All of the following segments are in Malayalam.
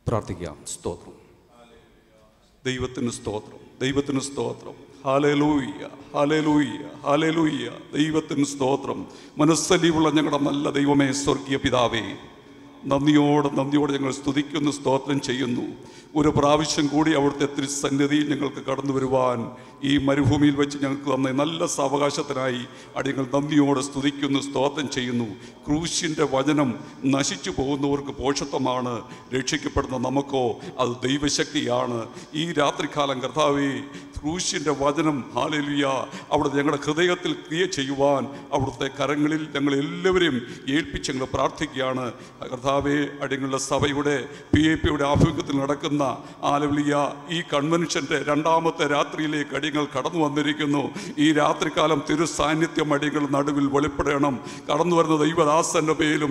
പ്രാർത്ഥിക്കാം സ്തോത്രം ദൈവത്തിന് സ്തോത്രം ദൈവത്തിന് സ്തോത്രം ഹാലലൂയ്യ ഹാലലൂയ്യ ഹാലലൂയ്യ ദൈവത്തിന് സ്തോത്രം മനസ്സലിവുള്ള ഞങ്ങളുടെ നല്ല ദൈവമേ സ്വർഗീയ പിതാവേ നന്ദിയോടെ നന്ദിയോടെ ഞങ്ങൾ സ്തുതിക്കുന്നു സ്തോത്രം ചെയ്യുന്നു ഒരു പ്രാവശ്യം കൂടി അവിടുത്തെ തിരുസന്നിധിയിൽ ഞങ്ങൾക്ക് കടന്നു വരുവാൻ ഈ മരുഭൂമിയിൽ വെച്ച് ഞങ്ങൾക്ക് തന്ന നല്ല സാവകാശത്തിനായി അടിയങ്ങൾ നന്ദിയോടെ സ്തുതിക്കുന്നു സ്തോത്രം ചെയ്യുന്നു ക്രൂശിൻ്റെ വചനം നശിച്ചു പോകുന്നവർക്ക് പോഷത്വമാണ് രക്ഷിക്കപ്പെടുന്ന നമുക്കോ അത് ദൈവശക്തിയാണ് ഈ രാത്രികാലം കർത്താവേ ക്രൂശിൻ്റെ വചനം ഹാലലിയ അവിടെ ഞങ്ങളുടെ ഹൃദയത്തിൽ ക്രിയ ചെയ്യുവാൻ അവിടുത്തെ കരങ്ങളിൽ ഞങ്ങൾ എല്ലാവരെയും ഏൽപ്പിച്ച് ഞങ്ങൾ പ്രാർത്ഥിക്കുകയാണ് കർത്താവെ അടിങ്ങളുടെ സഭയുടെ പി എ പിയുടെ ആഭിമുഖ്യത്തിൽ നടക്കുന്ന ആലവിളിയ ഈ കൺവെൻഷൻ്റെ രണ്ടാമത്തെ രാത്രിയിലേക്ക് അടിയങ്ങൾ കടന്നു വന്നിരിക്കുന്നു ഈ രാത്രികാലം തിരു സാന്നിധ്യം അടികൾ നടുവിൽ വെളിപ്പെടണം കടന്നു വരുന്ന ദൈവദാസന്റെ മേലും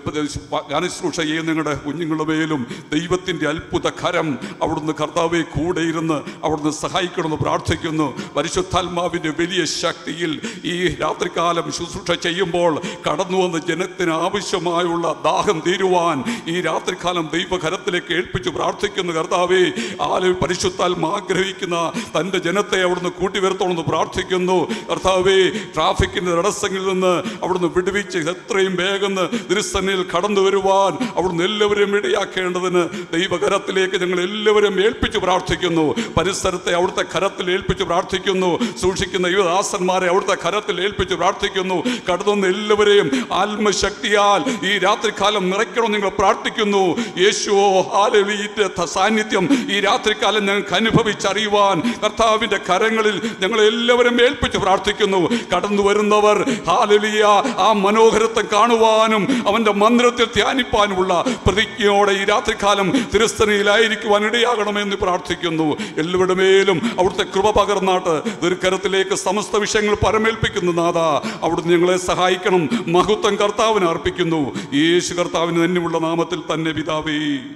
ഗാനശ്രൂഷ ചെയ്യുന്ന നിങ്ങളുടെ കുഞ്ഞുങ്ങളുടെ മേലും ദൈവത്തിൻ്റെ അത്ഭുത കരം അവിടുന്ന് കർത്താവെ കൂടെ ഇരുന്ന് അവിടുന്ന് സഹായിക്കണമെന്ന് പ്രാർത്ഥിക്കുന്നു പരിശുദ്ധാത്മാവിൻ്റെ വലിയ ശക്തിയിൽ ഈ രാത്രികാലം ശുശ്രൂഷ ചെയ്യുമ്പോൾ കടന്നു വന്ന് ജനത്തിന് ആവശ്യമായുള്ള ദാഹം തീരുവാൻ ഈ രാത്രികാലം ദൈവകരത്തിലേക്ക് ഏൽപ്പിച്ച് പ്രാർത്ഥിക്കുന്നു കർത്താവേ ആലു പരിശുദ്ധാത്മ ആഗ്രഹിക്കുന്ന തൻ്റെ ജനത്തെ അവിടുന്ന് കൂട്ടിവരുത്തണമെന്ന് പ്രാർത്ഥിക്കുന്നു കർത്താവേ ട്രാഫിക്കിൻ്റെ തടസ്സങ്ങളിൽ നിന്ന് അവിടുന്ന് വിടുവിച്ച് എത്രയും വേഗം തിരുസന്നിൽ കടന്നു വരുവാൻ അവിടുന്ന് എല്ലാവരെയും ഇടയാക്കേണ്ടതിന് ദൈവകരത്തിലേക്ക് ഞങ്ങൾ എല്ലാവരും ഏൽപ്പിച്ച് പ്രാർത്ഥിക്കുന്നു പരിസരത്തെ അവിടുത്തെ കരത്തിൽ ഏൽപ്പിച്ച് പ്രാർത്ഥിക്കുന്നു സൂക്ഷിക്കുന്ന യുവദാസന്മാരെ അവിടുത്തെ കരത്തിൽ ഏൽപ്പിച്ച് പ്രാർത്ഥിക്കുന്നു കടന്നുവന്ന എല്ലാവരെയും ആത്മശക്തിയാൽ ഈ രാത്രികാലം നിറയ്ക്കണം നിങ്ങൾ പ്രാർത്ഥിക്കുന്നു യേശുവോ ഹാലവീന്റെ സാന്നിധ്യം ഈ രാത്രികാലം ഞങ്ങൾക്ക് അനുഭവിച്ചറിയുവാൻ കർത്താവിന്റെ കരങ്ങളിൽ ഞങ്ങൾ എല്ലാവരും ഏൽപ്പിച്ച് പ്രാർത്ഥിക്കുന്നു കടന്നു വരുന്നവർ ഹാലലിയ ആ മനോഹരത്വം കാണുവാനും അവന്റെ മന്ദിരത്തിൽ ധ്യാനിപ്പാനുമുള്ള പ്രതിജ്ഞയോടെ ഈ രാത്രികാലം തിരുസ്ഥനയിലായിരിക്കുവാൻ ഇടയാകണമെന്ന് പ്രാർത്ഥിക്കുന്നു എല്ലാവരുടെ മേലും അവിടുത്തെ കൃപ പകർന്നാട്ട് ദീർഘരത്തിലേക്ക് സമസ്ത വിഷയങ്ങൾ പരമേൽപ്പിക്കുന്നു നാഥ അവിടുന്ന് ഞങ്ങളെ സഹായിക്കണം മഹത്വം കർത്താവിന് അർപ്പിക്കുന്നു യേശു കർത്താവിന് തന്നെയുള്ള നാമത്തിൽ തന്നെ പിതാവേ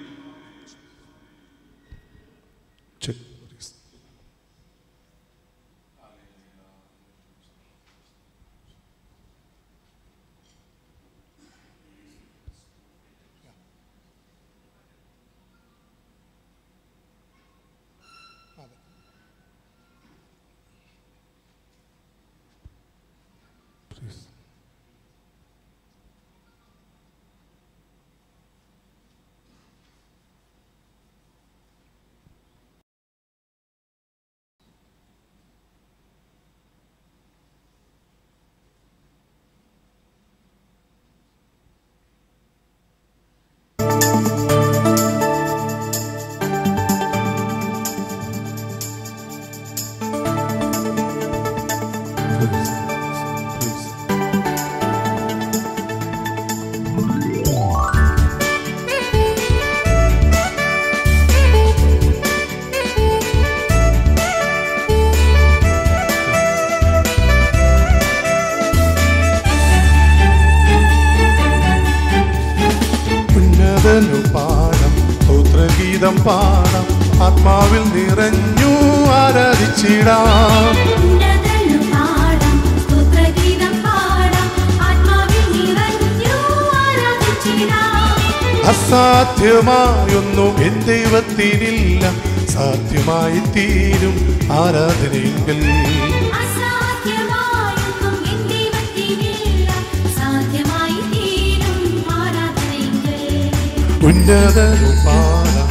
ഉന്നതനു പാടം സ്തോത്രഗീതം പാടാം ആത്മാവിൽ നിറഞ്ഞു ആരാധിച്ചിടാം ഉന്നതനു പാടാം സ്തോത്രഗീതം പാടാം ആത്മാവിൽ നിറഞ്ഞു ആരാധിച്ചിടാം അസാധ്യമായൊന്നും എൻ ദൈവത്തിനില്ല സാധ്യമായി തീരും ആരാധനയെങ്കിൽ അസാധ്യമായൊന്നും എൻ ദൈവത്തിനില്ല സാധ്യമായി തീരും ആരാധനയെങ്കിൽ ഉന്നതനു പാടാം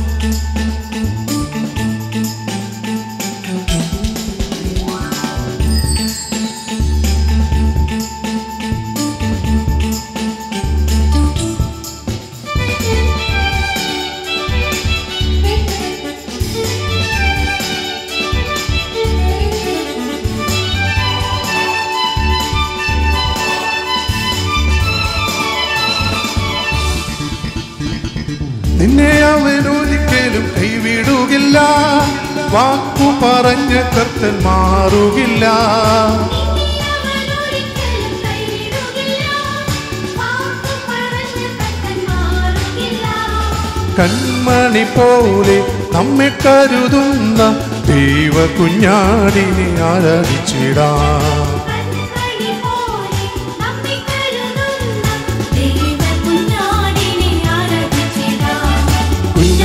നിന്നെ അവൻ ഒരിക്കലും കൈവിടുകില്ല വാക്കു പറഞ്ഞ കർത്തൻ മാറുകില്ല അവനൊരിക്കലും കൈവിടുകില്ല വാക്കു പറഞ്ഞ കർത്തൻ മാറുകില്ല കൺമണി പോലെ നമ്മെ കരുതുന്ന ദൈവ കുഞ്ഞാടിനെ ആരാധിച്ചിടാം കൺമണി പോലെ നമ്മെ കരുതുന്ന ദൈവകുഞ്ഞാടിനെ ആരാധിച്ചിടാം. കുഞ്ഞ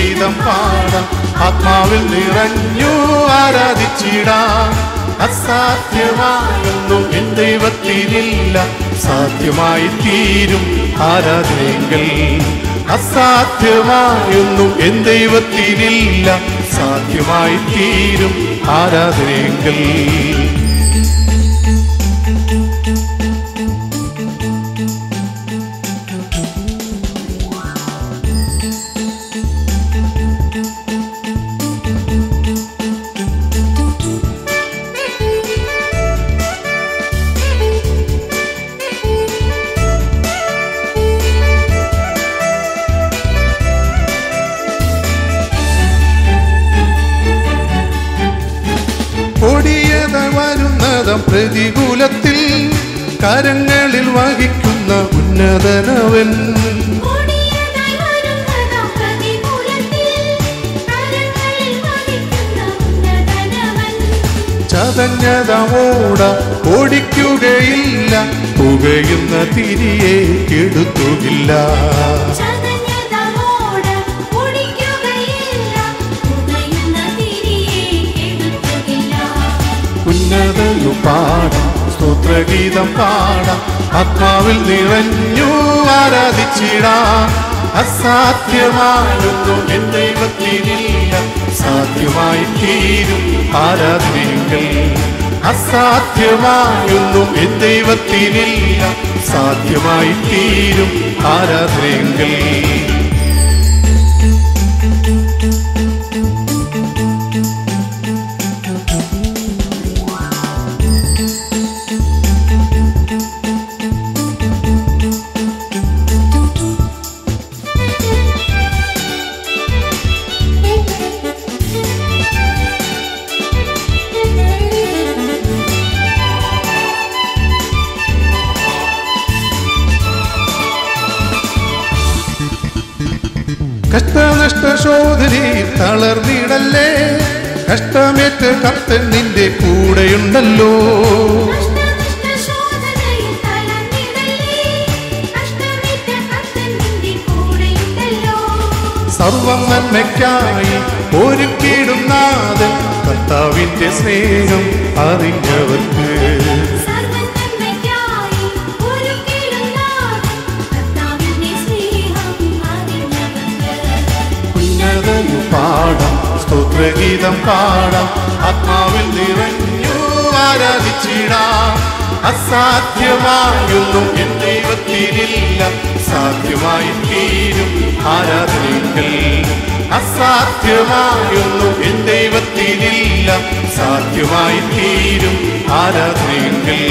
സ്തോത്രഗീതം പാടാം ആത്മാവിൽ നിറഞ്ഞു ആരാധിച്ചിടാം അസാധ്യമായൊന്നും എൻ ദൈവത്തിനില്ല സാധ്യമായി തീരും ആരാധനയെങ്കിൽ അസാധ്യമായൊന്നും എൻ ദൈവത്തിനില്ല സാധ്യമായി തീരും ആരാധനയെങ്കിൽ കൊടിയത വരുന്നതം പ്രതികൂലത്തിൽ കരങ്ങളിൽ വഹിക്കുന്ന ഉന്നതനവൻ കൊടിയതായി വരുന്നതാം പ്രതികൂലത്തിൽ കരങ്ങളിൽ വഹിക്കുന്ന ഉന്നതനവൻ. ചതഞ്ഞതമോട ഓടിക്കുകയില്ല പുകയുന്ന തിരിയെ കെടുത്തുകില്ല ചതഞ്ഞതമോട് കുടിക്കുകയില്ല, പുകയുന്ന തിരിയെ കെടുത്തുകില്ല. ഉന്നതനു പാടാം സ്തോത്രഗീതം പാടാം ആത്മാവിൽ നിറഞ്ഞു ആരാധിച്ചിടാം അസാധ്യമായൊന്നും എൻ ദൈവത്തിനില്ല സാധ്യമായി തീരും ആരാധനയെങ്കിൽ അസാധ്യമായൊന്നും എൻ ദൈവത്തിനില്ല സാധ്യമായി തീരും ആരാധനയെങ്കിൽ കഷ്ടനഷ്ട ശോധനയിൽ തളർന്നിടല്ലേ കഷ്ടമേറ്റ് കർത്തൻ നിന്റെ കൂടെയുണ്ടല്ലോ കഷ്ടനഷ്ടശോധനയിൽ തളർന്നിടല്ലേ, കഷ്ടമേറ്റ കർത്തൻ നിന്റെ കൂടെയുണ്ടല്ലോ. സർവം നന്മയ്ക്കായി ഒരുക്കിയിടുന്നാഥൻ കർത്താവിന്റെ സ്നേഹം അറിഞ്ഞവർക്ക് സർവ്വനന്മയ്ക്കായി ഒരുക്കിയിടുന്നാഥൻ കർത്താവിന്റെ സ്നേഹം അറിഞ്ഞവർക്ക്. ഉന്നതനു പാടാം സ്തോത്രഗീതം പാടാം ആത്മാവിൽ നിറഞ്ഞു ആരാധിച്ചിടാം അസാധ്യമായൊന്നും എൻ ദൈവത്തിനില്ല സാധ്യമായി തീരും ആരാധനയെങ്കിൽ അസാധ്യമായൊന്നും എൻ ദൈവത്തിനില്ല സാധ്യമായി തീരും ആരാധനയെങ്കിൽ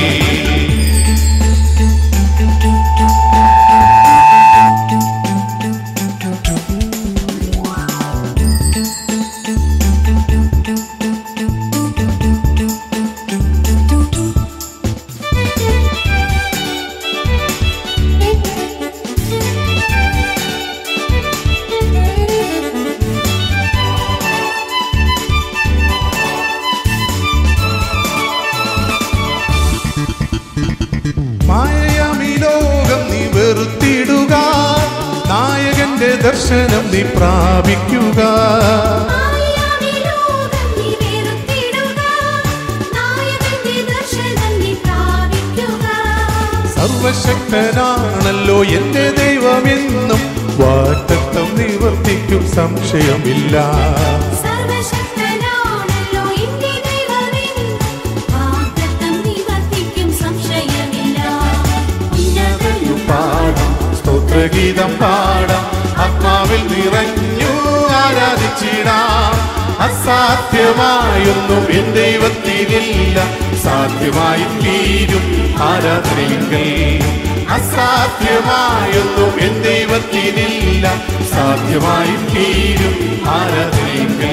മായയാമി ലോകം നീ വെറുത്തിടുക നായകന്റെ ദർശനം നീ പ്രാപിക്കുക മായാവി ലോകം നീ വെറുത്തിടുക, നായകന്റെ ദർശനം നീ പ്രാപിക്കുക. സർവശക്തനാണല്ലോ എന്റെ ദൈവമെന്നും വാറ്റത്തം നിവർത്തിക്കും സംശയമില്ല സർവശക്തനാണല്ലോ എന്റെ ദൈവമെന്നും വാഗ്ദത്തം നിവർത്തിക്കും സംശയമില്ല. ഉന്നതനും പാടാം സ്തോത്രഗീതം പാടാം ആത്മാവിൽ നിറഞ്ഞു ആരാധിച്ചിടാം അസാധ്യമായൊന്നും എൻ ദൈവത്തിനില്ല സാധ്യമായി തീരും ആരാധനയെങ്കിൽ അസാധ്യമായൊന്നും എൻ ദൈവത്തിനില്ല സാധ്യമായി തീരും ആരാധനയെങ്കിൽ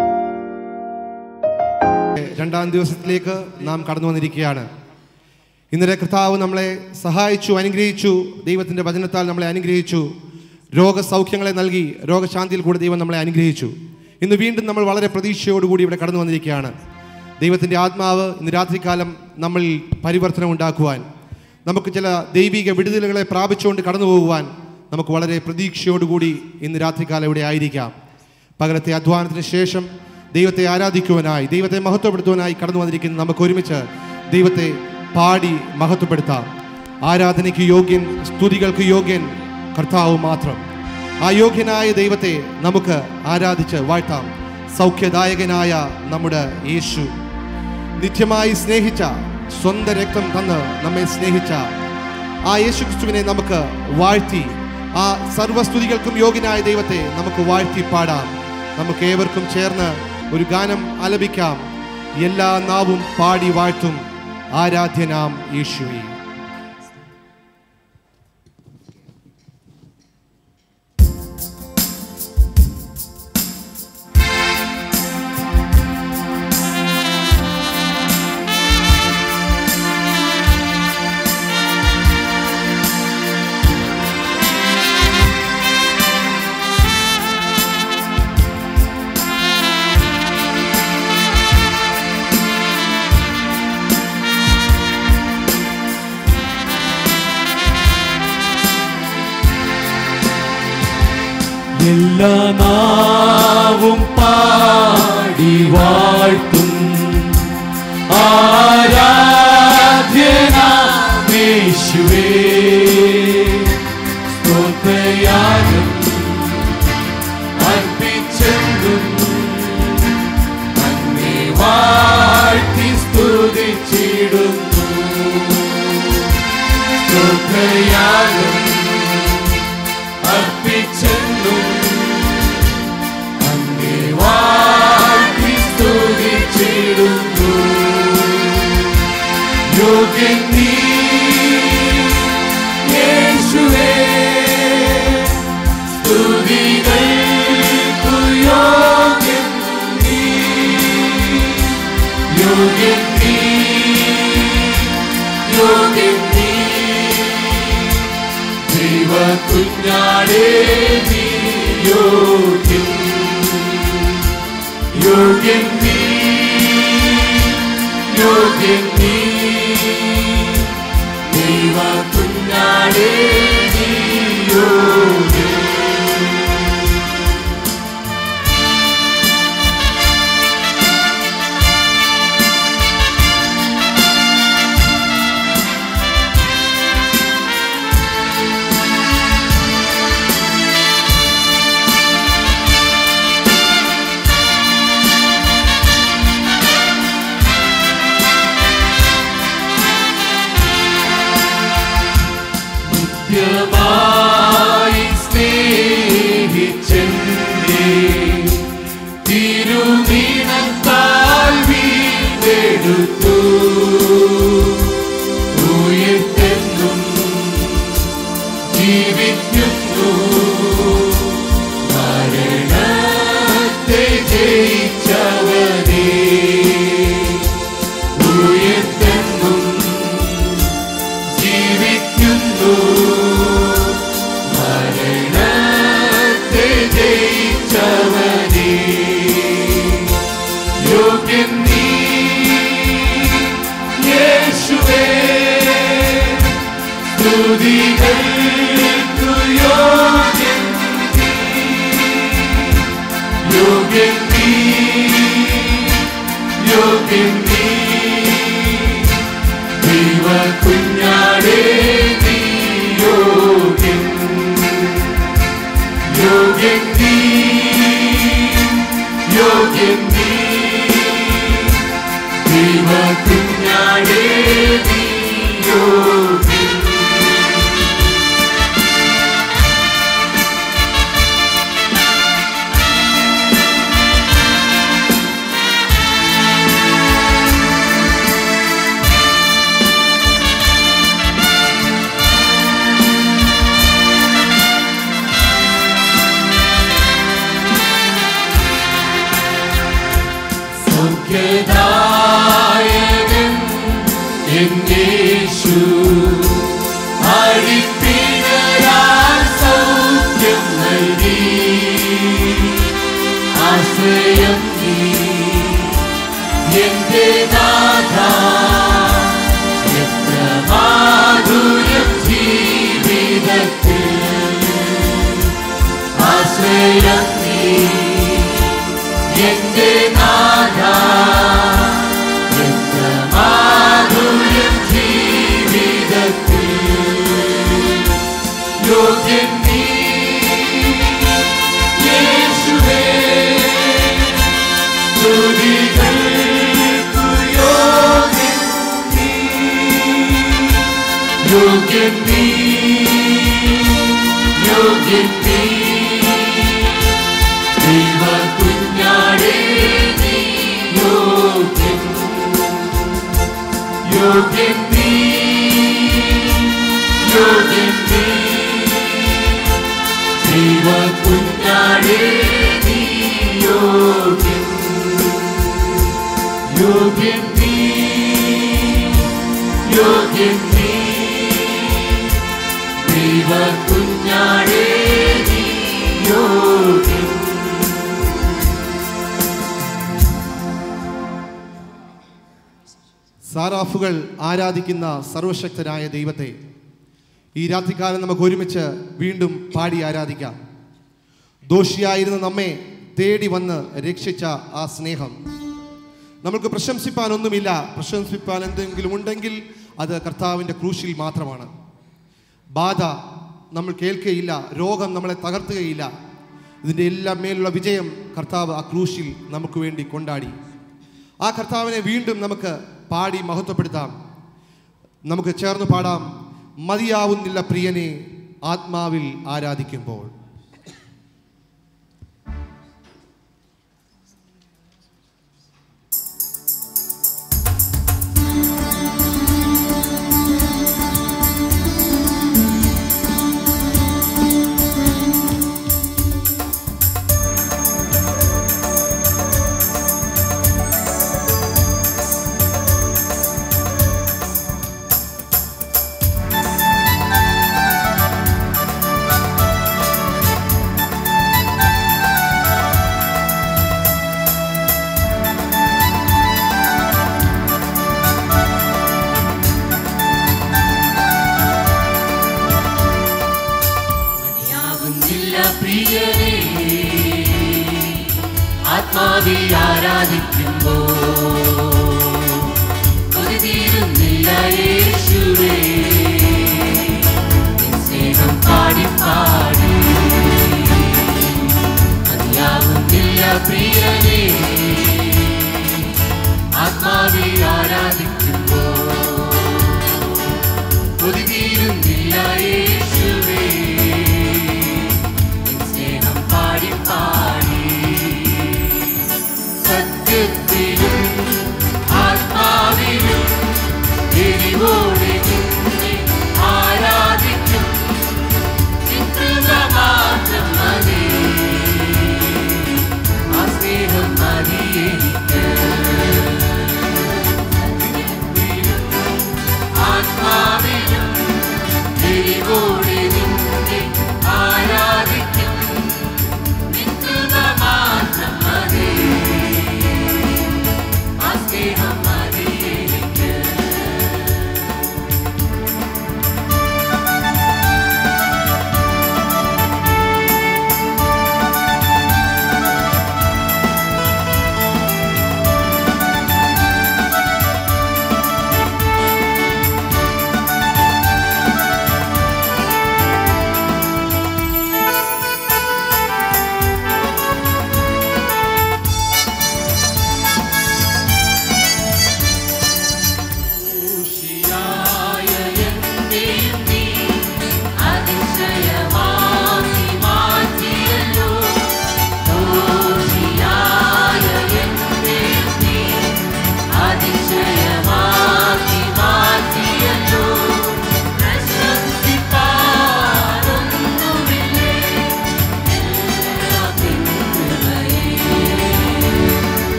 രണ്ടാം ദിവസത്തിലേക്ക് നാം കടന്നു വന്നിരിക്കുകയാണ് ഇന്നലെ കർത്താവ് നമ്മളെ സഹായിച്ചു അനുഗ്രഹിച്ചു ദൈവത്തിൻ്റെ വചനത്താൽ നമ്മളെ അനുഗ്രഹിച്ചു രോഗസൗഖ്യങ്ങളെ നൽകി രോഗശാന്തിയിൽ കൂടെ ദൈവം നമ്മളെ അനുഗ്രഹിച്ചു ഇന്ന് വീണ്ടും നമ്മൾ വളരെ പ്രതീക്ഷയോടുകൂടി ഇവിടെ കടന്നു വന്നിരിക്കുകയാണ് ദൈവത്തിൻ്റെ ആത്മാവ് ഇന്ന് രാത്രികാലം നമ്മളിൽ പരിവർത്തനം ഉണ്ടാക്കുവാൻ നമുക്ക് ചില ദൈവിക വിടുതലുകളെ പ്രാപിച്ചുകൊണ്ട് കടന്നു പോകുവാൻ നമുക്ക് വളരെ പ്രതീക്ഷയോടുകൂടി ഇന്ന് രാത്രികാലം ഇവിടെ ആയിരിക്കാം പകലത്തെ അധ്വാനത്തിന് ശേഷം ദൈവത്തെ ആരാധിക്കുവാനായി ദൈവത്തെ മഹത്വപ്പെടുത്തുവാനായി കടന്നു വന്നിരിക്കുന്ന നമുക്ക് ഒരുമിച്ച് ദൈവത്തെ പാടി മഹത്വപ്പെടുത്താം ആരാധനയ്ക്ക് യോഗ്യൻ സ്തുതികൾക്ക് യോഗ്യൻ കർത്താവ് മാത്രം ആ യോഗ്യനായ ദൈവത്തെ നമുക്ക് ആരാധിച്ച് വാഴ്ത്താം സൗഖ്യദായകനായ നമ്മുടെ യേശു നിത്യമായി സ്നേഹിച്ച സ്വന്തം രക്തം തന്ന് നമ്മെ സ്നേഹിച്ച ആ യേശു ക്രിസ്തുവിനെ നമുക്ക് വാഴ്ത്തി ആ സർവസ്തുതികൾക്കും യോഗ്യനായ ദൈവത്തെ നമുക്ക് വാഴ്ത്തി പാടാം നമുക്ക് ഏവർക്കും ചേർന്ന് ഒരു ഗാനം ആലപിക്കാം എല്ലാ നാവും പാടി വാഴ്ത്തും ആരാധ്യനാം യേശുവേ എല്ലാ നാവും പാടി വാഴ്ത്തും ആരാധ്യനാമേശുവേ സ്തോത്രയാഗം അർപ്പിച്ചെന്തും അങ്ങേ വാഴ്ത്തി സ്തുതിച്ചിടുന്നു സ്തോത്രയാഗം അർപ്പിച്ചെന്നും അങ്ങേ വാഴ്ത്തി സ്തുതിച്ചിടുന്നു യോഗ്യൻ നീ യേശുവേ സ്തുതികൾക്കു യോഗ്യൻ നീ യോഗ്യൻ നീ യോഗ്യൻ നീ ദൈവ കുഞ്ഞാടേ നീ യോഗ്യൻ യോഗ്യൻ നീ യോഗ്യൻ നീ ദൈവ കുഞ്ഞാടേ നീ യോഗ്യൻ നിത്യമായി സ്നേഹിച്ചെന്നെ തിരുനീണത്താൽ വീണ്ടെടുത്തു ഉയർത്തെന്നും ജീവിക്കുന്നു മരണത്തെ ജയിച്ചവനേ ഉയർത്തെന്നും ജീവിക്കുന്നു മരണത്തെ ജയിച്ചവനേ യോഗ്യൻ നീ യേശുവേ സ്തുതികൾക്കു യോഗ്യൻ നീ യോഗ്യൻ നീ യോഗ്യൻ നീ ദൈവ കുഞ്ഞാടേ നീ യോഗ്യൻ യോഗ്യൻ നീ യോഗ്യൻ നീ ദൈവ കുഞ്ഞാടേ നീ യോഗ്യൻ സൗഖ്യദായകൻ എന്നേശു എന്റെ നാഥ എത്ര മാധുര്യം ജീവിതത്തിൽ ആശ്രയം നീ എന്റെ നാഥ എത്ര മാധുര്യം ജീവിതത്തിൽ യോഗ്യൻ നീ യേശുവേ സ്തുതികൾക്കു യോഗ്യൻ നീ യോഗ്യൻ നീ യോഗ്യൻ നീ ദൈവ കുഞ്ഞാടേ നീ യോഗ്യൻ യോഗ്യൻ നീ യോഗ്യൻ നീ ദൈവ കുഞ്ഞാടേ നീ യോഗ്യൻ യോഗ്യൻ നീ യോഗ്യൻ നീ ദൈവ കുഞ്ഞാടേ നീ യോഗ്യൻ സാറാഫുകൾ ആരാധിക്കുന്ന സർവശക്തനായ ദൈവത്തെ ഈ രാത്രികാലം നമുക്ക് ഒരുമിച്ച് വീണ്ടും പാടി ആരാധിക്കാം ദോഷിയായിരുന്ന നമ്മെ തേടി വന്ന് രക്ഷിച്ച ആ സ്നേഹം നമുക്ക് പ്രശംസിപ്പാൻ ഒന്നുമില്ല പ്രശംസിപ്പാൻ എന്തെങ്കിലും ഉണ്ടെങ്കിൽ അത് കർത്താവിൻ്റെ ക്രൂശിൽ മാത്രമാണ് ബാധ നമ്മൾ കേൾക്കുകയില്ല രോഗം നമ്മളെ തകർത്തുകയില്ല ഇതിൻ്റെ എല്ലാം മേലുള്ള വിജയം കർത്താവ് ആ ക്രൂശിൽ നമുക്ക് വേണ്ടി കൊണ്ടാടി ആ കർത്താവിനെ വീണ്ടും നമുക്ക് പാടി മഹത്വപ്പെടുത്താം നമുക്ക് ചേർന്ന് പാടാം മതിയാവുന്നില്ല പ്രിയനെ ആത്മാവിൽ ആരാധിക്കുമ്പോൾ മതിയാകുന്നില്ല പ്രിയനേ ആത്മാവിൽ ആരാധിക്കുമ്പോ തീരുന്നില്ല യേശുവേ നിൻ സ്നേഹം പാടി പാടി മതിയാകുന്നില്ല പ്രിയനേ ആത്മാവിൽ ആരാധിക്കുമ്പോ തീരുന്നില്ല യേശുവേ നിൻ സ്നേഹം പാടി പാടി സത്യത്തിലും ആത്മാവിലും എരിവോടെ നിന്നെ ആരാധിക്കും നിൻ കൃപ മാത്രം മതി ആ സ്നേഹം മതി എനിക്ക് ആത്മാവിലും എരിവോടെ നിന്നെ ആരാധിക്കും നിൻ കൃപ മാത്രം മതി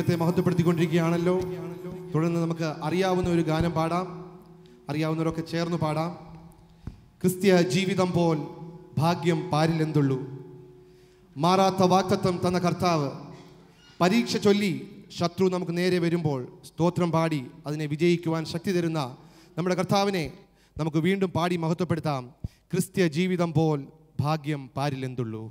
ദൈവത്തെ മഹത്വപ്പെടുത്തിക്കൊണ്ടിരിക്കുകയാണല്ലോ തുടർന്ന് നമുക്ക് അറിയാവുന്ന ഒരു ഗാനം പാടാം അറിയാവുന്നവരൊക്കെ ചേർന്ന് പാടാം ക്രിസ്ത്യ ജീവിതം പോൽ ഭാഗ്യം പാരിലെന്തുള്ളൂ മാറാത്ത വാക്തത്വം തന്ന കർത്താവ് പരീക്ഷ ചൊല്ലി ശത്രു നമുക്ക് നേരെ വരുമ്പോൾ സ്തോത്രം പാടി അതിനെ വിജയിക്കുവാൻ ശക്തി തരുന്ന നമ്മുടെ കർത്താവിനെ നമുക്ക് വീണ്ടും പാടി മഹത്വപ്പെടുത്താം ക്രിസ്ത്യ ജീവിതം പോൽ ഭാഗ്യം പാരിലെന്തുള്ളൂ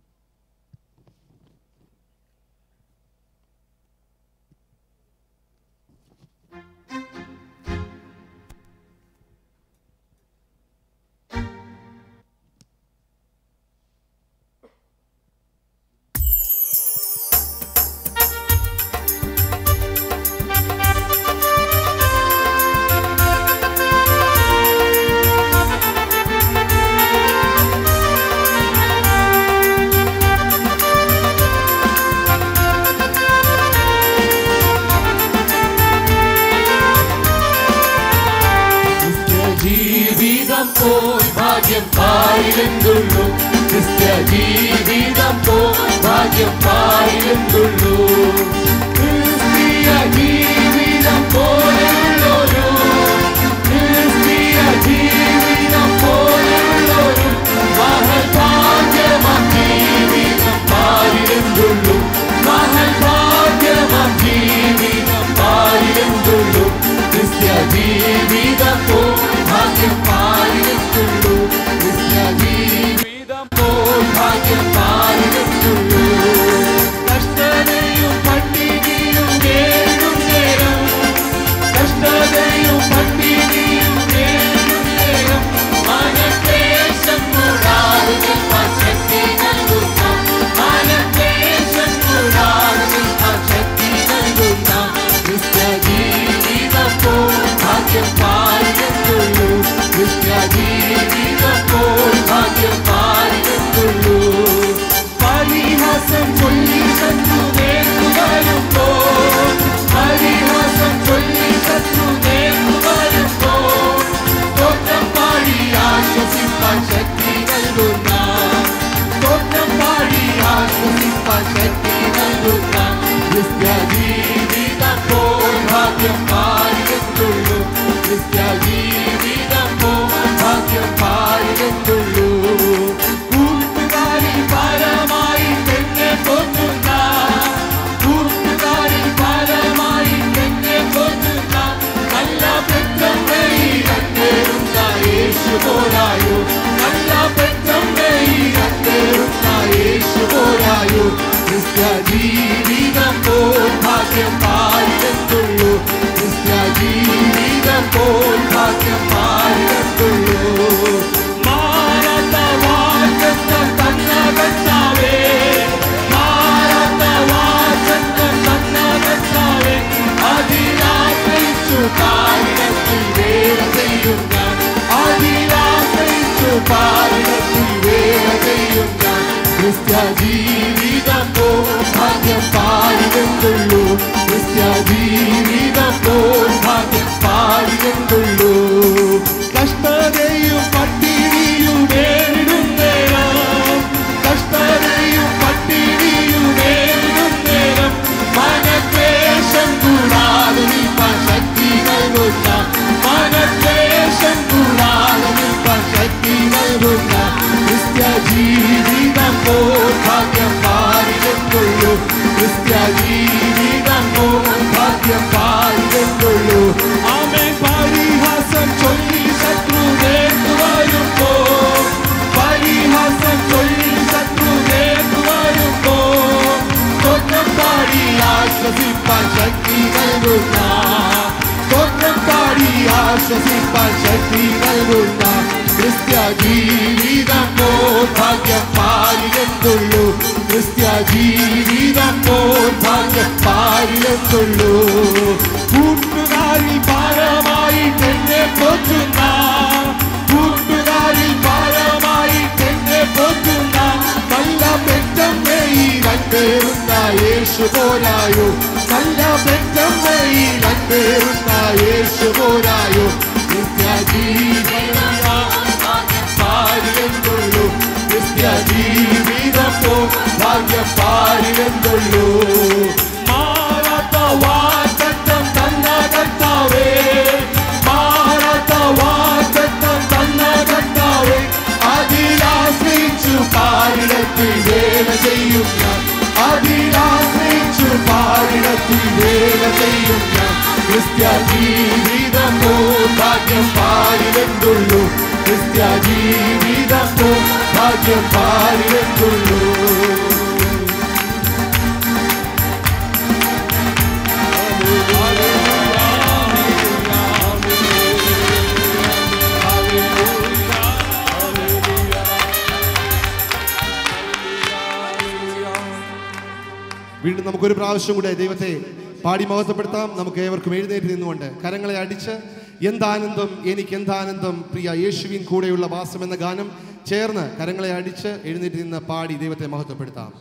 ജീവിതം പോൽ ഭാഗ്യം പാരിലെന്തുള്ളൂ ക്രിസ്ത്യ ജീവിതം പോൽ ഭാഗ്യം പാരിലെന്തുള്ളൂ ക്രിസ്തീയ ജീവിതം പോലെയുള്ളൊരു ക്രിസ്തീയ ജീവിതം പോലെയുള്ളൊരു മഹൽ ഭാഗ്യമാം ജീവിതം പാരിലെന്തുള്ളൂ മഹൽ ഭാഗ്യമാം ജീവിതം പാരിലെന്തുള്ളൂ ക്രിസ്ത്യ ജീവിതം പോൽ ഭാഗ്യം പാരിലെത്തുള്ളൂ ക്രിസ്ത്യ ജീവിതം പോൽ ഭാഗ്യം പാരിലെത്തുള്ളൂ കഷ്ടതയും പട്ടിണിയും നേരിടും നേരം കഷ്ടതയും പട്ടിണിയും നേരിടും നേരം മനക്ലേശം കൂടാതെ നിൽപ്പാൻ ശക്തി നൽകുന്ന മനക്ലേശം കൂടാതെ നിൽപ്പാൻ ശക്തി നൽകുന്ന ക്രിസ്ത്യ ജീവിതം പോൽ ഭാഗ്യം പാലിക്കുള്ളൂ ക്രിസ്ത്യ ജീവിതം പോൽ ഭാഗ്യം പാലിക്കുള്ളൂ പരിഹാസം ചൊല്ലി ശത്രു വരുമ്പോൾ പരിഹാസം ചൊല്ലി ശത്രു വരുമ്പോൾ തോറ്റം പാടി ആശ്വസിപ്പാൻ ശക്തി നൽകുന്ന തോറ്റം പാടി ആശ്വസിപ്പാൻ ശക്തി നൽകുന്ന ക്രിസ്ത്യ ജീവിതം പോൽ ഭാഗ്യം പാലിക്കുള്ളൂ ക്രിസ്ത്യ ജീവിതം പോൽ ഭാഗ്യം പാലിക്കുള്ളൂ കൂട്ടുകാരി പരമായി തന്നെ കൊന്നുന്ന കൂട്ടുകാരി പരമായി തന്നെ കൊന്നുന്ന നല്ല പെറ്റമ്മയിരണ്ടേറുന്ന യേശു പോരായോ നല്ല പെറ്റമ്മയിരണ്ടേറുന്ന യേശു പോരായോ ക്രിസ്ത്യ ജീവിതം പോൽ ഭാഗ്യം പാലിക്കുള്ളൂ ക്രിസ്ത്യ ജീവിതം പോൽ ഭാഗ്യം പാലിക്കുള്ളൂ മാറാത്ത വാഗ്ദത്തം തന്ന കർത്താവേ മാറാത്ത വാഗ്ദത്തം തന്ന കർത്താവേ അതിലാശ്രയിച്ചു കാരണത്തിൽ വേല ചെയ്യും ഞാൻ അതിലാശ്രയിച്ചു കാരണത്തിൽ വേല ചെയ്യും ഞാൻ ക്രിസ്ത്യ ജീവിതം പോൽ ഭാഗ്യം പാലിക്കുള്ളൂ ക്രിസ്ത്യ ജീവിതം പോൽ ഭാഗ്യം പാലിക്കുള്ളൂ കഷ്ടതയും പട്ടിണിയും നേരിടും നേരം കഷ്ടതയും പട്ടിണിയും നേരിടും നേരം മനക്ലേശം കൂടാതെ നിൽപ്പാൻ ശക്തി നൽകുന്ന മനക്ലേശം കൂടാതെ നിൽപ്പാൻ ശക്തി നൽകുന്ന ക്രിസ്ത്യ ജീവിതം പോൽ ഭാഗ്യം പാലിക്കുള്ളൂ ക്രിസ്ത്യ ജീവിതം പോൽ ഭാഗ്യം പാലിക്കുള്ളൂ ആമേ പരിഹാസം ചൊല്ലി ശത്രു വരുമ്പോ പരിഹാസം ചൊല്ലി ശത്രു വരുമ്പോ സ്വന്തം പാടി ആശ്വസിപ്പാൻ ശക്തി നൽകുന്ന സ്വന്തം പാടി ആശ്വസിപ്പാൻ ശക്തി നൽകുന്ന ക്രിസ്ത്യ ജീവിതം പോൽ ഭാഗ്യം പാലിലെത്തുള്ളൂ ക്രിസ്ത്യ ജീവിതം പോൽ ഭാഗ്യം പാലിലെത്തുള്ളൂ കൂട്ടുകാരി പാരമായി എന്നെ പോറ്റുന്ന കൂട്ടുകാരി പാരമായി എന്നെ പോറ്റുന്ന നല്ല പെറ്റമ്മയിലങ്ങേറുന്ന യേശു പോരായോ നല്ല പെറ്റമ്മയിലങ്ങേറുന്ന യേശു പോരായോ നിത്യ ജീവിതം പാലിയെന്നുള്ളൂ നിത്യ ജീവിതം പോ ഭാഗ്യം പാലിയെന്നുള്ളൂ മാറാത്ത പാടിടും ഞാൻ ക്രിസ്ത്യ ജീവിതം പോ ഭാഗ്യം പാടിടുള്ളൂ ക്രിസ്ത്യ ജീവിതം പോ ഭാഗ്യം പാടിടുള്ളൂ വീണ്ടും നമുക്കൊരു പ്രാവശ്യം കൂടെ ദൈവത്തെ പാടി മഹത്വപ്പെടുത്താം നമുക്ക് ഏവർക്കും എഴുന്നേറ്റ് നിന്നുകൊണ്ട് കരങ്ങളെ അടിച്ച് എന്താനന്ദം എനിക്ക് എന്താനന്ദം പ്രിയ യേശുവിൻ കൂടെയുള്ള വാസം എന്ന ഗാനം ചേർന്ന് കരങ്ങളെ അടിച്ച് എഴുന്നേറ്റ് നിന്ന് പാടി ദൈവത്തെ മഹത്വപ്പെടുത്താം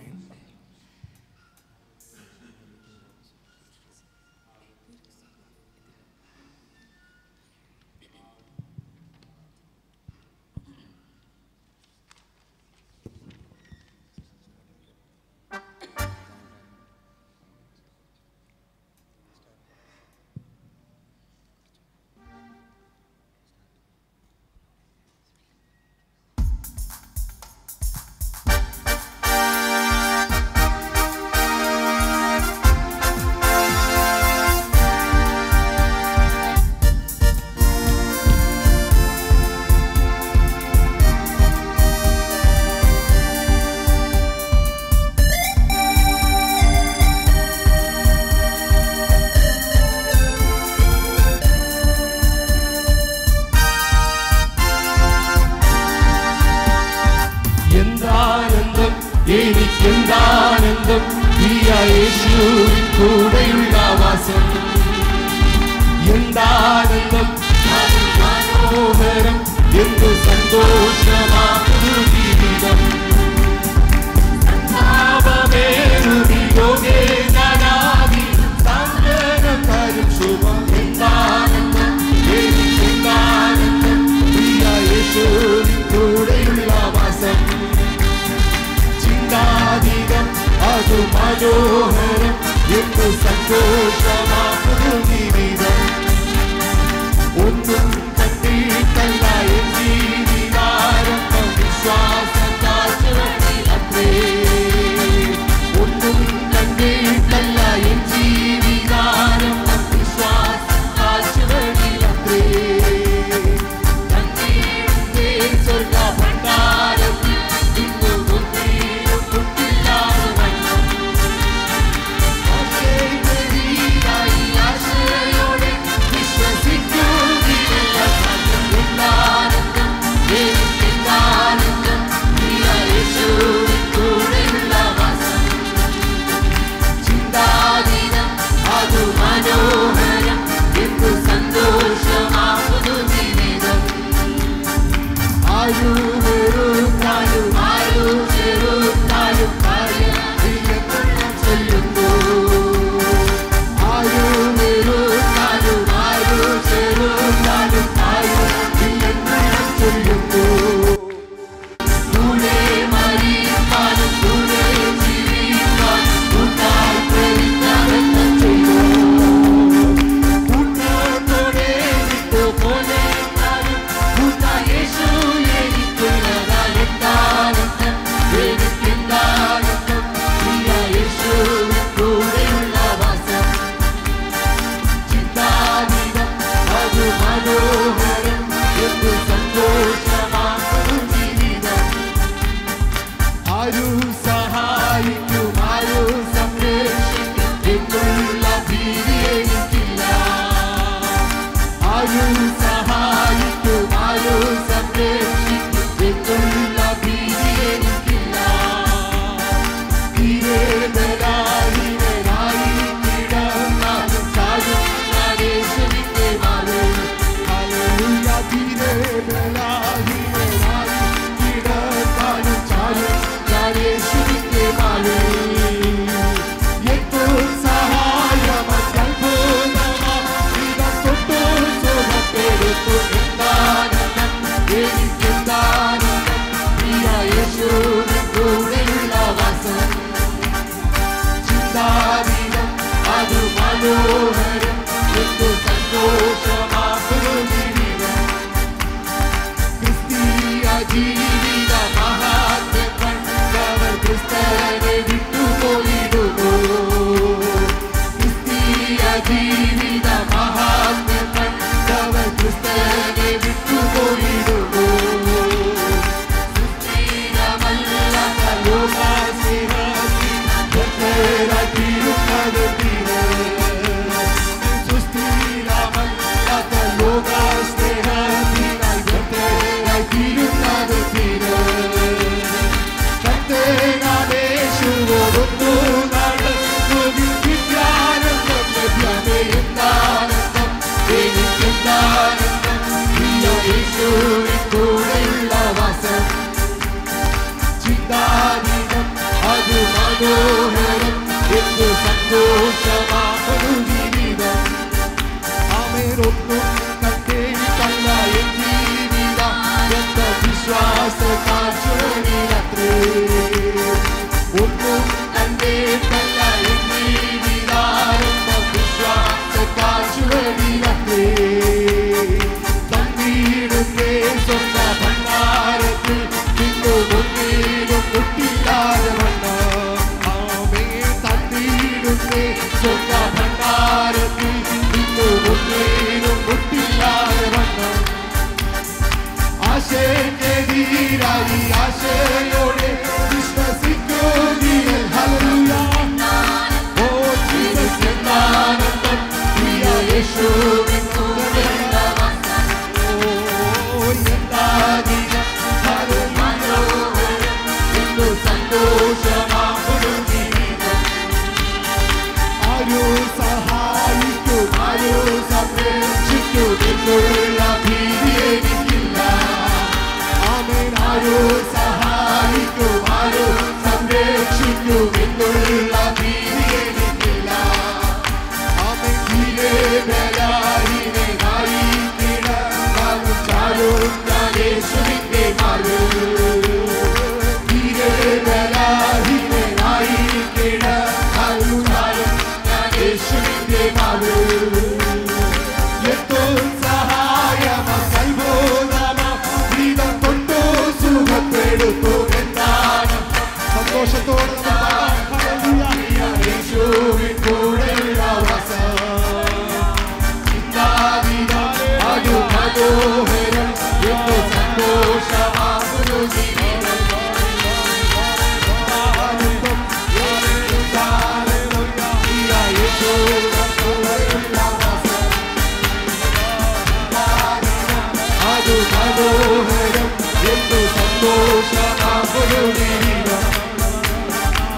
എന്താനന്ദം എനിക്കെന്താനന്ദം പ്രിയ യേശുവിൻ കൂടെയുള്ള വാസം എന്താനന്ദം അത് മനോഹരം എന്തു സന്തോഷമാകുന്നു ജീവിതം പാപമേറുതി ലോകേ ജനാതി സാന്ത്വനം തരും ശുഭം എന്താനന്ദം എനിക്കെന്താനന്ദം പ്രിയ യേശുവിൻ കൂടെയുള്ള വാസം ചിന്താതീതം അതു മനോഹരം എന്തു സന്തോഷമാകുന്നു ജീവിതം ഒന്നും കണ്ടിട്ടല്ല എൻ ജീവിതാരംഭം വിശ്വാസ കാഴ്ചവഴിയിലത്രേ ഒന്നും കണ്ടിട്ടല്ല എൻ ജീവിതാരംഭം വിശ്വാസ കാഴ്ചവഴിയിലത്രേ കണ്ണീരിന്റെ സ്വർഗ ഭണ്ഡാരത്തിൽ ഇന്നു ഒന്നിനും മുട്ടില്ലാതെ വണ്ണം ആശയോടെ സന്തോഷമാകുന്നു ജീവിതം ആമേനൊന്നും കണ്ടേക്കല്ല എൻ ജീവിതം എന്ന വിശ്വാസ കാഴ്ചയിലത്രേ ഒന്നും കണ്ടേക്കല്ല എൻ ജീവിതം എന്ന വിശ്വാസ കാഴ്ചയിലത്രേ തന്നീടുന്നേ സ്വർണ്ണ ഭണ്ഡാരത്തിൽ നിന്നു ഒന്നേലും മുട്ടില്ലാതെ വണ്ണ ആമേ തന്നീടുന്നേ സ്വർണ്ണ ഭണ്ഡാരത്തിൽ നിന്നു ഒന്നേലും മുട്ടില്ലാതെ വണ്ണ ആശയെതിരായി ആശയോടെ വിശ്വസിക്കൂ നീ ഹല്ലേലൂയ ഓ ജീസസ് എന്നാനന്ദം പ്രിയ യേശുവിൻ സുഖമെന്ന ഓ എന്താകിലും ഹല്ലേലൂയ ഇന്നു സന്തോഷമാകുന്നു ജീവിതം ആരു സഹായിക്കും ആരു സംരക്ഷിക്കും എന്നുള്ള ഭീതി എനിക്കില്ല ആമേൻ ആരു സഹായിക്കും ആരു സംരക്ഷിക്കും എന്നുള്ള ഭീതി എനിക്കില്ല ആമേൻ തീരെ ബലാഹിനെ നായിക്കിട നാളും ചാരും ഞാൻ യേശുവിന്റെ മാറും തീരെ ബലാഹിനെ നായിക്കിട നാളും ചാരും ഞാൻ യേശുവിന്റെ മാറും എത്തോ സഹായമ സൽബോധമ ഗീതം കൊണ്ടോ സുഖപ്പെടുത്തു എന്താണ് സന്തോഷത്തോടെ യേശുവിൻ കൂടെയുള്ള വാസം ചിന്താതീതം അതു മനോഹരം എന്നു സന്തോഷമാകുന്നു ജീവിതം ആനന്ദം യേശുവിൻ കൂടെയുള്ള വാസം അത് മനോഹരം എന്തു സന്തോഷമാകുന്നു ജീവിതം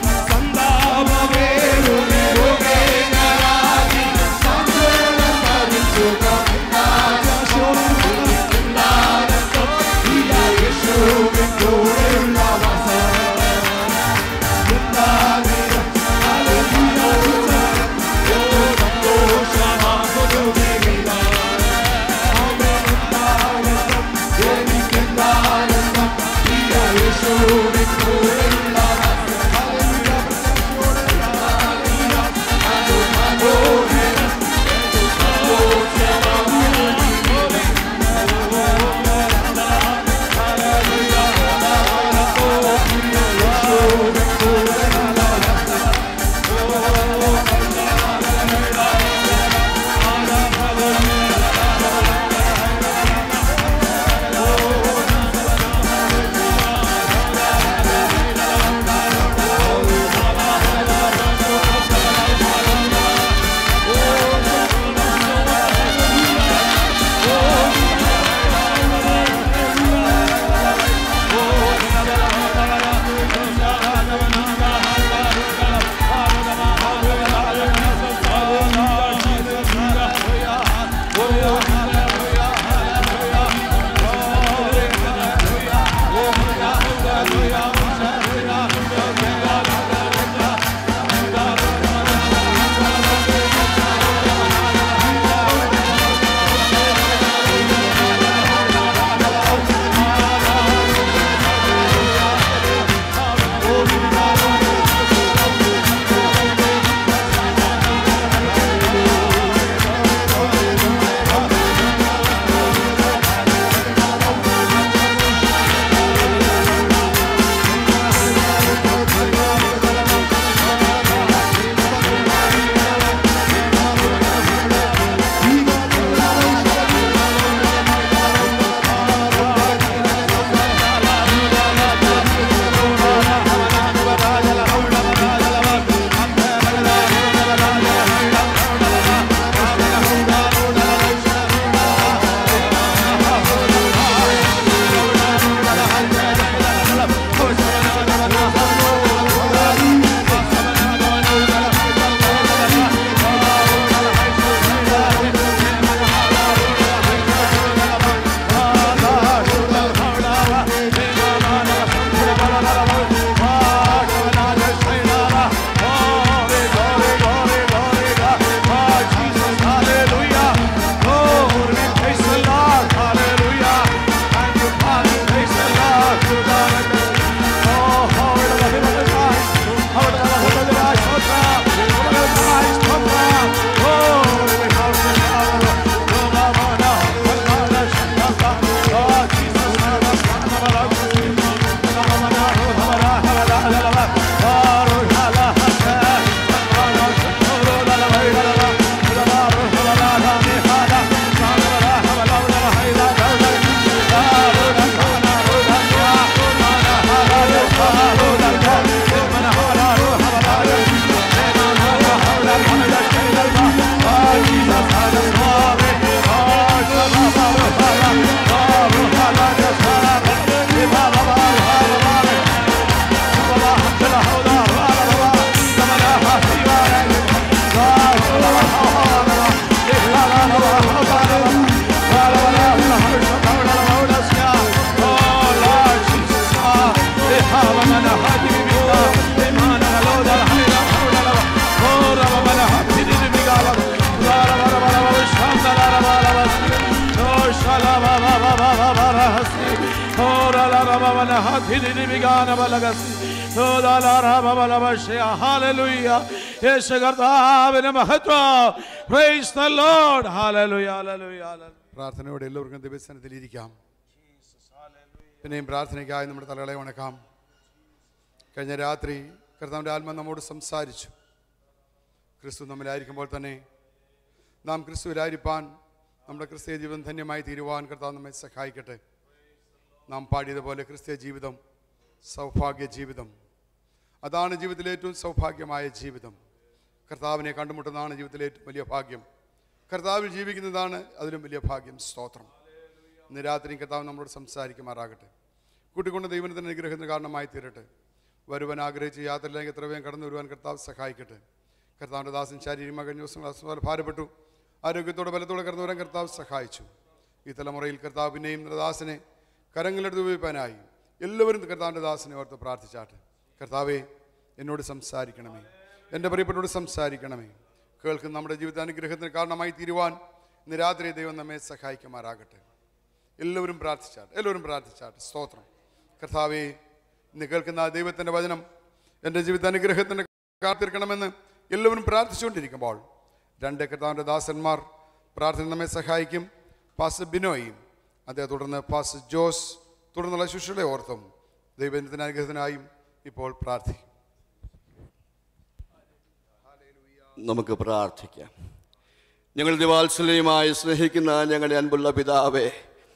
balahasi. Ora la raba balahati di bigana balagasi. Ora la raba balabashia. Hallelujah. Yesu കർത്താവിന് മഹത്വം praise the lord hallelujah hallelujah hallelujah പ്രാർത്ഥനയോടെ എല്ലാവർക്കും ദിവസനത്തിൽ ഇരിക്കാം പിന്നെയും പ്രാർത്ഥനയ്ക്കായി നമ്മുടെ തലകളെ വണക്കാം കഴിഞ്ഞ രാത്രി കർത്താവിൻ്റെ ആത്മ നമ്മോട് സംസാരിച്ചു ക്രിസ്തു നമ്മിലായിരിക്കുമ്പോൾ തന്നെ നാം ക്രിസ്തുവിലായിരിക്കാൻ നമ്മുടെ ക്രിസ്തീയ ജീവിതം ധന്യമായി തീരുവാൻ കർത്താവ് നമ്മെ സഹായിക്കട്ടെ നാം പാടിയതുപോലെ ക്രിസ്തീയ ജീവിതം സൗഭാഗ്യ ജീവിതം അതാണ് ജീവിതത്തിലെ ഏറ്റവും സൗഭാഗ്യമായ ജീവിതം കർത്താവിനെ കണ്ടുമുട്ടുന്നതാണ് ജീവിതത്തിലെ ഏറ്റവും വലിയ ഭാഗ്യം കർത്താവിൽ ജീവിക്കുന്നതാണ് അതിലും വലിയ ഭാഗ്യം സ്തോത്രം ഇന്ന് രാത്രി കർത്താവ് നമ്മളോട് സംസാരിക്കുമാറാകട്ടെ കൂട്ടിക്കൊണ്ട് ദൈവത്തിന് അനുഗ്രഹത്തിന് കാരണമായി തീരട്ടെ വരുവാൻ ആഗ്രഹിച്ച് യാത്രയിലേക്ക് എത്ര വേഗം കടന്നു വരുവാൻ കർത്താവ് സഹായിക്കട്ടെ കർത്താവിൻ്റെ ദാസൻ ശാരീരികമായി കഴിഞ്ഞ ദിവസങ്ങൾ അസുഖം ഭാരപ്പെട്ടു ആരോഗ്യത്തോടെ ബലത്തോടെ കടന്നു വരാൻ കർത്താവ് സഹായിച്ചു ഈ തലമുറയിൽ കർത്താവ് പിന്നെയും നമ്മുടെ ദാസനെ കരങ്ങളെടുത്ത് ഉപയോഗിക്കാനായി എല്ലാവരും കർത്താവിൻ്റെ ദാസനെ ഓർത്ത് പ്രാർത്ഥിച്ചാട്ടെ കർത്താവെ എന്നോട് സംസാരിക്കണമേ എൻ്റെ പ്രിയപ്പെട്ടോട് സംസാരിക്കണമേ കേൾക്കുന്ന നമ്മുടെ ജീവിത അനുഗ്രഹത്തിന് കാരണമായി തീരുവാൻ ഇന്ന് രാത്രി ദൈവം നമ്മെ സഹായിക്കുമാറാകട്ടെ എല്ലാവരും പ്രാർത്ഥിച്ചാട്ടെ എല്ലാവരും പ്രാർത്ഥിച്ചാട്ടെ സ്തോത്രം കർത്താവെ ഇന്ന് കേൾക്കുന്ന ആ ദൈവത്തിൻ്റെ വചനം എൻ്റെ ജീവിത അനുഗ്രഹത്തിന് കാത്തിരിക്കണമെന്ന് എല്ലാവരും പ്രാർത്ഥിച്ചുകൊണ്ടിരിക്കുമ്പോൾ രണ്ട് കർത്താവിൻ്റെ ദാസന്മാർ പ്രാർത്ഥന നമ്മെ സഹായിക്കും പാസ് ബിനോയും അതേ തുടർന്ന് പാസ് ജോസ് തുടർന്നുള്ള ശുശ്രൂഷകളെ ഓർത്തും ദൈവത്തിൻ്റെ അനുഗ്രഹത്തിനായും ഇപ്പോൾ പ്രാർത്ഥിക്കും നമുക്ക് പ്രാർത്ഥിക്കാം ഞങ്ങൾ ദിവാത്സല്യമായി സ്നേഹിക്കുന്ന ഞങ്ങളുടെ അൻപുള്ള പിതാവേ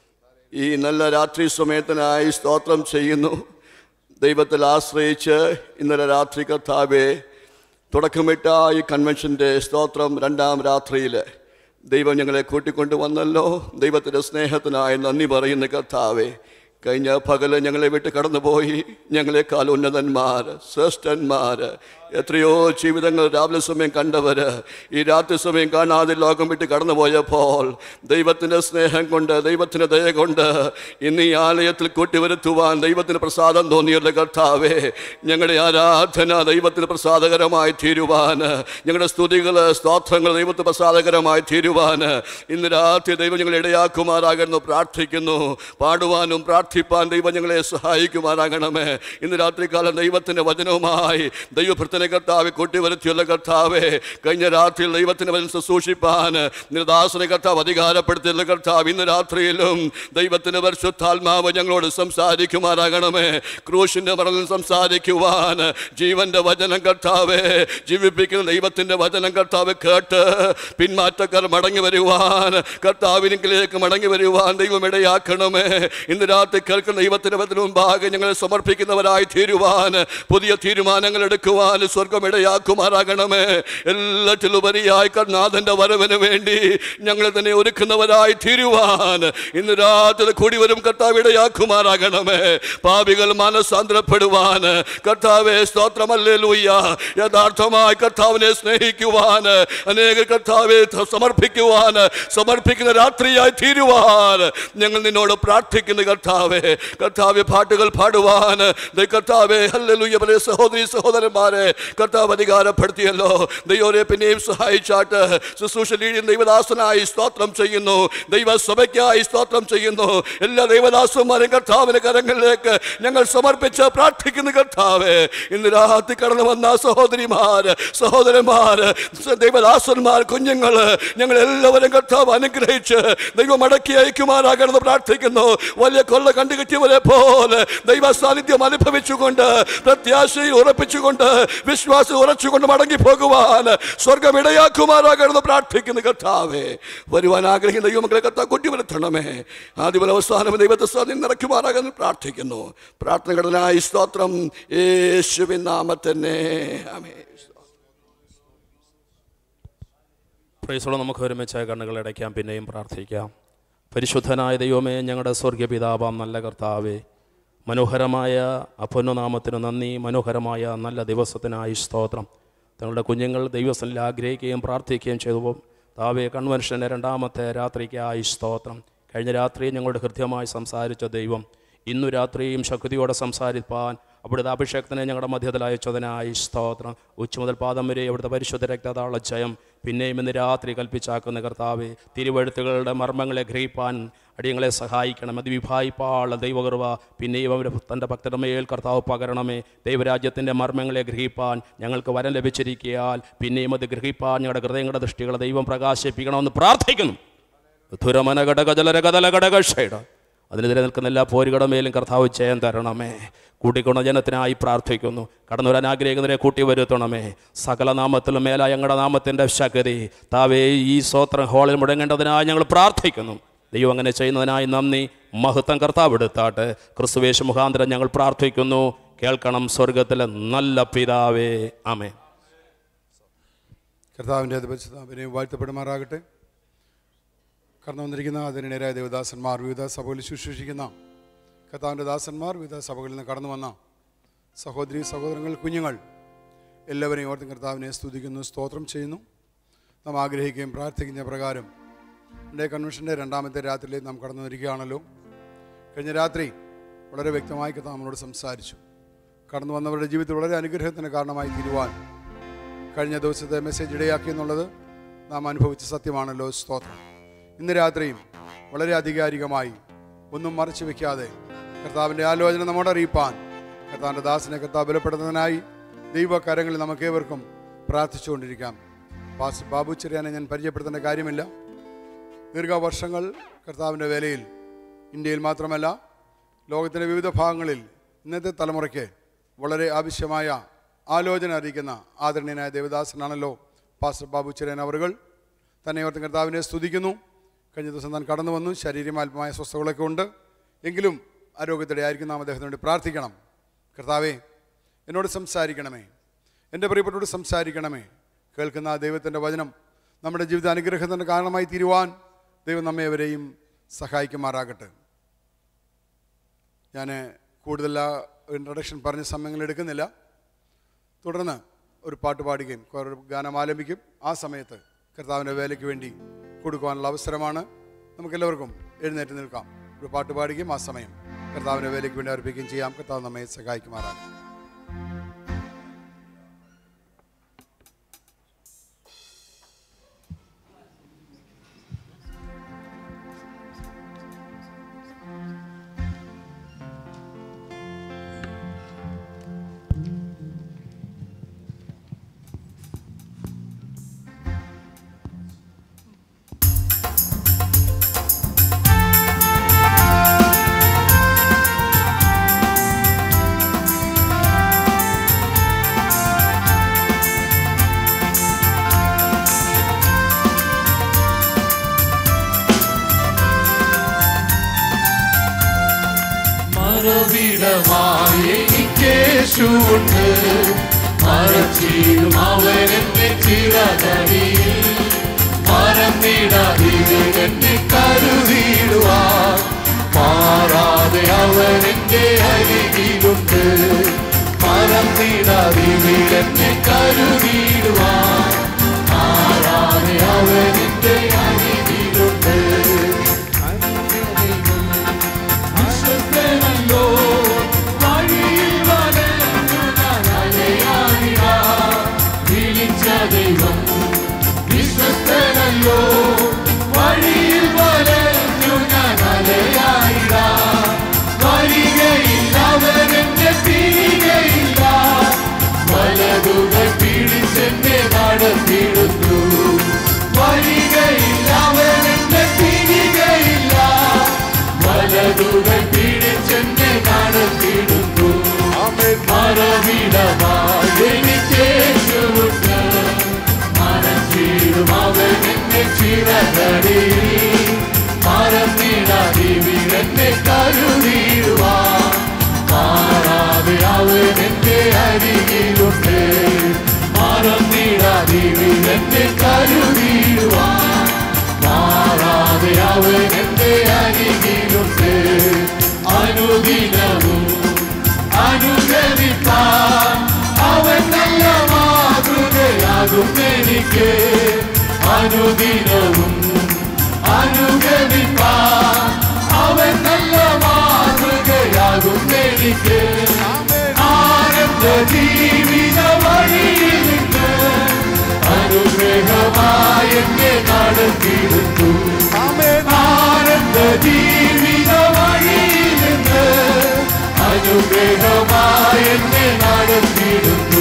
ഈ നല്ല രാത്രി സമയത്തിനായി സ്തോത്രം ചെയ്യുന്നു ദൈവത്തിൽ ആശ്രയിച്ച് ഇന്നലെ രാത്രി കർത്താവെ തുടക്കമിട്ട ഈ കൺവെൻഷൻ്റെ സ്തോത്രം രണ്ടാം രാത്രിയിൽ ദൈവം ഞങ്ങളെ കൂട്ടിക്കൊണ്ടു വന്നല്ലോ ദൈവത്തിൻ്റെ സ്നേഹത്തിനായി നന്ദി പറയുന്ന കർത്താവെ കഴിഞ്ഞ പകല് ഞങ്ങളെ വിട്ട് കടന്നുപോയി ഞങ്ങളെക്കാൾ ഉന്നതന്മാർ ശ്രേഷ്ഠന്മാർ എത്രയോ ജീവിതങ്ങൾ രാവിലെ സമയം കണ്ടവർ ഈ രാത്രി സമയം കാണാതെ ലോകം വിട്ട് കടന്നുപോയപ്പോൾ ദൈവത്തിൻ്റെ സ്നേഹം കൊണ്ട് ദൈവത്തിൻ്റെ ദയ കൊണ്ട് ഇന്ന് ഈ ആലയത്തിൽ കൂട്ടിവരുത്തുവാൻ ദൈവത്തിന് പ്രസാദം തോന്നിയുള്ള കർത്താവേ ഞങ്ങളുടെ ആരാധന ദൈവത്തിന് പ്രസാദകരമായി തീരുവാൻ ഞങ്ങളുടെ സ്തുതികൾ സ്തോത്രങ്ങൾ ദൈവത്തിന് പ്രസാദകരമായി തീരുവാൻ ഇന്ന് രാത്രി ദൈവം ഞങ്ങളെ ഇടയാക്കുമാറാകുന്നു പ്രാർത്ഥിക്കുന്നു പാടുവാനും പ്രാർത്ഥിപ്പാൻ ദൈവം ഞങ്ങളെ സഹായിക്കുമാറാകണമേ ഇന്ന് രാത്രികാലം ദൈവത്തിൻ്റെ വചനവുമായി ദൈവഭൃത്തനെ കർത്താവ് കൂട്ടിവരുത്തിയുള്ള കർത്താവെ കഴിഞ്ഞ രാത്രിയിൽ ദൈവത്തിൻ്റെ വചനം ശുശ്രൂഷിപ്പാൻ നിർദാസന കർത്താവ് അധികാരപ്പെടുത്തിയുള്ള കർത്താവ് ഇന്ന് രാത്രിയിലും ദൈവത്തിൻ്റെ പരിശുദ്ധാത്മാവ് ഞങ്ങളോട് സംസാരിക്കുമാറാകണമേ ക്രൂശിൻ്റെ മറലിൽ സംസാരിക്കുവാൻ ജീവന്റെ വചനം കർത്താവെ ജീവിപ്പിക്കുന്ന ദൈവത്തിൻ്റെ വചനം കർത്താവ് കേട്ട് പിന്മാറ്റക്കാർ മടങ്ങി വരുവാൻ കർത്താവിനെങ്കിലേക്ക് മടങ്ങി വരുവാൻ ദൈവം ഇടയാക്കണമേ ഇന്ന് രാത്രി കേൾക്കുന്ന ദൈവത്തിൻ്റെ വചനം മുമ്പാകെ ഞങ്ങളെ സമർപ്പിക്കുന്നവരായി തീരുവാൻ പുതിയ തീരുമാനങ്ങൾ എടുക്കുവാൻ സ്വർഗം ഇടയാക്കുമാറാകണമേ എല്ലാറ്റിലുപരിയായി കർനാഥന്റെ വരവിന് വേണ്ടി ഞങ്ങളെ തന്നെ ഒരുക്കുന്നവരായി തീരുവാൻ ഇന്ന് രാത്രി കൂടി വരും കർത്താവ് ഇടയാക്കുമാറാകണമേ പാപികൾ മനസ്സാന്തരപ്പെടുവാൻ കർത്താവെ സ്തോത്രമല്ലേ ലൂയ്യ യഥാർത്ഥമായി കർത്താവിനെ സ്നേഹിക്കുവാൻ അനേക കർത്താവെ സമർപ്പിക്കുവാൻ സമർപ്പിക്കുന്ന രാത്രിയായി തീരുവാൻ ഞങ്ങൾ നിന്നോട് പ്രാർത്ഥിക്കുന്ന കർത്താവെ കർത്താവെ പാട്ടുകൾ പാടുവാൻ ദൈ കർത്താവെ ഹല്ലേലൂയ പല സഹോദരി സഹോദരന്മാരെ കർത്താവ് അധികാരപ്പെടുത്തിയല്ലോ ദൈവരെ പിന്നെയും സഹായിച്ചാട്ട് ശുശ്രൂഷ ലീഡിയൻ ദൈവദാസനായി സ്തോത്രം ചെയ്യുന്നു ദൈവസഭയ്ക്കായി സ്തോത്രം ചെയ്യുന്നു എല്ലാ ദൈവദാസന്മാരും കർത്താവിന്റെ കരങ്ങളിലേക്ക് ഞങ്ങൾ സമർപ്പിച്ച് പ്രാർത്ഥിക്കുന്ന കർത്താവെ ഇന്ന് രാത്രി കടന്നു വന്ന സഹോദരിമാർ സഹോദരന്മാർ ദൈവദാസന്മാർ കുഞ്ഞുങ്ങൾ ഞങ്ങൾ എല്ലാവരും കർത്താവ് അനുഗ്രഹിച്ച് ദൈവം മടക്കി അയക്കുമാറാകണമെന്ന് പ്രാർത്ഥിക്കുന്നു വലിയ കൊള്ള കണ്ടുകിട്ടിയവരെ പോലെ ദൈവ സാന്നിധ്യം അനുഭവിച്ചുകൊണ്ട് പ്രത്യാശയിൽ ഉറപ്പിച്ചുകൊണ്ട് വിശ്വാസം ഉറച്ചുകൊണ്ട് മടങ്ങി പോകുവാൻ സ്വർഗം ഇടയാക്കുമാറാകണമെന്ന് പ്രാർത്ഥിക്കുന്നു കർത്താവേ വരുവാൻ ആഗ്രഹിക്കുന്ന ദൈവമക്കളെ കർത്താവ് കൊണ്ടുവരുത്തണമേ ആദ്യമല അവസാനം ദൈവത്തെ സ്വാധീനം നിറയ്ക്കുമാറാകുന്നു പ്രാർത്ഥിക്കുന്നു പ്രാർത്ഥനകളിനായി സ്തോത്രം യേശുവിൻ നാമത്തന്നെ ആമേ പ്രൈസോളം നമുക്ക് ഒരുമിച്ച് കണ്ണുകൾ അടയ്ക്കാം പിന്നെയും പ്രാർത്ഥിക്കാം പരിശുദ്ധനായ ദൈവമേ ഞങ്ങളുടെ സ്വർഗീയ പിതാവാം നല്ല കർത്താവേ മനോഹരമായ അപ്പൊന്നുനാമത്തിന് നന്ദി മനോഹരമായ നല്ല ദിവസത്തിനായി സ്തോത്രം തങ്ങളുടെ കുഞ്ഞുങ്ങൾ ദൈവസ്ഥലിൽ ആഗ്രഹിക്കുകയും പ്രാർത്ഥിക്കുകയും ചെയ്തു താവേ കൺവെൻഷൻ്റെ രണ്ടാമത്തെ രാത്രിക്കായി സ്തോത്രം കഴിഞ്ഞ രാത്രി ഞങ്ങളുടെ ഹൃദ്യമായി സംസാരിച്ച ദൈവം ഇന്നു രാത്രിയും ശക്തിയോടെ സംസാരിപ്പാൻ അവിടുത്തെ അഭിഷേകത്തിനെ ഞങ്ങളുടെ മധ്യത്തിൽ അയച്ചതിനായി സ്തോത്രം ഉച്ച മുതൽ പാദം വരെ അവിടുത്തെ പരിശുദ്ധ രക്തതാള ജയം പിന്നെയും ഇന്ന് രാത്രി കൽപ്പിച്ചാക്കുന്ന കർത്താവെ തിരുവഴുത്തുകളുടെ മർമ്മങ്ങളെ ഗ്രഹിപ്പാൻ അടിയങ്ങളെ സഹായിക്കണം അത് വിഭായിപ്പാള ദൈവകൃപ പിന്നെയും അവർ തൻ്റെ ഭക്തരുടെ മേൽ കർത്താവ് പകരണമേ ദൈവരാജ്യത്തിൻ്റെ മർമ്മങ്ങളെ ഗ്രഹിപ്പാൻ ഞങ്ങൾക്ക് വരം ലഭിച്ചിരിക്കയാൽ പിന്നെയും അത് ഗ്രഹിപ്പാൻ ഞങ്ങളുടെ ഹൃദയങ്ങളുടെ ദൃഷ്ടികളെ ദൈവം പ്രകാശിപ്പിക്കണമെന്ന് പ്രാർത്ഥിക്കുന്നു ധുരമന ഘടക ജലര കതല ഘടക ഷൈഡ അതിനെതിരെ നിൽക്കുന്ന എല്ലാ പോരുകളുടെ മേലും കർത്താവ് ചെയ്യാൻ തരണമേ കൂട്ടിക്കൊണ്ട ജനത്തിനായി പ്രാർത്ഥിക്കുന്നു കടന്നു വരാൻ ആഗ്രഹിക്കുന്നവരെ കൂട്ടി വരുത്തണമേ സകല നാമത്തിലും മേലായ ഞങ്ങളുടെ നാമത്തിൻ്റെ ശക്തി താവേ ഈ സ്വോത്രം ഹോളിൽ മുടങ്ങേണ്ടതിനായി ഞങ്ങൾ പ്രാർത്ഥിക്കുന്നു ദൈവം അങ്ങനെ ചെയ്യുന്നതിനായി നന്ദി മഹത്വം കർത്താവ് എടുത്താട്ട് ക്രിസ്തുവേശ മുഖാന്തരം ഞങ്ങൾ പ്രാർത്ഥിക്കുന്നു കേൾക്കണം സ്വർഗത്തിലെ നല്ല പിതാവേ ആമേ കർത്താവിൻ്റെ അതിപരിശുദ്ധാവിനെയും വാഴ്ത്തപ്പെടുമാറാകട്ടെ കടന്നു വന്നിരിക്കുന്ന അതിനിടയായ ദേവദാസന്മാർ വിവിധ സഭകളിൽ ശുശ്രൂഷിക്കുന്ന കർത്താവിൻ്റെ ദാസന്മാർ വിവിധ സഭകളിൽ നിന്ന് കടന്നു വന്ന സഹോദരി സഹോദരങ്ങൾ കുഞ്ഞുങ്ങൾ എല്ലാവരെയും ഓർത്തും കർത്താവിനെ സ്തുതിക്കുന്നു സ്തോത്രം ചെയ്യുന്നു നാം ആഗ്രഹിക്കുകയും പ്രാർത്ഥിക്കുന്ന പ്രകാരം എൻ്റെ കൺവെൻഷൻ്റെ രണ്ടാമത്തെ രാത്രിയിൽ നാം കടന്നു വരികയാണല്ലോ കഴിഞ്ഞ രാത്രി വളരെ വ്യക്തമായി കർത്താവ് നമ്മളോട് സംസാരിച്ചു കടന്നു വന്നവരുടെ ജീവിതത്തിൽ വളരെ അനുഗ്രഹത്തിന് കാരണമായി തീരുവാൻ കഴിഞ്ഞ ദിവസത്തെ മെസ്സേജ് ഇടയാക്കി എന്നുള്ളത് നാം അനുഭവിച്ച സത്യമാണല്ലോ സ്തോത്രം ഇന്ന് രാത്രിയും വളരെ ആധികാരികമായി ഒന്നും മറച്ചു വെക്കാതെ കർത്താവിൻ്റെ ആലോചന നമ്മോട് അറിയിപ്പാൻ കർത്താവിൻ്റെ ദാസനെ കർത്താവ് ബലപ്പെടുന്നതിനായി ദൈവകരങ്ങളിൽ നമുക്കേവർക്കും പ്രാർത്ഥിച്ചുകൊണ്ടിരിക്കാം പാസ് ബാബു ചെറിയാനെ ഞാൻ പരിചയപ്പെടുത്തേണ്ട കാര്യമില്ല ദീർഘവർഷങ്ങൾ കർത്താവിൻ്റെ വേലയിൽ ഇന്ത്യയിൽ മാത്രമല്ല ലോകത്തിൻ്റെ വിവിധ ഭാഗങ്ങളിൽ ഇന്നത്തെ തലമുറയ്ക്ക് വളരെ ആവശ്യമായ ആലോചന അറിയിക്കുന്ന ആദരണീയനായ ദേവദാസനാണല്ലോ പാസ്റ്റർ ബാബു ചെറിയൻ അവറുകൾ തന്നെ ഓർത്ത് കർത്താവിനെ സ്തുതിക്കുന്നു കഴിഞ്ഞ ദിവസം താൻ കടന്നു വന്നു ശാരീരികമാത്മമായ സ്വസ്ഥകളൊക്കെ ഉണ്ട് എങ്കിലും ആരോഗ്യത്തോടെ ആയിരിക്കും നാം അദ്ദേഹത്തിന് വേണ്ടി പ്രാർത്ഥിക്കണം കർത്താവേ എന്നോട് സംസാരിക്കണമേ എൻ്റെ പ്രിയപ്പെട്ടോട് സംസാരിക്കണമേ കേൾക്കുന്ന ആ ദൈവത്തിൻ്റെ വചനം നമ്മുടെ ജീവിത അനുഗ്രഹത്തിൻ്റെ കാരണമായി തീരുവാൻ ദൈവം നമ്മെ അവരെയും സഹായിക്കുമാറാകട്ടെ ഞാൻ കൂടുതൽ ആ ഇൻട്രഡക്ഷൻ പറഞ്ഞ സമയങ്ങൾ എടുക്കുന്നില്ല തുടർന്ന് ഒരു പാട്ട് പാടുകയും ഒരു ഗാനം ആലപിക്കും ആ സമയത്ത് കർത്താവിൻ്റെ വേലയ്ക്ക് വേണ്ടി കൊടുക്കുവാനുള്ള അവസരമാണ് നമുക്കെല്ലാവർക്കും എഴുന്നേറ്റ് നിൽക്കാം ഒരു പാട്ട് പാടുകയും ആ സമയം കർത്താവിൻ്റെ വേലയ്ക്ക് വേണ്ടി അർപ്പിക്കുകയും ചെയ്യാം കർത്താവ് നമ്മെ സഹായിക്കുമാറാണ് മറവിടമായി എനിക്കേശുണ്ട് മറച്ചിടും അവനെന്നെ ചിറകടിയിൽ മറന്നിടാതിവനെന്നെ കരുതിടുവാൻ മാറാതെ അവനെന്റെ അരികിലുണ്ട് മറന്നിടാതിവനെന്നെ കരുതിടുവാൻ മാറാതെ അവനെന്റെ അരികിലുണ്ട് വിശ്വസ്തനല്ലോ വഴിയിൽ വലഞ്ഞു ഞാൻ അലയാനിടാ വിളിച്ച ദൈവം വിശ്വസ്തനല്ലോ വഴിയിൽ വലഞ്ഞു ഞാൻ അലയാനിടാ വരികയില്ല അവനെന്നെ തിരികയില്ല വലതുകൾ പിടിച്ചെന്നെ നടത്തിടുന്നു വരികയില്ല അവനെന്നെ തിരികയില്ല വലതുകൾ പിടിച്ചെന്നെ നടത്തിടുന്നു മറവിടമായി എനിക്കേശുണ്ട് മറച്ചിടും അവൻ എന്നെ ചിറകടി മറന്നിടാതിവിടെന്നെ കരുതിടുവാൻ മാറാതെ അവൻ എന്റെ അരികിലുണ്ട് മറന്നിടാതിവിടെന്നെ കരുതിടുവാൻ മാറാതെ അവൻ എന്റെ അരികിലുണ്ട് അനുദിനവും അനുഗമിക്കാൻ അവൻ നല്ല മാതൃകയാകും എനിക്ക് അനുദിനവും അനുഗമിക്കാൻ അവൻ നല്ല മാതൃകയാകും എനിക്ക് ആനന്ദ ജീവിത വഴിയിൽ നിന്ന് അനുഗ്രഹമാ നടത്തിടുന്നു ആനന്ദ ജീവിത വഴിയിൽ നിന്ന് അനുഗ്രഹമായി എന്നെ നടത്തിടുന്നു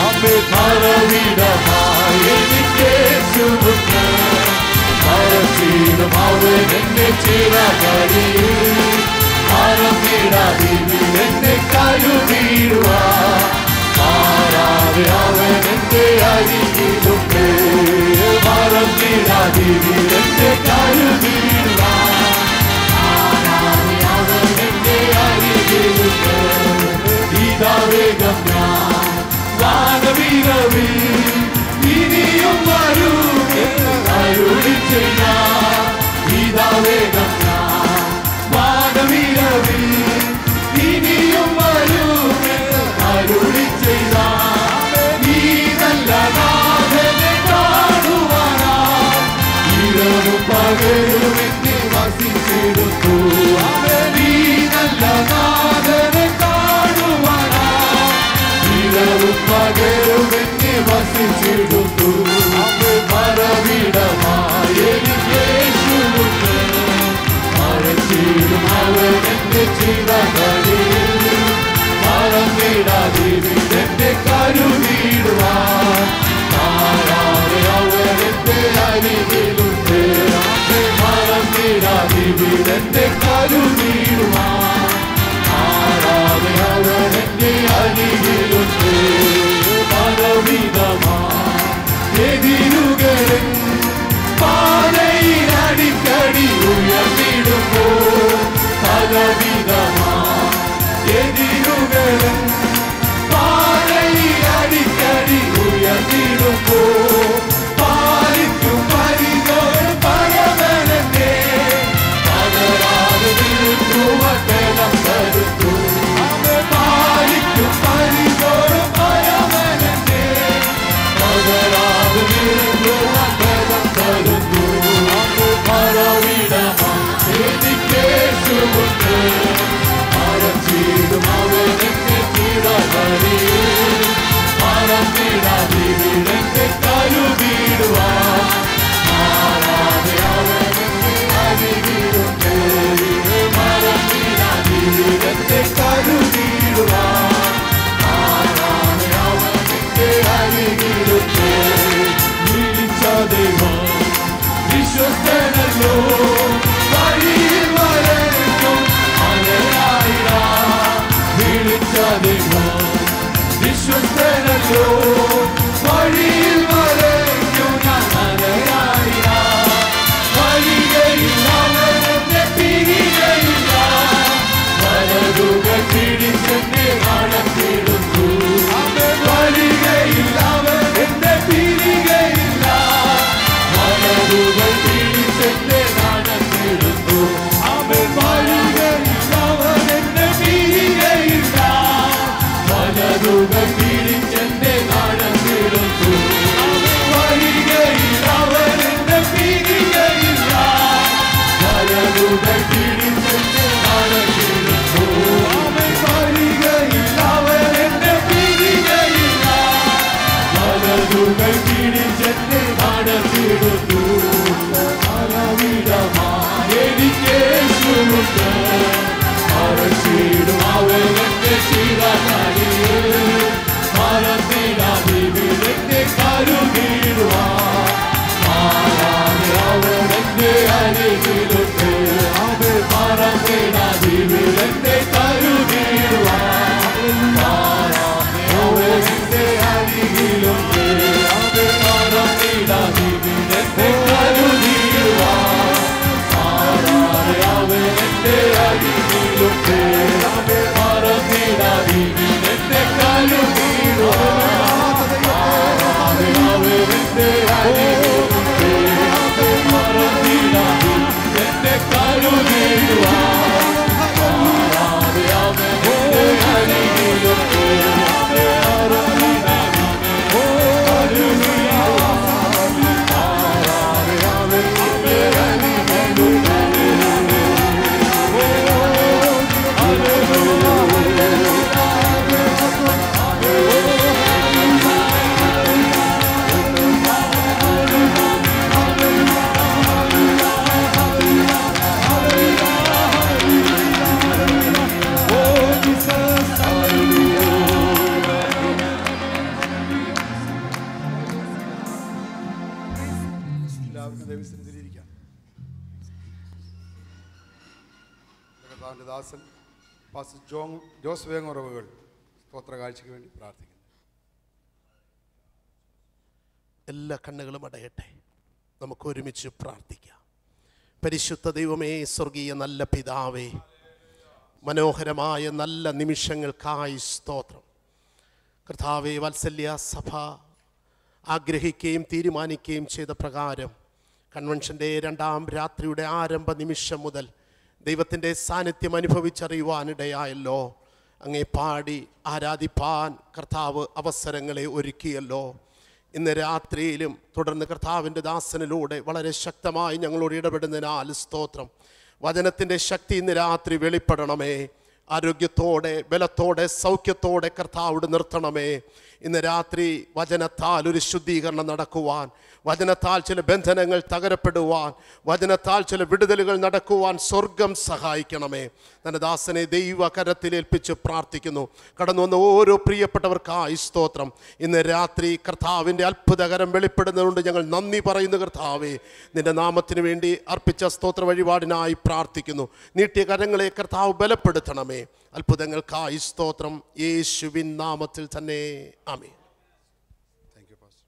മറവിടമായി എനിക്ക് ചുമന്ന് മറച്ചിടും അവൻ എന്നെ ചിറകളിൽ മറന്നിടാതെ എന്നെ കരുതിടുവാ മാറാതെ അവൻ എന്റെ അരികിലുണ്ട് മറന്നിടാതെ എന്നെ കരുതിടുവാ മാറാതെ അവൻ എന്റെ അരികിലുണ്ട് ഇതാ വേഗം ഞാൻ വാനവീരവിൽ ഇനിയും വരൂ എന്ന് അരുളി ചെയ്യാം ഇതാ വേഗം ഞാൻ വാനവീരവിൽ ഇനിയും വരൂ എന്ന് അരുളി ചെയ്യാം ഈ നല്ല നാഥനെ കാണുവാനാ ഇരവും പകലും എന്നെ വസിച്ചിടുന്നു ഈ നല്ല നാഥനെ കാണുവാനാ ഇരവും പകലും എന്നെ വസിച്ചിടുന്നു മറവിടമായി എനിക്ക് യേശുവുണ്ട് മറച്ചിടും അവൻ എന്റെ ചിറകളിൽ മറന്നിടാതെ എന്റെ കരുതിടുവാൻ മാറാതെ അവൻ എന്റെ അരികിലുണ്ട് മറന്നിടാതെ എന്റെ കരുതിടുവാൻ മാറാതെ അവൻ എന്റെ അരികിലുണ്ട് മറവിധമായി എതിരുകളും പാതയിൽ അടിക്കടി ഉയർന്നിടുമ്പോ പലവിധമാ എതിരുകളും പാതയിൽ അടിക്കടി ഉയർന്നിടുമ്പോ പാലിക്കും പരിതോൾ പരമനന്റെ പകരാതെ നിൽക്കുവട്ടം തരുത്തു പാലിക്കും പരിതോൾ പരമനന്റെ പകരാതെ നിൽക്കുവട്ടം തരുത്തു മറവിടമാ എനിക്കേശുണ്ട് മറച്ചിടും അവനെന്നെ ചിറകളിൽ മറന്നിടാതെ എന്നെ കരുതിടുവാൻ മാറാതെ അവനെന്നെ അരികിലുണ്ട് മറന്നിടാതെ എന്നെ കരുതിടുവാൻ മാറാതെ അവനെന്നെ അരികിലുണ്ട് വിളിച്ച ദൈവം വിശ്വസ്തനല്ലോ വഴിയിൽ വരയ്ക്കും മലയായിരാ വിളിച്ച ദൈവം വിശ്വസ്തനല്ലോ വഴിയിൽ വരയ്ക്കും ഞാൻ മലയായിരാ വഴികയിൽ അവനെന്നെ പിരികയില്ല വലതുകൾ പിടിച്ചെന്നെ നടത്തിടുന്നു വഴികയിൽ അവൻ എന്നെ പിരികയില്ല വലതുകൾ പിടിച്ചെന്നെ നടത്തിടുന്നു അവൻ വഴികയിൽ അവൻ എന്നെ പിരികയില്ല വലതുകൾ പിടിച്ചെന്നെ നട എല്ലാവർക്കും ദൈവസ്ഥിതിയിരിക്കാം കർത്താവിൻ്റെ ദാസൻ പാസ് ജോ ജോസ് വേങ്ങുറവുകൾ സ്തോത്ര കാഴ്ചയ്ക്ക് വേണ്ടി പ്രാർത്ഥിക്കുന്നു എല്ലാ കണ്ണുകളും അടയട്ടെ നമുക്ക് ഒരുമിച്ച് പ്രാർത്ഥിക്കാം പരിശുദ്ധ ദൈവമേ സ്വർഗീയ നല്ല പിതാവേ മനോഹരമായ നല്ല നിമിഷങ്ങൾക്കായി സ്തോത്രം കർത്താവെ വാത്സല്യ സഭ ആഗ്രഹിക്കുകയും തീരുമാനിക്കുകയും ചെയ്ത പ്രകാരം കൺവെൻഷൻ്റെ രണ്ടാം രാത്രിയുടെ ആരംഭ നിമിഷം മുതൽ ദൈവത്തിൻ്റെ സാന്നിധ്യം അനുഭവിച്ചറിയുവാനിടയായല്ലോ അങ്ങേ പാടി ആരാധിപ്പാൻ കർത്താവ് അവസരങ്ങളെ ഒരുക്കിയല്ലോ ഇന്ന് രാത്രിയിലും തുടർന്ന് കർത്താവിൻ്റെ ദാസനിലൂടെ വളരെ ശക്തമായി ഞങ്ങളോട് ഇടപെടുന്നതിനാൽ സ്തോത്രം വചനത്തിൻ്റെ ശക്തി ഇന്ന് രാത്രി വെളിപ്പെടണമേ ആരോഗ്യത്തോടെ ബലത്തോടെ സൗഖ്യത്തോടെ കർത്താവിടെ നിർത്തണമേ ഇന്ന് രാത്രി വചനത്താൽ ഒരു ശുദ്ധീകരണം നടക്കുവാൻ വചനത്താൽ ചില ബന്ധനങ്ങൾ തകരപ്പെടുവാൻ വചനത്താൽ ചില വിടുതലുകൾ നടക്കുവാൻ സ്വർഗം സഹായിക്കണമേ തൻ്റെ ദാസനെ ദൈവ കരത്തിലേൽപ്പിച്ച് പ്രാർത്ഥിക്കുന്നു കടന്നു വന്ന ഓരോ പ്രിയപ്പെട്ടവർക്കായി സ്തോത്രം ഇന്ന് രാത്രി കർത്താവിൻ്റെ അത്ഭുതകരം വെളിപ്പെടുന്നതുകൊണ്ട് ഞങ്ങൾ നന്ദി പറയുന്നു കർത്താവേ നിന്റെ നാമത്തിന് വേണ്ടി അർപ്പിച്ച സ്തോത്ര വഴിപാടിനായി പ്രാർത്ഥിക്കുന്നു നീട്ടിയ കരങ്ങളെ കർത്താവ് ബലപ്പെടുത്തണമേ അത്ഭുതങ്ങൾക്കായി സ്തോത്രം യേശുവിൻ നാമത്തിൽ തന്നെ ആമേ താങ്ക് യു പാസ്റ്റർ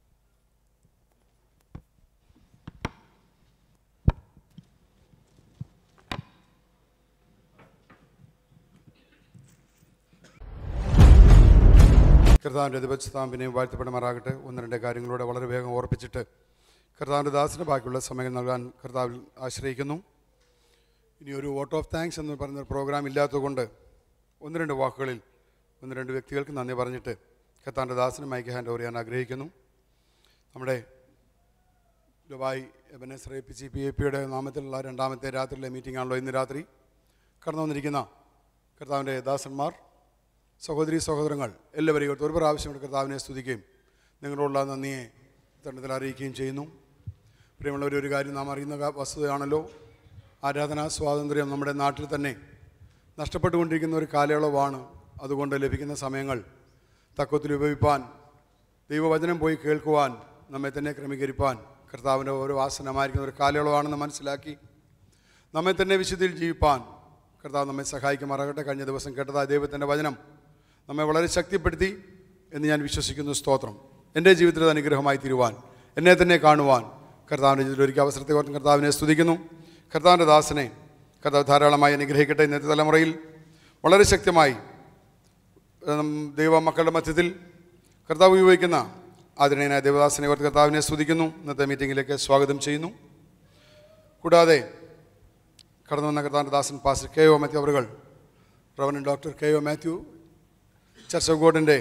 കർത്താവിൻ്റെ ദിവസത്താമ്പിനെയും വാഴ്ത്തപ്പെടുമാറാകട്ടെ ഒന്ന് രണ്ട് കാര്യങ്ങളൂടെ വളരെ വേഗം ഓർപ്പിച്ചിട്ട് കർത്താവിൻ്റെ ദാസിന് ബാക്കിയുള്ള സമയം നൽകാൻ കർത്താവിൽ ആശ്രയിക്കുന്നു ഇനി ഒരു വോട്ട് ഓഫ് താങ്ക്സ് എന്ന് പറയുന്ന പ്രോഗ്രാം ഇല്ലാത്തതുകൊണ്ട് ഒന്ന് രണ്ട് വാക്കുകളിൽ ഒന്ന് രണ്ട് വ്യക്തികൾക്ക് നന്ദി പറഞ്ഞിട്ട് കർത്താവിൻ്റെ ദാസിന് മൈക്ക് ഹാൻഡ് ഓവർ ചെയ്യാൻ ആഗ്രഹിക്കുന്നു നമ്മുടെ Dubai Ebenezer P C P A പിയുടെ നാമത്തിലുള്ള രണ്ടാമത്തെ രാത്രിയിലെ മീറ്റിംഗ് ആണല്ലോ ഇന്ന് രാത്രി കടന്നു വന്നിരിക്കുന്ന കർത്താവിൻ്റെ ദാസന്മാർ സഹോദരി സഹോദരങ്ങൾ എല്ലാവരെയും ഓർത്ത് ഒരു പ്രാവശ്യം കൂടി കർത്താവിനെ സ്തുതിക്കുകയും നിങ്ങളോടുള്ള നന്ദിയെ തണ്ടത്തിൽ അറിയിക്കുകയും ചെയ്യുന്നു പ്രിയമുള്ളവർ ഒരു കാര്യം നാം അറിയുന്ന ക- വസ്തുതയാണല്ലോ ആരാധനാ സ്വാതന്ത്ര്യം നമ്മുടെ നാട്ടിൽ തന്നെ നഷ്ടപ്പെട്ടുകൊണ്ടിരിക്കുന്ന ഒരു കാലയളവാണ് അതുകൊണ്ട് ലഭിക്കുന്ന സമയങ്ങൾ തക്കത്തിൽ ഉപയോഗിപ്പാൻ ദൈവവചനം പോയി കേൾക്കുവാൻ നമ്മെ തന്നെ ക്രമീകരിപ്പാൻ കർത്താവിൻ്റെ ഓരോ ആസനമായിരിക്കുന്ന ഒരു കാലയളവാണെന്ന് മനസ്സിലാക്കി നമ്മെ തന്നെ വിശുദ്ധിയിൽ ജീവിപ്പാൻ കർത്താവ് നമ്മെ സഹായിക്കുമാറാകട്ടെ കഴിഞ്ഞ ദിവസം കേട്ടതായ ദൈവത്തിൻ്റെ വചനം നമ്മെ വളരെ ശക്തിപ്പെടുത്തി എന്ന് ഞാൻ വിശ്വസിക്കുന്നു സ്തോത്രം എൻ്റെ ജീവിതത്തിൽ അത് അനുഗ്രഹമായി തീരുവാൻ എന്നെ തന്നെ കാണുവാൻ കർത്താവിൻ്റെ ജീവിതത്തിൽ ഒരിക്കൽ അവസരത്തെ ഓർത്ത് കർത്താവിനെ സ്തുതിക്കുന്നു കർത്താവിൻ്റെ ദാസനെ കർത്താവ് ധാരാളമായി അനുഗ്രഹിക്കട്ടെ ഇന്നത്തെ തലമുറയിൽ വളരെ ശക്തമായി ഉം, ദൈവ മക്കളുടെ മധ്യത്തിൽ കർത്താവ് ഉപയോഗിക്കുന്ന ആദരണീയനായ ദേവദാസനെ ഓർത്ത് കർത്താവിനെ സ്തുതിക്കുന്നു ഇന്നത്തെ മീറ്റിങ്ങിലേക്ക് സ്വാഗതം ചെയ്യുന്നു കൂടാതെ കടന്നു വന്ന കർത്താവിൻ്റെ ദാസൻ പാസ്റ്റർ കെ ഒ മാത്യു അവറുകൾ reverend doctor K O Mathew church of ഗോഡിൻ്റെ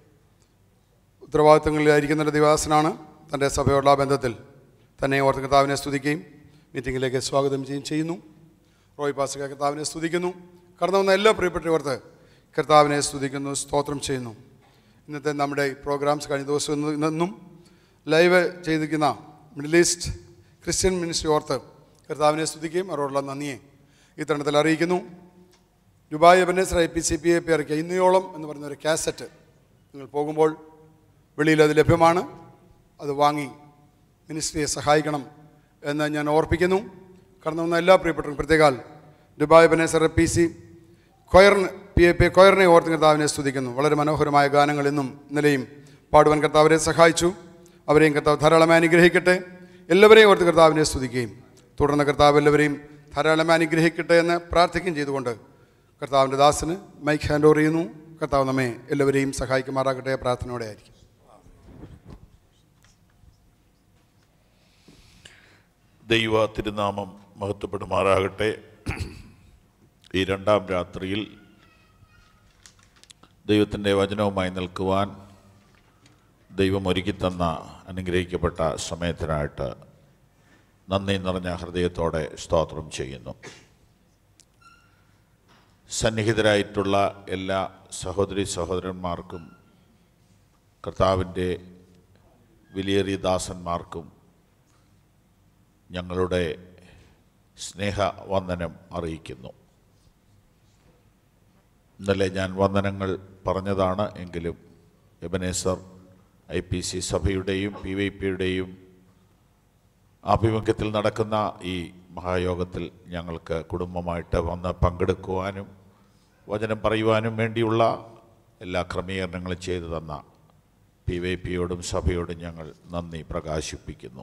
ഉത്തരവാദിത്തങ്ങളിലായിരിക്കുന്ന ഒരു ദേവദാസനാണ് തൻ്റെ സഭയോടുള്ള ബന്ധത്തിൽ തന്നെ ഓർത്ത് കർത്താവിനെ സ്തുതിക്കുകയും മീറ്റിങ്ങിലേക്ക് സ്വാഗതം ചെയ്യുകയും ചെയ്യുന്നു റോയ് പാസ്റ്റർ കർത്താവിനെ സ്തുതിക്കുന്നു കടന്നു വന്ന എല്ലാ പ്രിയപ്പെട്ടവർക്ക് കർത്താവിനെ സ്തുതിക്കുന്നു സ്തോത്രം ചെയ്യുന്നു ഇന്നത്തെ നമ്മുടെ ഈ പ്രോഗ്രാംസ് കഴിഞ്ഞ ദിവസം നിന്നും ലൈവ് ചെയ്തിരിക്കുന്ന മിഡിൽ ഈസ്റ്റ് ക്രിസ്ത്യൻ മിനിസ്ട്രി ഓർത്ത് കർത്താവിനെ സ്തുതിക്കുകയും അവരോടുള്ള നന്ദിയെ ഈ തരണത്തിൽ അറിയിക്കുന്നു Dubai Ebenezer I P C P A P ഇറക്കിയ ഇന്നയോളം എന്ന് പറയുന്ന ഒരു കാസറ്റ് നിങ്ങൾ പോകുമ്പോൾ വെളിയിൽ അത് ലഭ്യമാണ് അത് വാങ്ങി മിനിസ്ട്രിയെ സഹായിക്കണം എന്ന് ഞാൻ ഓർപ്പിക്കുന്നു കടന്നു വന്ന എല്ലാ പ്രിയപ്പെട്ടവരും പ്രത്യേകാൽ ദുബായ് ബനേസർ പി സി കൊയറിന് പി എ പി കൊയറിനെ ഓർത്ത് കർത്താവിനെ സ്തുതിക്കുന്നു വളരെ മനോഹരമായ ഗാനങ്ങൾ ഇന്നും ഇന്നലെയും പാടുവാൻ കർത്താവരെ സഹായിച്ചു അവരെയും കർത്താവ് ധാരാളമായി അനുഗ്രഹിക്കട്ടെ എല്ലാവരെയും ഓർത്ത് കർത്താവിനെ സ്തുതിക്കുകയും തുടർന്ന് കർത്താവ് എല്ലാവരെയും ധാരാളമായി അനുഗ്രഹിക്കട്ടെ എന്ന് പ്രാർത്ഥിക്കുകയും ചെയ്തുകൊണ്ട് കർത്താവിൻ്റെ ദാസന് മൈക്ക് ഹാൻഡ് ഓവർ ചെയ്യുന്നു കർത്താവ് നമ്മെ എല്ലാവരെയും സഹായിക്കുമാറാകട്ടെ പ്രാർത്ഥനയോടെ ആയിരിക്കും ദൈവ തിരുനാമം മഹത്വപ്പെടുമാറാകട്ടെ ഈ രണ്ടാം രാത്രിയിൽ ദൈവത്തിൻ്റെ വചനവുമായി നിൽക്കുവാൻ ദൈവം ഒരുക്കിത്തന്ന അനുഗ്രഹിക്കപ്പെട്ട സമയത്തിനായിട്ട് നന്ദി നിറഞ്ഞ ഹൃദയത്തോടെ സ്തോത്രം ചെയ്യുന്നു സന്നിഹിതരായിട്ടുള്ള എല്ലാ സഹോദരി സഹോദരന്മാർക്കും കർത്താവിൻ്റെ വിലയേറിയ ദാസന്മാർക്കും ഞങ്ങളുടെ സ്നേഹവന്ദനം അറിയിക്കുന്നു ഇന്നലെ ഞാൻ വന്ദനങ്ങൾ പറഞ്ഞതാണ് എങ്കിലും എബനേസർ ഐ പി സി സഭയുടെയും പി വൈ പിയുടെയും ആഭിമുഖ്യത്തിൽ നടക്കുന്ന ഈ മഹായോഗത്തിൽ ഞങ്ങൾക്ക് കുടുംബമായിട്ട് വന്ന് പങ്കെടുക്കുവാനും വചനം പറയുവാനും വേണ്ടിയുള്ള എല്ലാ ക്രമീകരണങ്ങളും ചെയ്തു തന്ന പി വൈ പിയോടും സഭയോടും ഞങ്ങൾ നന്ദി പ്രകാശിപ്പിക്കുന്നു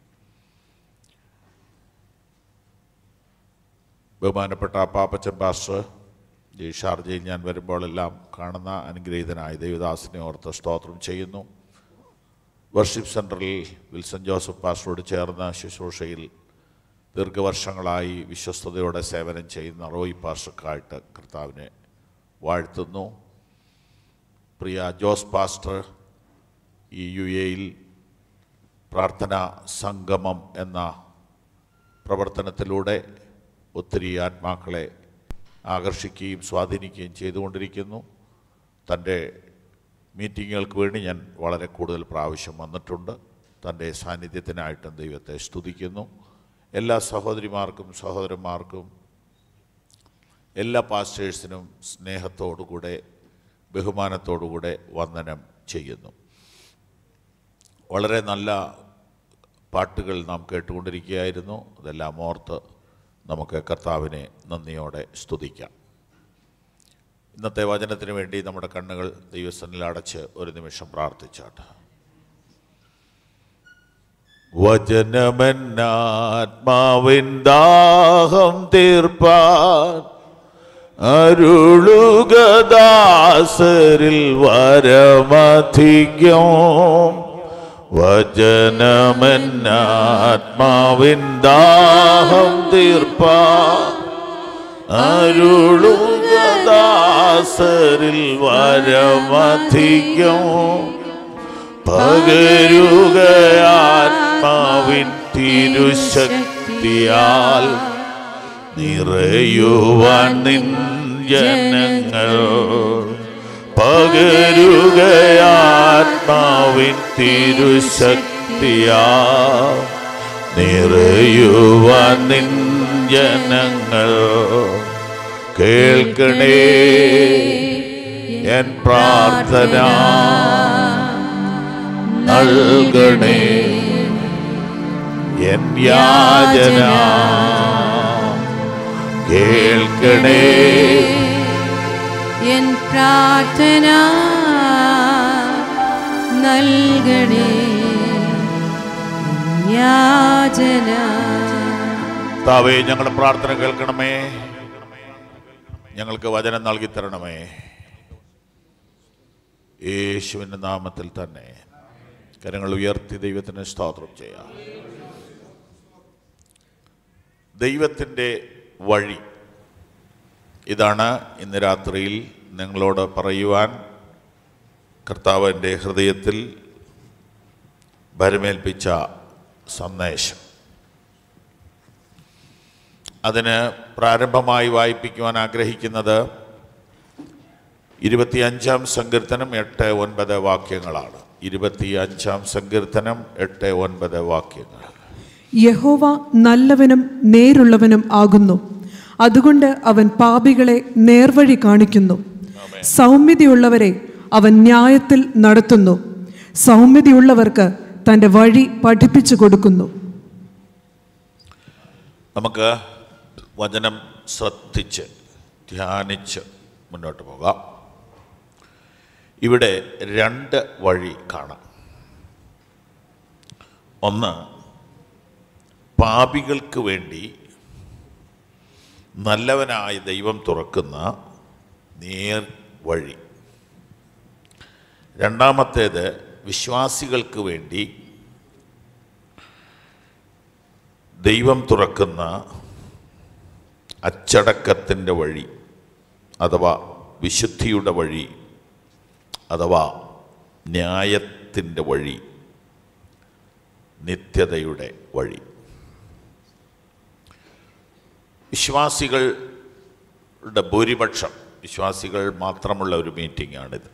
ബഹുമാനപ്പെട്ട പാപ്പച്ചൻ പാസ്റ്റർ ഈ ഷാർജയിൽ ഞാൻ വരുമ്പോഴെല്ലാം കാണുന്ന അനുഗ്രഹീതനായ ദേവദാസിനെ ഓർത്ത് സ്തോത്രം ചെയ്യുന്നു വർഷിപ്പ് സെൻറ്ററിൽ വിൽസൺ ജോസഫ് പാസ്റ്ററോട് ചേർന്ന ശുശ്രൂഷയിൽ ദീർഘവർഷങ്ങളായി വിശ്വസ്തയോടെ സേവനം ചെയ്യുന്ന റോയ് പാസ്റ്റർക്കായിട്ട് കർത്താവിനെ വാഴ്ത്തുന്നു പ്രിയ ജോസ് പാസ്റ്റർ ഈ യു എയിൽ പ്രാർത്ഥനാ സംഗമം എന്ന പ്രവർത്തനത്തിലൂടെ ഒത്തിരി ആത്മാക്കളെ ആകർഷിക്കുകയും സ്വാധീനിക്കുകയും ചെയ്തുകൊണ്ടിരിക്കുന്നു തൻ്റെ മീറ്റിങ്ങുകൾക്ക് വേണ്ടി ഞാൻ വളരെ കൂടുതൽ പ്രാവശ്യം വന്നിട്ടുണ്ട് തൻ്റെ സാന്നിധ്യത്തിനായിട്ടും ദൈവത്തെ സ്തുതിക്കുന്നു എല്ലാ സഹോദരിമാർക്കും സഹോദരന്മാർക്കും എല്ലാ പാസ്റ്റേഴ്സിനും സ്നേഹത്തോടുകൂടെ ബഹുമാനത്തോടുകൂടെ വന്ദനം ചെയ്യുന്നു വളരെ നല്ല പാട്ടുകൾ നാം കേട്ടുകൊണ്ടിരിക്കുകയായിരുന്നു അതെല്ലാം ഓർത്ത് നമുക്ക് കർത്താവിനെ നന്ദിയോടെ സ്തുതിക്കാം ഇന്നത്തെ വചനത്തിന് വേണ്ടി നമ്മുടെ കണ്ണുകൾ ദൈവസനിൽ അടച്ച് ഒരു നിമിഷം പ്രാർത്ഥിച്ചാട്ട് വചനമെന്നാത്മാവിൻ ദാഹം തീർപ്പാൻ അരുളുകദാസരിൽ വരമധികം വചനമെന്നാത്മാവിൻ ദാഹം തീർപ്പാൻ അരുളുകദാസരിൽ വരമധികം പകരുകയാത്മാവിൻ തിരുശക്തിയാൽ നിറയുവാൻ നിൻ ജനങ്ങൾ പകരുകയാത്മാവിൻ തിരുശക്തിയാൽ നിറയുവാൻ നിൻ ജനങ്ങൾ കേൾക്കണേ എൻ പ്രാർത്ഥന നൽകണേ എൻ യാചന കേൾക്കണേ എൻ പ്രാർത്ഥന നൽകണേ യാചന താവേ ഞങ്ങളുടെ പ്രാർത്ഥന കേൾക്കണമേ ഞങ്ങൾക്ക് വചനം നൽകി തരണമേ യേശുവിൻ്റെ നാമത്തിൽ തന്നെ കരങ്ങൾ ഉയർത്തി ദൈവത്തിന് സ്തോത്രം ചെയ്യാം ദൈവത്തിൻ്റെ വഴി ഇതാണ് ഇന്ന് രാത്രിയിൽ നിങ്ങളോട് പറയുവാൻ കർത്താവിൻ്റെ ഹൃദയത്തിൽ ഭരമേൽപ്പിച്ച സന്ദേശം അതിന് പ്രാരംഭമായി വായിപ്പിക്കുവാൻ ആഗ്രഹിക്കുന്നത് ഇരുപത്തിയഞ്ചാം സങ്കീർത്തനം എട്ട് ഒൻപത് വാക്യങ്ങളാണ് ഇരുപത്തിയഞ്ചാം സങ്കീർത്തനം എട്ട് ഒൻപത് വാക്യങ്ങൾ യഹോവ നല്ലവനും നേരുള്ളവനും ആകുന്നു അതുകൊണ്ട് അവൻ പാപികളെ നേർവഴി കാണിക്കുന്നു സൗമ്യതയുള്ളവരെ അവൻ ന്യായത്തിൽ നടത്തുന്നു സൗമ്യതയുള്ളവർക്ക് തൻ്റെ വഴി പഠിപ്പിച്ചു കൊടുക്കുന്നു നമുക്ക് വചനം ശ്രദ്ധിച്ച് ധ്യാനിച്ച് മുന്നോട്ട് പോകാം ഇവിടെ രണ്ട് വഴി കാണാം ഒന്ന് പാപികൾക്ക് വേണ്ടി നല്ലവനായ ദൈവം തുറക്കുന്ന നേർ വഴി രണ്ടാമത്തേത് വിശ്വാസികൾക്ക് വേണ്ടി ദൈവം തുറക്കുന്ന അച്ചടക്കത്തിൻ്റെ വഴി അഥവാ വിശുദ്ധിയുടെ വഴി അഥവാ ന്യായത്തിൻ്റെ വഴി നിത്യതയുടെ വഴി വിശ്വാസികളുടെ ഭൂരിപക്ഷം വിശ്വാസികൾ മാത്രമുള്ള ഒരു മീറ്റിംഗാണിത്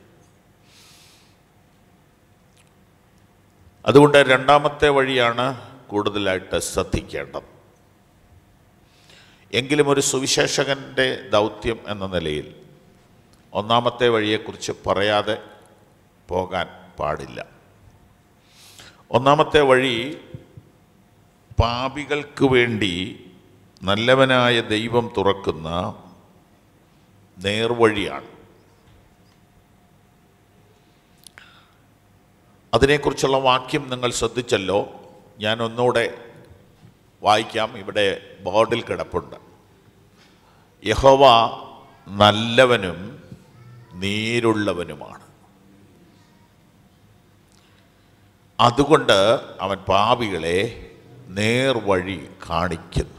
അതുകൊണ്ട് രണ്ടാമത്തെ വഴിയാണ് കൂടുതലായിട്ട് ശ്രദ്ധിക്കേണ്ടത് എങ്കിലും ഒരു സുവിശേഷകൻ്റെ ദൗത്യം എന്ന നിലയിൽ ഒന്നാമത്തെ വഴിയെക്കുറിച്ച് പറയാതെ പോകാൻ പാടില്ല ഒന്നാമത്തെ വഴി പാപികൾക്ക് വേണ്ടി നല്ലവനായ ദൈവം തുറക്കുന്ന നേർവഴിയാണ് അതിനെക്കുറിച്ചുള്ള വാക്യം നിങ്ങൾ ശ്രദ്ധിച്ചല്ലോ ഞാൻ ഒന്നുകൂടെ വായിക്കാം ഇവിടെ ബോർഡിൽ കിടപ്പുണ്ട് യഹോവ നല്ലവനും നീരുള്ളവനുമാണ് അതുകൊണ്ട് അവൻ പാപികളെ നേർവഴി കാണിക്കുന്നു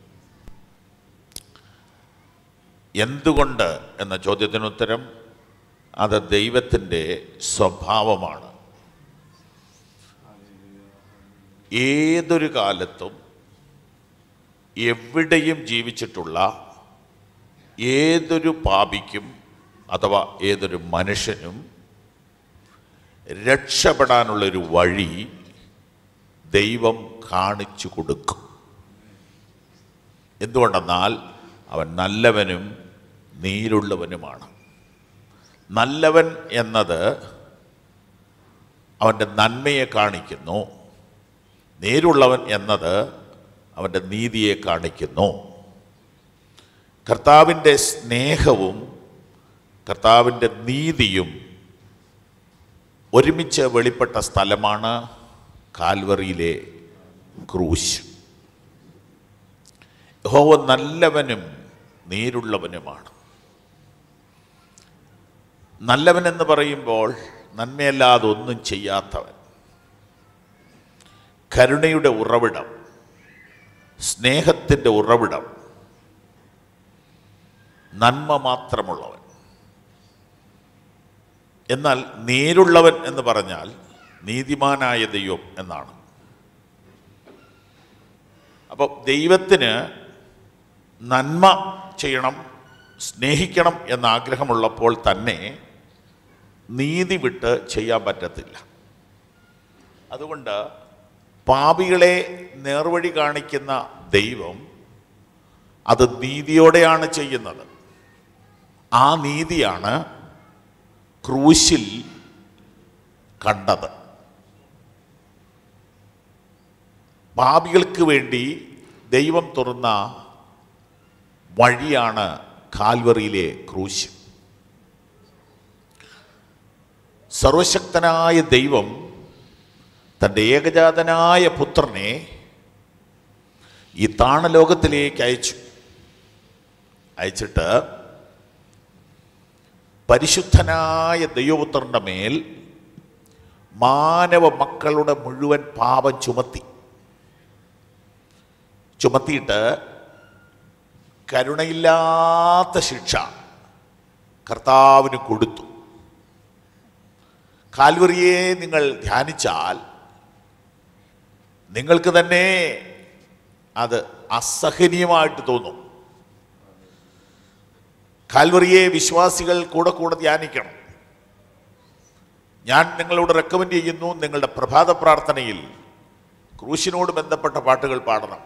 എന്തുകൊണ്ട് എന്ന ചോദ്യത്തിന് ഉത്തരം അത് ദൈവത്തിൻ്റെ സ്വഭാവമാണ് ഏതൊരു കാലത്തും എവിടെയും ജീവിച്ചിട്ടുള്ള ഏതൊരു പാപിക്കും അഥവാ ഏതൊരു മനുഷ്യനും രക്ഷപ്പെടാനുള്ളൊരു വഴി ദൈവം കാണിച്ചു കൊടുക്കും എന്തുകൊണ്ടെന്നാൽ അവൻ നല്ലവനും നീരുള്ളവനുമാണ് നല്ലവൻ എന്നത് അവൻ്റെ നന്മയെ കാണിക്കുന്നു നേരുള്ളവൻ എന്നത് അവൻ്റെ നീതിയെ കാണിക്കുന്നു കർത്താവിൻ്റെ സ്നേഹവും കർത്താവിൻ്റെ നീതിയും ഒരുമിച്ച് വെളിപ്പെട്ട സ്ഥലമാണ് കാൽവറിയിലെ ക്രൂശ് യഹോവ നല്ലവനും നീരുള്ളവനുമാണ് നല്ലവൻ എന്ന് പറയുമ്പോൾ നന്മയല്ലാതെ ഒന്നും ചെയ്യാത്തവൻ കരുണയുടെ ഉറവിടം സ്നേഹത്തിൻ്റെ ഉറവിടം നന്മ മാത്രമുള്ളവൻ എന്നാൽ നേരുള്ളവൻ എന്ന് പറഞ്ഞാൽ നീതിമാനായ ദൈവം എന്നാണ് അപ്പോൾ ദൈവത്തിന് നന്മ ചെയ്യണം സ്നേഹിക്കണം എന്ന ആഗ്രഹമുള്ളപ്പോൾ തന്നെ നീതി വിട്ട് ചെയ്യാൻ പറ്റത്തില്ല അതുകൊണ്ട് പാപികളെ നേർവഴി കാണിക്കുന്ന ദൈവം അത് നീതിയോടെയാണ് ചെയ്യുന്നത് ആ നീതിയാണ് ക്രൂശിൽ കണ്ടത് പാപികൾക്ക് വേണ്ടി ദൈവം തുറന്ന വഴിയാണ് കാൽവറിയിലെ ക്രൂശ് സർവശക്തനായ ദൈവം തൻ്റെ ഏകജാതനായ പുത്രനെ ഈ താണലോകത്തിലേക്ക് അയച്ചു അയച്ചിട്ട് പരിശുദ്ധനായ ദൈവപുത്രൻ്റെ മേൽ മാനവ മക്കളുടെ മുഴുവൻ പാപം ചുമത്തി ചുമത്തിയിട്ട് കരുണയില്ലാത്ത ശിക്ഷ കർത്താവിന് കൊടുത്തു കാൽവറിയെ നിങ്ങൾ ധ്യാനിച്ചാൽ നിങ്ങൾക്ക് തന്നെ അത് അസഹനീയമായിട്ട് തോന്നും കാൽവറിയെ വിശ്വാസികൾ കൂടെ കൂടെ ധ്യാനിക്കണം ഞാൻ നിങ്ങളോട് റെക്കമെൻഡ് ചെയ്യുന്നു നിങ്ങളുടെ പ്രഭാത പ്രാർത്ഥനയിൽ ക്രൂശിനോട് ബന്ധപ്പെട്ട പാട്ടുകൾ പാടണം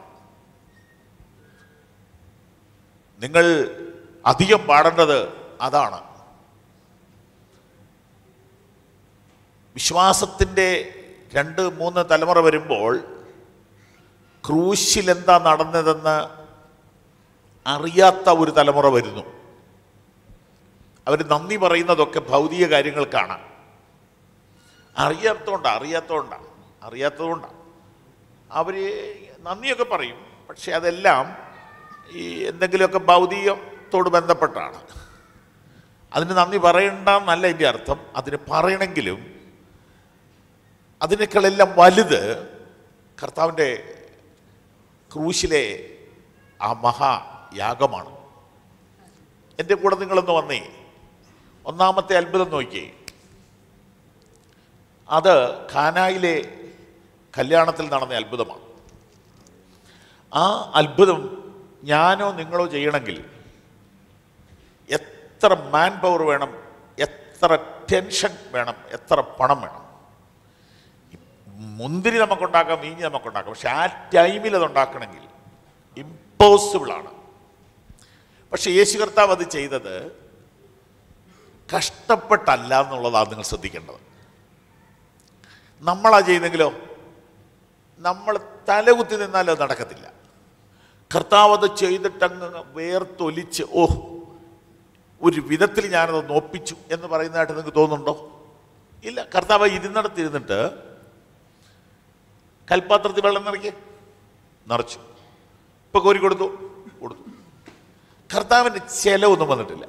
നിങ്ങൾ അധികം പാടേണ്ടത് അതാണ് വിശ്വാസത്തിൻ്റെ രണ്ട് മൂന്ന് തലമുറ വരുമ്പോൾ ക്രൂശിൽ എന്താ നടന്നതെന്ന് അറിയാത്ത ഒരു തലമുറ വരുന്നു അവർ നന്ദി പറയുന്നതൊക്കെ ഭൗതിക കാര്യങ്ങൾക്കാണ് അറിയാത്തോണ്ടാ അറിയാത്തോണ്ടാ അറിയാത്തതുകൊണ്ടാണ് അവർ നന്ദിയൊക്കെ പറയും പക്ഷെ അതെല്ലാം ഈ എന്തെങ്കിലുമൊക്കെ ഭൗതികത്തോട് ബന്ധപ്പെട്ടാണ് അതിന് നന്ദി പറയണ്ട എന്നല്ല എൻ്റെ അർത്ഥം അതിന് പറയണമെങ്കിലും അതിനേക്കാളെല്ലാം വലുത് കർത്താവിൻ്റെ ക്രൂശിലെ ആ മഹായാഗമാണ് എൻ്റെ കൂടെ നിങ്ങളൊന്ന് വന്നേ ഒന്നാമത്തെ അത്ഭുതം നോക്കിയേ അത് ഖാനായിലെ കല്യാണത്തിൽ നടന്ന അത്ഭുതമാണ് ആ അത്ഭുതം ഞാനോ നിങ്ങളോ ചെയ്യണമെങ്കിൽ എത്ര മാൻ പവർ വേണം എത്ര ടെൻഷൻ വേണം എത്ര പണം വേണം മുന്തിരി നമുക്കുണ്ടാക്കാം മീഞ്ഞ് നമുക്കുണ്ടാക്കാം പക്ഷെ ആ ടൈമിൽ അത് ഉണ്ടാക്കണമെങ്കിൽ ഇമ്പോസിബിൾ ആണ് പക്ഷെ യേശു കർത്താവ് അത് ചെയ്തത് കഷ്ടപ്പെട്ടല്ല എന്നുള്ളതാണ് നിങ്ങൾ ശ്രദ്ധിക്കേണ്ടത് നമ്മളാ ചെയ്തെങ്കിലോ നമ്മൾ തലകുത്തി നിന്നാൽ അത് നടക്കത്തില്ല കർത്താവ് അത് ചെയ്തിട്ടങ്ങ് വേർത്തൊലിച്ച് ഓ ഒരു വിധത്തിൽ ഞാനത് ഒപ്പിച്ചു എന്ന് പറയുന്നതായിട്ട് നിങ്ങൾക്ക് തോന്നുന്നുണ്ടോ ഇല്ല കർത്താവ് ഇരുന്നിടത്ത് ഇരുന്നിട്ട് കൽപ്പാത്രത്തിൽ വെള്ളം നിറയ്ക്ക് നിറച്ചു ഇപ്പൊ കോരി കൊടുത്തു കൊടുത്തു കർത്താവിൻ്റെ ചെലവൊന്നും വന്നിട്ടില്ല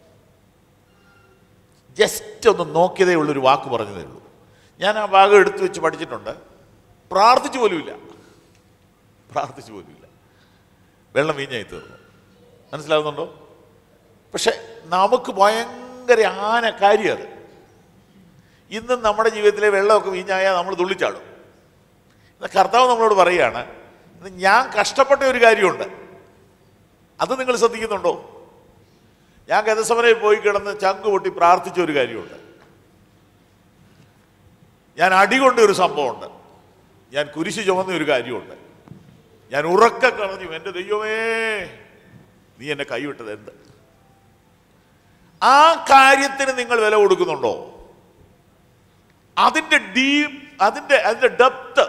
ജസ്റ്റ് ഒന്ന് നോക്കിയതേ ഉള്ളൂ ഒരു വാക്ക് പറഞ്ഞതേ ഉള്ളൂ ഞാൻ ആ ഭാഗം എടുത്തു വെച്ച് പഠിച്ചിട്ടുണ്ട് പ്രാർത്ഥിച്ചു പോലുമില്ല പ്രാർത്ഥിച്ചു പോലുമില്ല വെള്ളം വീഞ്ഞായി തീർന്നു മനസ്സിലാവുന്നുണ്ടോ പക്ഷെ നമുക്ക് ഭയങ്കര ആന കാര്യം അത് ഇന്നും നമ്മുടെ ജീവിതത്തിലെ വെള്ളമൊക്കെ വീഞ്ഞായാൽ നമ്മൾ തുള്ളിച്ചാടും എന്നാൽ കർത്താവ് നമ്മളോട് പറയുകയാണ് ഇത് ഞാൻ കഷ്ടപ്പെട്ട ഒരു കാര്യമുണ്ട് അത് നിങ്ങൾ ശ്രദ്ധിക്കുന്നുണ്ടോ ഞാൻ ഗതസമനയിൽ പോയി കിടന്ന് ചങ്ക് പൊട്ടി പ്രാർത്ഥിച്ച ഒരു കാര്യമുണ്ട് ഞാൻ അടികൊണ്ട ഒരു സംഭവമുണ്ട് ഞാൻ കുരിശ് ചുമന്ന ഒരു കാര്യമുണ്ട് ഞാൻ ഉറക്ക കളഞ്ഞു എൻ്റെ ദൈവമേ നീ എന്നെ കൈവിട്ടത് എന്ത് ആ കാര്യത്തിന് നിങ്ങൾ വില കൊടുക്കുന്നുണ്ടോ അതിൻ്റെ ഡീപ് അതിൻ്റെ അതിൻ്റെ ഡെപ്ത്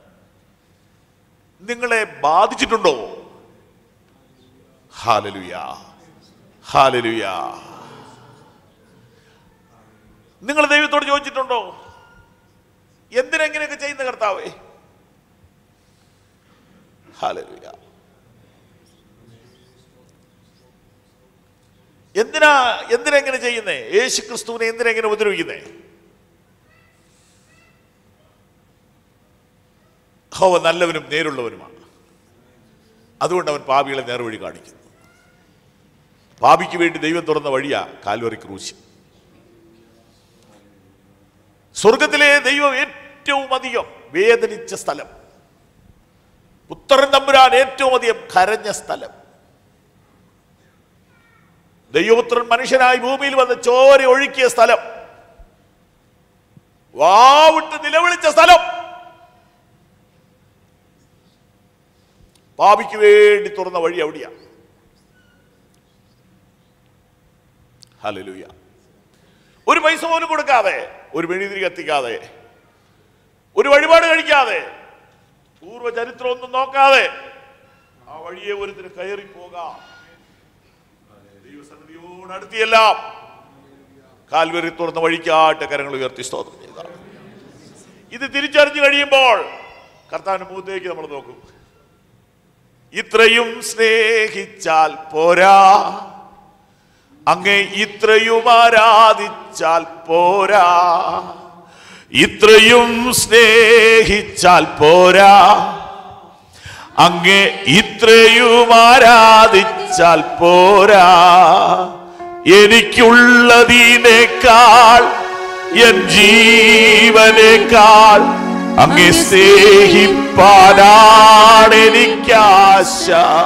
നിങ്ങളെ ബാധിച്ചിട്ടുണ്ടോ ഹാലലുയാ ഹാലലുയാ നിങ്ങൾ ദൈവത്തോട് ചോദിച്ചിട്ടുണ്ടോ എന്തിനെങ്ങനെയൊക്കെ ചെയ്യുന്ന കർത്താവേ ഹാലലുയാ എന്തിനാ എന്തിനെങ്ങനെ ചെയ്യുന്നേ യേശു ക്രിസ്തുവിനെ എന്തിനെങ്ങനെ ഉപദ്രവിക്കുന്നേ ഹോവ നല്ലവനും നേരുള്ളവനുമാണ് അതുകൊണ്ട് അവൻ പാപികളെ നേർവഴി കാണിക്കുന്നു പാപിക്ക് വേണ്ടി ദൈവം തുറന്ന വഴിയാ കാൽവറി ക്രൂശ് സ്വർഗത്തിലെ ദൈവം ഏറ്റവും അധികം വേദനിച്ച സ്ഥലം ഉത്തരൻ തമ്പുരാൻ ഏറ്റവും അധികം കരഞ്ഞ സ്ഥലം ദൈവപുത്രൻ മനുഷ്യനായി ഭൂമിയിൽ വന്ന് ചോര ഒഴുക്കിയ സ്ഥലം വാവിട്ട് നിലവിളിച്ച സ്ഥലം പാപിക്ക് വേണ്ടി തുറന്ന വഴി അവിടെയാ ഹലലുയ ഒരു പൈസ പോലും കൊടുക്കാതെ ഒരു മെഴുതിരി കത്തിക്കാതെ ഒരു വഴിപാട് കഴിക്കാതെ പൂർവ്വചരിത്രം ഒന്നും നോക്കാതെ ആ വഴിയെ ഒരുത്തിന് കയറി പോകാം ദൈവസന്നിധിയോട് അടുത്തിയെല്ലാം കാൽവരി തുറന്ന വഴിക്കാട്ട് കരങ്ങൾ ഉയർത്തി സ്തോത്രം ചെയ്ത ഇത് തിരിച്ചറിഞ്ഞു കഴിയുമ്പോൾ കർത്താവിന്റെ മുഖത്തേക്ക് നമ്മൾ നോക്കും ഇത്രയും സ്നേഹിച്ചാൽ പോരാ അങ്ങേ ഇത്രയും ആരാധിച്ചാൽ പോരാ ഇത്രയും സ്നേഹിച്ചാൽ പോരാ അങ്ങേ ഇത്രയും ആരാധിച്ചാൽ പോരാ എനിക്കുള്ളതിനേക്കാൾ എൻ ജീവനേക്കാൾ അങ്ങേ സ്നേഹിപ്പാനാണ് എനിക്കാശ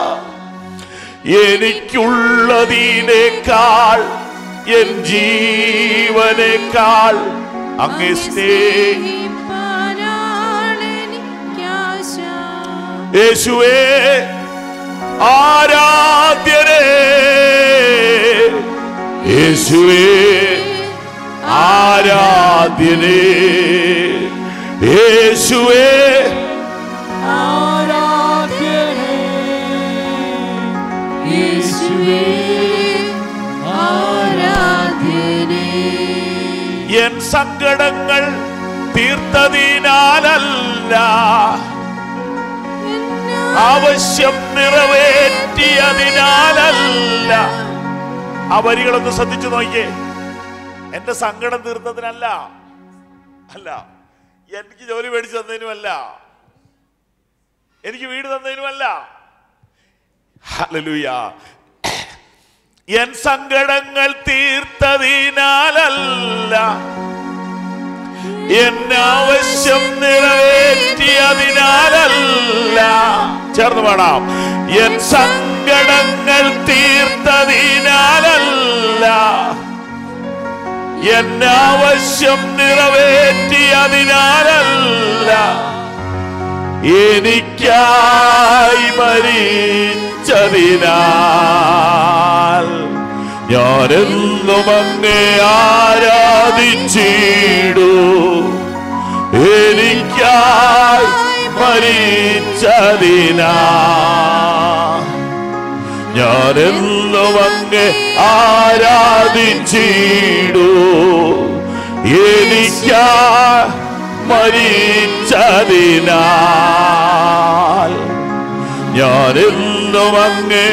എനിക്കുള്ളതിനേക്കാൾ എൻ ജീവനേക്കാൾ അങ്ങേ സ്നേഹി യേശുവേ ആരാധ്യനേ യേശുവേ ആരാധ്യനേ യേശുവേ എൻ സങ്കടങ്ങൾ തീർത്തതിനാലല്ല ആവശ്യം നിറവേറ്റിയതിനാലല്ല ആ വരികളൊന്ന് ശ്രദ്ധിച്ചു നോക്കിയേ എന്റെ സങ്കടം തീർത്തതിനല്ല അല്ല എനിക്ക് ജോലി മേടിച്ചു തന്നതിനുമല്ല എനിക്ക് വീട് തന്നതിനുമല്ല ഹല്ലേലൂയ എൻ സങ്കടങ്ങൾ തീർത്തതിനാലല്ല എന്നാവശ്യം നിറവേറ്റിയതിനാലല്ല ചേർന്ന് വേണം എൻ സങ്കടങ്ങൾ തീർത്തതിനാലല്ല എന്നാവശ്യം നിറവേറ്റിയതിനാലല്ല എനിക്കായി മരിച്ചതിനാൽ ഞാനെന്നും അങ്ങേ ആരാധിച്ചിടൂ എനിക്കായി മരിച്ചതിനാ ഞാനെന്നും അങ്ങ് ആരാധിച്ചിടൂ എനിക്കാ മരിച്ചതിനാൽ ഞാനെന്നും അങ്ങ്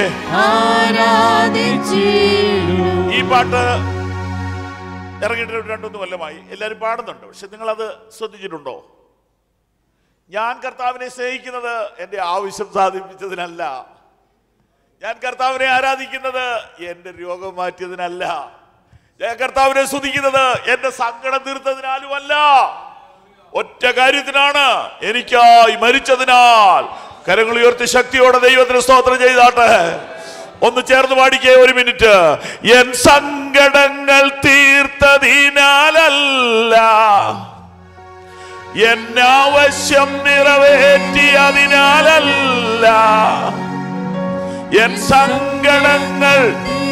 ഈ പാട്ട് ഇറങ്ങിയിട്ട് ഒരു രണ്ടൊന്ന് കൊല്ലമായി എല്ലാവരും പാടുന്നുണ്ട് പക്ഷെ നിങ്ങളത് ശ്രദ്ധിച്ചിട്ടുണ്ടോ ഞാൻ കർത്താവിനെ സ്നേഹിക്കുന്നത് എൻ്റെ ആവശ്യം സാധിപ്പിച്ചതിനല്ല ഞാൻ കർത്താവിനെ ആരാധിക്കുന്നത് എൻ്റെ രോഗം മാറ്റിയതിനല്ല ഞാൻ കർത്താവിനെ സ്തുതിക്കുന്നത് എൻ്റെ സങ്കടം തീർത്തതിനാലുമല്ല ഒറ്റ കാര്യത്തിനാണ് എനിക്കായി മരിച്ചതിനാൽ കരങ്ങൾ ഉയർത്തി ശക്തിയോടെ ദൈവത്തിന് സ്തോത്രം ചെയ്താട്ടെ ഒന്ന് ചേർന്ന് പാടിക്കേ ഒരു മിനിറ്റ് എൻ സങ്കടങ്ങൾ തീർത്തതിനാലല്ല എന്നാവശ്യം നിറവേറ്റിയതിനാലല്ല എൻ സങ്കടങ്ങൾ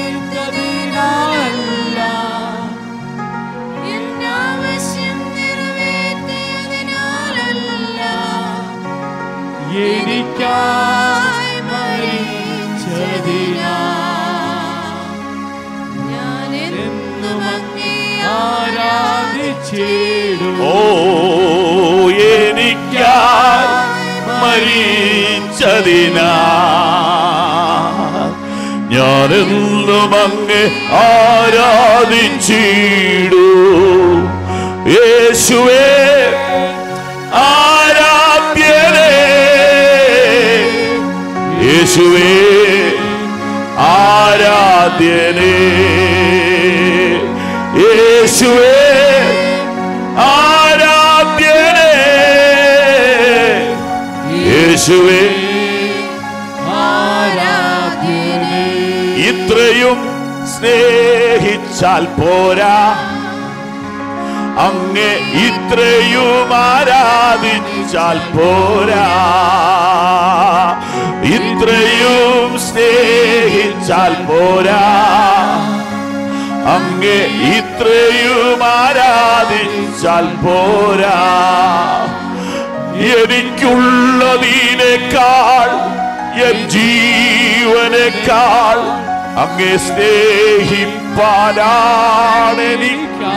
എനിക്കായി മരിച്ചതിനാ ഞാനെന്നും അങ്ങേ ആരാധിച്ചിടും ഓ എനിക്കായി മരിച്ചതിനാ ഞാനെന്നും അങ്ങ് ആരാധിച്ചിടൂ യേശുവേ ആരാധ്യനേ യേശുവേ ആരാധ്യനേ യേശുവേ ആരാധ്യനേ യേശുവേ ഇത്രയും സ്നേഹിച്ചാൽ പോരാ അങ്ങ് ഇത്രയും ആരാധിച്ചാൽ പോരാ ഇത്രയും സ്നേഹിച്ചാൽ പോരാ അങ്ങ് ഇത്രയും ആരാധിച്ചാൽ പോരാ എനിക്കുള്ളതിനേക്കാൾ എൻ ജീവനേക്കാൾ അങ്ങേ സ്നേഹിപ്പാനാണ് എനിക്ക്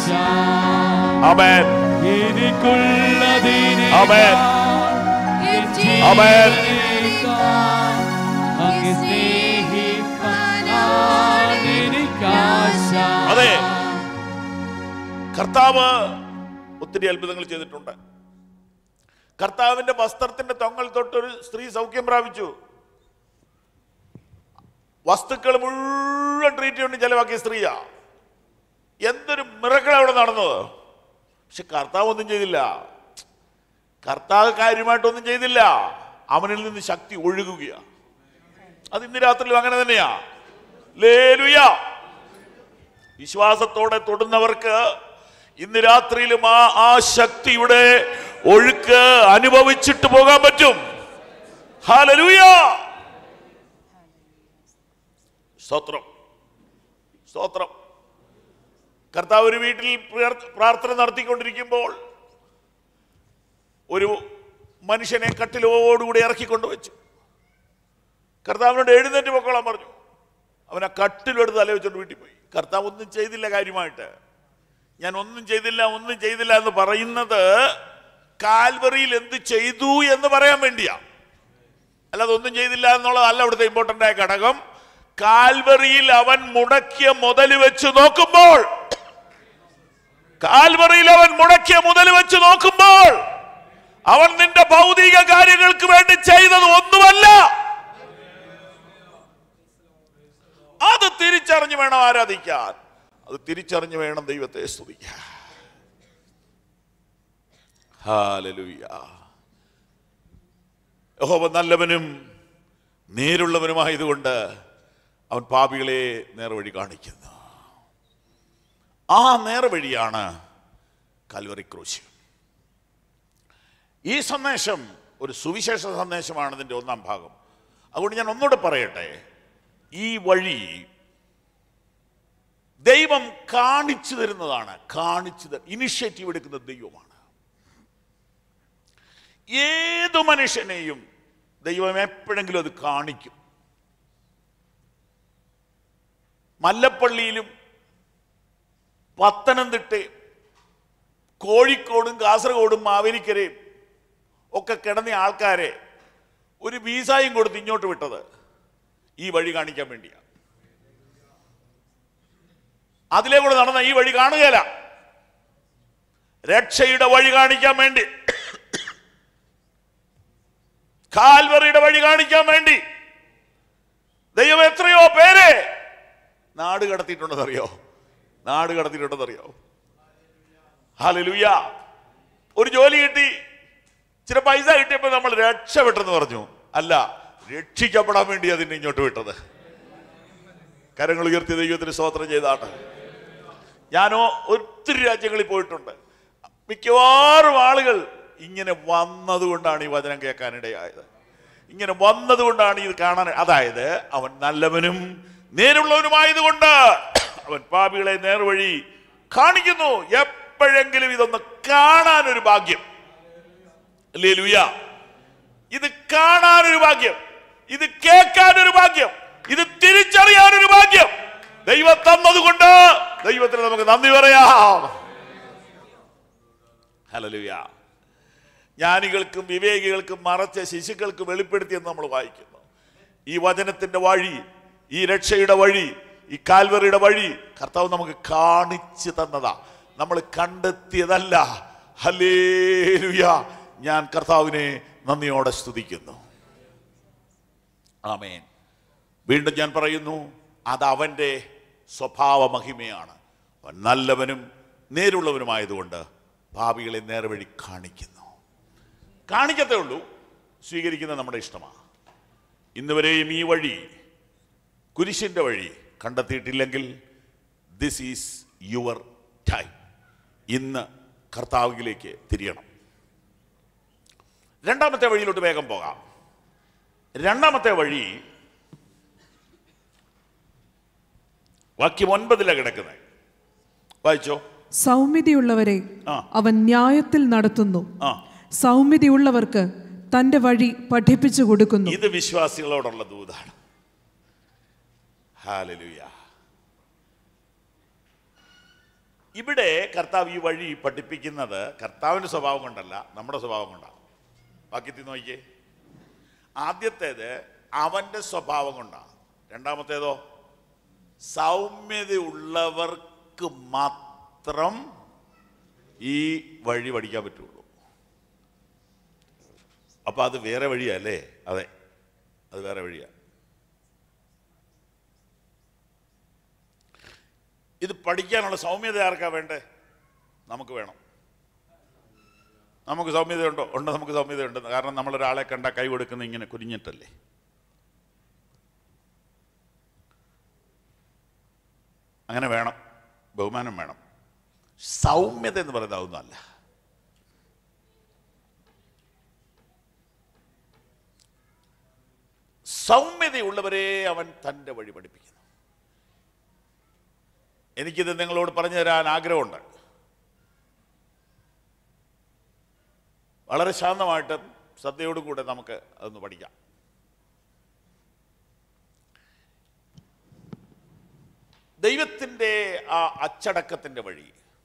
അമേൻ എനിക്കുള്ളതിനെ അമേൻ അമേൻ അങ്ങ് സ്നേഹിപ്പാനാണ് എനിക്കാശ അതെ കർത്താവ് ഒത്തിരി അത്ഭുതങ്ങൾ ചെയ്തിട്ടുണ്ട് കർത്താവിന്റെ വസ്ത്രത്തിന്റെ തൊങ്ങൽ തൊട്ടൊരു സ്ത്രീ സൗഖ്യം പ്രാപിച്ചു വസ്തുക്കൾ മുഴുവൻ ട്രീറ്റ്മെന്റ് ചെലവാക്കിയ സ്ത്രീയാ എന്തൊരു മിറക്കൾ അവിടെ നടന്നത് പക്ഷെ കർത്താവ് ഒന്നും ചെയ്തില്ല കർത്താവ് കാര്യമായിട്ടൊന്നും ചെയ്തില്ല അവനിൽ നിന്ന് ശക്തി ഒഴുകുകയാ അത് ഇന്ന് രാത്രിയിലും അങ്ങനെ തന്നെയാ ലേലുയ വിശ്വാസത്തോടെ തൊടുന്നവർക്ക് ഇന്ന് രാത്രിയിലും ആ ആ ശക്തിയുടെ ഒഴുക്ക് അനുഭവിച്ചിട്ട് പോകാൻ പറ്റും ഹാലലൂയ സ്തോത്രം സ്തോത്രം കർത്താവ് ഒരു വീട്ടിൽ പ്രാർ- പ്രാർത്ഥന നടത്തിക്കൊണ്ടിരിക്കുമ്പോൾ ഒരു മനുഷ്യനെ കട്ടിലോടുകൂടി ഇറക്കിക്കൊണ്ട് വെച്ചു കർത്താവിനോട് എഴുന്നേറ്റ് പൊക്കോളാൻ പറഞ്ഞു അവൻ ആ കട്ടിലെടുത്ത് തല വെച്ചോണ്ട് വീട്ടിൽ പോയി കർത്താവ് ഒന്നും ചെയ്തില്ല കാര്യമായിട്ട് ഞാൻ ഒന്നും ചെയ്തില്ല ഒന്നും ചെയ്തില്ല എന്ന് പറയുന്നത് കാൽവറിയിൽ എന്ത് ചെയ്തു എന്ന് പറയാൻ വേണ്ടിയാ അല്ലാതെ ഒന്നും ചെയ്തില്ല എന്നുള്ളതല്ല അവിടുത്തെ ഇമ്പോർട്ടന്റ് ആയ ഘടകം കാൽവറിയിൽ അവൻ മുടക്കിയ മുതൽ വെച്ച് നോക്കുമ്പോൾ കാൽവറിയിൽ അവൻ മുടക്കിയ മുതൽ വെച്ച് നോക്കുമ്പോൾ അവൻ നിന്റെ ഭൗതിക കാര്യങ്ങൾക്ക് വേണ്ടി ചെയ്തത് ഒന്നുമല്ല അത് തിരിച്ചറിഞ്ഞു വേണം ആരാധിക്കാൻ അത് തിരിച്ചറിഞ്ഞു വേണം ദൈവത്തെ സ്തുതിക്കാൻ ഹാലലൂയ യഹോവ നല്ലവനും നേരുള്ളവനുമായതുകൊണ്ട് അവൻ പാപികളെ നേർവഴി കാണിക്കുന്നു ആ നേർവഴിയാണ് കൽവറി ക്രൂശ് ഈ സന്ദേശം ഒരു സുവിശേഷ സന്ദേശമാണ് ഇതിൻ്റെ ഒന്നാം ഭാഗം അതുകൊണ്ട് ഞാൻ ഒന്നുകൂടെ പറയട്ടെ ഈ വഴി ദൈവം കാണിച്ചു തരുന്നതാണ് കാണിച്ചു ഇനിഷ്യേറ്റീവ് എടുക്കുന്ന ദൈവമാണ് ഏതു മനുഷ്യനെയും ദൈവം എപ്പോഴെങ്കിലും അത് കാണിക്കും മല്ലപ്പള്ളിയിലും പത്തനംതിട്ടയും കോഴിക്കോടും കാസർഗോഡും മാവേലിക്കരയും ഒക്കെ കിടന്ന ആൾക്കാരെ ഒരു വീസായും കൊടുത്ത് ഇങ്ങോട്ട് വിട്ടത് ഈ വഴി കാണിക്കാൻ വേണ്ടിയാണ് അതിലേ കൂടെ നടന്ന ഈ വഴി കാണുകയില്ല രക്ഷയുടെ വഴി കാണിക്കാൻ വേണ്ടി കാൽവറിയുടെ വഴി കാണിക്കാൻ വേണ്ടി ദൈവം എത്രയോ പേരെ നാട് കടത്തിയിട്ടുണ്ടെന്നറിയോ നാട് കടത്തിയിട്ടുണ്ടെന്നറിയോ ഹാലലുയ്യ ഒരു ജോലി കിട്ടി ചില പൈസ കിട്ടിയപ്പോൾ നമ്മൾ രക്ഷപ്പെട്ടെന്ന് പറഞ്ഞു അല്ല രക്ഷിക്കപ്പെടാൻ വേണ്ടി അതിനെ ഇങ്ങോട്ട് വിട്ടത് കരങ്ങൾ ഉയർത്തി ദൈവത്തിന് സ്തോത്രം ചെയ്താണ് ഞാനോ ഒത്തിരി രാജ്യങ്ങളിൽ പോയിട്ടുണ്ട് മിക്കവാറും ആളുകൾ ഇങ്ങനെ വന്നതുകൊണ്ടാണ് ഈ വചനം കേൾക്കാനിടയായത് ഇങ്ങനെ വന്നതുകൊണ്ടാണ് ഇത് കാണാൻ അതായത് അവൻ നല്ലവനും നേരുള്ളവനുമായതുകൊണ്ട് അവൻ പാപികളെ നേർവഴി കാണിക്കുന്നു എപ്പോഴെങ്കിലും ഇതൊന്ന് കാണാനൊരു ഭാഗ്യം അല്ലേ ലുയ ഇത് കാണാനൊരു ഭാഗ്യം ഇത് കേൾക്കാനൊരു ഭാഗ്യം ഇത് തിരിച്ചറിയാനൊരു ഭാഗ്യം ദൈവം തന്നതുകൊണ്ട് ദൈവത്തിന് നമുക്ക് നന്ദി പറയാം ഹലലുയ ജ്ഞാനികൾക്കും വിവേകികൾക്കും മറച്ച ശിശുക്കൾക്ക് വെളിപ്പെടുത്തിയെന്ന് നമ്മൾ വായിക്കുന്നു ഈ വചനത്തിന്റെ വഴി ഈ രക്ഷയുടെ വഴി ഈ കാൽവറിയുടെ വഴി കർത്താവ് നമുക്ക് കാണിച്ചു തന്നതാ നമ്മൾ കണ്ടെത്തിയതല്ല ഹലേലുയ ഞാൻ കർത്താവിനെ നന്ദിയോടെ സ്തുതിക്കുന്നു ആമേൻ വീണ്ടും ഞാൻ പറയുന്നു അത് അവൻ്റെ സ്വഭാവ മഹിമയാണ് അവൻ നല്ലവനും നേരുള്ളവനുമായതുകൊണ്ട് ഭാവികളെ നേർവഴി കാണിക്കുന്നു കാണിക്കത്തേ ഉള്ളൂ സ്വീകരിക്കുന്നത് നമ്മുടെ ഇഷ്ടമാണ് ഇന്ന് വരെയും ഈ വഴി കുരിശിൻ്റെ വഴി കണ്ടെത്തിയിട്ടില്ലെങ്കിൽ ദിസ് ഈസ് യുവർ ടൈം ഇന്ന് കർത്താവിലേക്ക് തിരിയണം രണ്ടാമത്തെ വഴിയിലോട്ട് വേഗം പോകാം രണ്ടാമത്തെ വഴി വാക്യം ഒൻപതിലാണ് കിടക്കുന്നത് വായിച്ചോ സൗമ്യതയുള്ളവരെ ആ. അവൻ ന്യായത്തിൽ നടത്തുന്നു ആ സൗമ്യതയുള്ളവർക്ക് തന്റെ വഴി പഠിപ്പിച്ചു കൊടുക്കുന്നു ഇത് വിശ്വാസികളോടുള്ള ദൂതാണ് ഹാലലുയ ഇവിടെ കർത്താവ് ഈ വഴി പഠിപ്പിക്കുന്നത് കർത്താവിൻ്റെ സ്വഭാവം കൊണ്ടല്ല നമ്മുടെ സ്വഭാവം കൊണ്ടാണ് വാക്യത്തിൽ നോക്കിയേ ആദ്യത്തേത് അവൻ്റെ സ്വഭാവം കൊണ്ടാണ് രണ്ടാമത്തേതോ സൗമ്യതയുള്ളവർക്ക് മാത്രം ഈ വഴി പഠിക്കാൻ പറ്റുള്ളൂ അപ്പൊ അത് വേറെ വഴിയാ അല്ലേ അതെ അത് വേറെ വഴിയാ ഇത് പഠിക്കാനുള്ള സൗമ്യത ആർക്കാ വേണ്ടേ നമുക്ക് വേണം നമുക്ക് സൗമ്യതയുണ്ടോ ഉണ്ട് നമുക്ക് സൗമ്യതയുണ്ട് കാരണം നമ്മളൊരാളെ കണ്ട കൈ കൊടുക്കുന്ന ഇങ്ങനെ കുനിഞ്ഞിട്ടല്ലേ അങ്ങനെ വേണം ബഹുമാനം വേണം സൗമ്യത എന്ന് പറയുന്നത് അതൊന്നുമല്ല സൗമ്യതയുള്ളവരെ അവൻ തൻ്റെ വഴി പഠിപ്പിക്കുന്നു എനിക്കിത് നിങ്ങളോട് പറഞ്ഞു തരാൻ ആഗ്രഹമുണ്ട് വളരെ ശാന്തമായിട്ട് ശ്രദ്ധയോടും കൂടെ നമുക്ക് അതൊന്ന് പഠിക്കാം ദൈവത്തിൻ്റെ ആ അച്ചടക്കത്തിൻ്റെ വഴി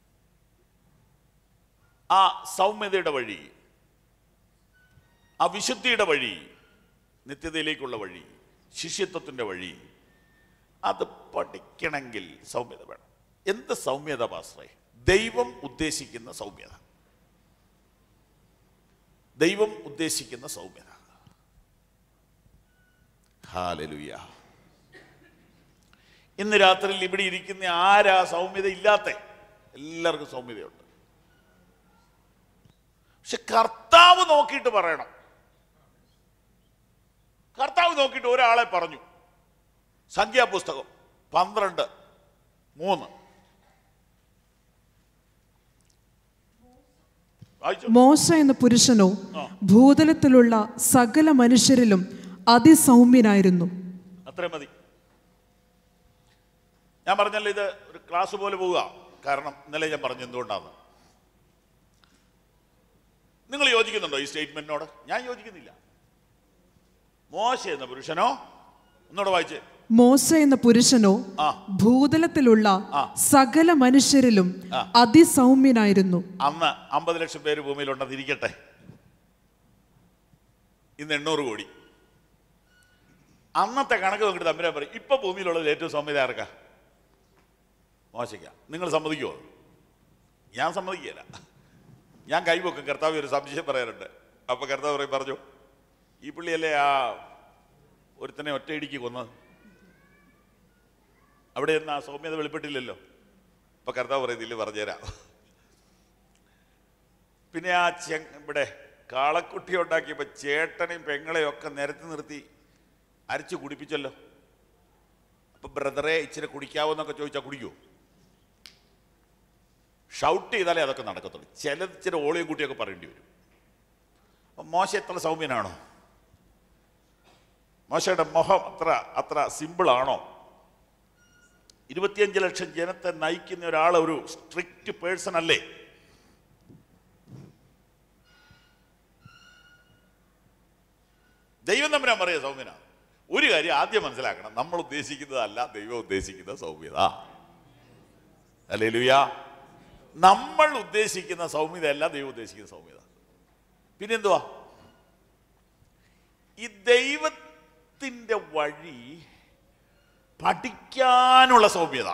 ആ സൗമ്യതയുടെ വഴി ആ വിശുദ്ധിയുടെ വഴി നിത്യതയിലേക്കുള്ള വഴി ശിഷ്യത്വത്തിൻ്റെ വഴി അത് പഠിക്കണമെങ്കിൽ സൗമ്യത വേണം എന്ത് സൗമ്യത പാസ്റ്ററെ ദൈവം ഉദ്ദേശിക്കുന്ന സൗമ്യത ദൈവം ഉദ്ദേശിക്കുന്ന സൗമ്യത ഹാലലുയ ഇന്ന് രാത്രിയിൽ ഇവിടെ ഇരിക്കുന്ന ആരാ സൗമ്യത ഇല്ലാത്ത എല്ലാവർക്കും സൗമ്യതയുണ്ട് പക്ഷെ കർത്താവ് നോക്കിയിട്ട് പറയണം കർത്താവ് നോക്കിയിട്ട് ഒരാളെ പറഞ്ഞു സംഖ്യാപുസ്തകം പന്ത്രണ്ട് മൂന്ന് വായിച്ചോ? മോശ എന്ന പുരുഷനോ ഭൂതലത്തിലുള്ള സകല മനുഷ്യരിലും അതിസൗമ്യനായിരുന്നു അത്രയും മതി ഞാൻ പറഞ്ഞല്ലോ ഇത് ഒരു ക്ലാസ് പോലെ പോവുക കാരണം ഇന്നലെ ഞാൻ പറഞ്ഞു എന്തുകൊണ്ടാണ് നിങ്ങൾ യോജിക്കുന്നുണ്ടോ ഈ സ്റ്റേറ്റ്മെന്റിനോട് ഞാൻ യോജിക്കുന്നില്ല മോശ എന്ന പുരുഷനോ ഒന്നുകൂടെ വായിച്ചേ മോശ എന്ന പുരുഷനോ ആ. ഭൂതലത്തിലുള്ള സകല മനുഷ്യരിലും ആ. അതിസൗമ്യനായിരുന്നു അന്ന് അമ്പത് ലക്ഷം പേര് ഭൂമിയിലുണ്ടെന്ന് ഇരിക്കട്ടെ ഇന്ന് എണ്ണൂറ് കോടി അന്നത്തെ കണക്ക് നോക്കിയിട്ട് തമ്പുരാൻ പറയും ഇപ്പൊ ഭൂമിയിലുള്ളത് ഏറ്റവും സൗമ്യത ആർക്കാ മോശയ്ക്ക നിങ്ങൾ സമ്മതിക്കുമോ ഞാൻ സമ്മതിക്കുകയില്ല ഞാൻ കൈവെക്കും കർത്താവ് ഒരു സംശയം പറയാറുണ്ട് അപ്പൊ കർത്താവ് പറയും പറഞ്ഞു ഈ പുള്ളിയല്ലേ ആ ഒരുത്തനെ ഒറ്റയിടിക്ക് കൊന്നത് അവിടെ നിന്ന് ആ സൗമ്യത വെളിപ്പെട്ടില്ലല്ലോ അപ്പൊ കർത്താവ് പറയുന്നില്ല പറഞ്ഞുതരാം പിന്നെ ആ ചെ ഇവിടെ കാളക്കുട്ടി ഉണ്ടാക്കിയപ്പോൾ ചേട്ടനെയും പെങ്ങളെയും ഒക്കെ നിരത്തി നിർത്തി അരച്ച് കുടിപ്പിച്ചല്ലോ അപ്പൊ ബ്രദറെ ഇച്ചിരി കുടിക്കാവോന്നൊക്കെ ചോദിച്ചാൽ കുടിക്കുമോ ഷൗട്ട് ചെയ്താലേ അതൊക്കെ നടക്കത്തുള്ളൂ ചിലത് ഇച്ചിരി ഓളിയും കുട്ടിയൊക്കെ പറയേണ്ടി വരും അപ്പം മോശ എത്ര സൗമ്യനാണോ മോശയുടെ മുഖം അത്ര അത്ര സിമ്പിളാണോ ഇരുപത്തിയഞ്ച് ലക്ഷം ജനത്തെ നയിക്കുന്ന ഒരാൾ ഒരു സ്ട്രിക്റ്റ് പേഴ്സൺ അല്ലേ ദൈവം തമ്മിലാൻ പറയുക സൗമ്യന ഒരു കാര്യം ആദ്യം മനസ്സിലാക്കണം നമ്മൾ ഉദ്ദേശിക്കുന്നതല്ല ദൈവം ഉദ്ദേശിക്കുന്ന സൗമ്യത അല്ലേ ലുയ നമ്മൾ ഉദ്ദേശിക്കുന്ന സൗമ്യത അല്ല ദൈവം ഉദ്ദേശിക്കുന്ന സൗമ്യത പിന്നെന്തുവാ ഈ ദൈവത്തിൻ്റെ വഴി പഠിക്കാനുള്ള സൗമ്യത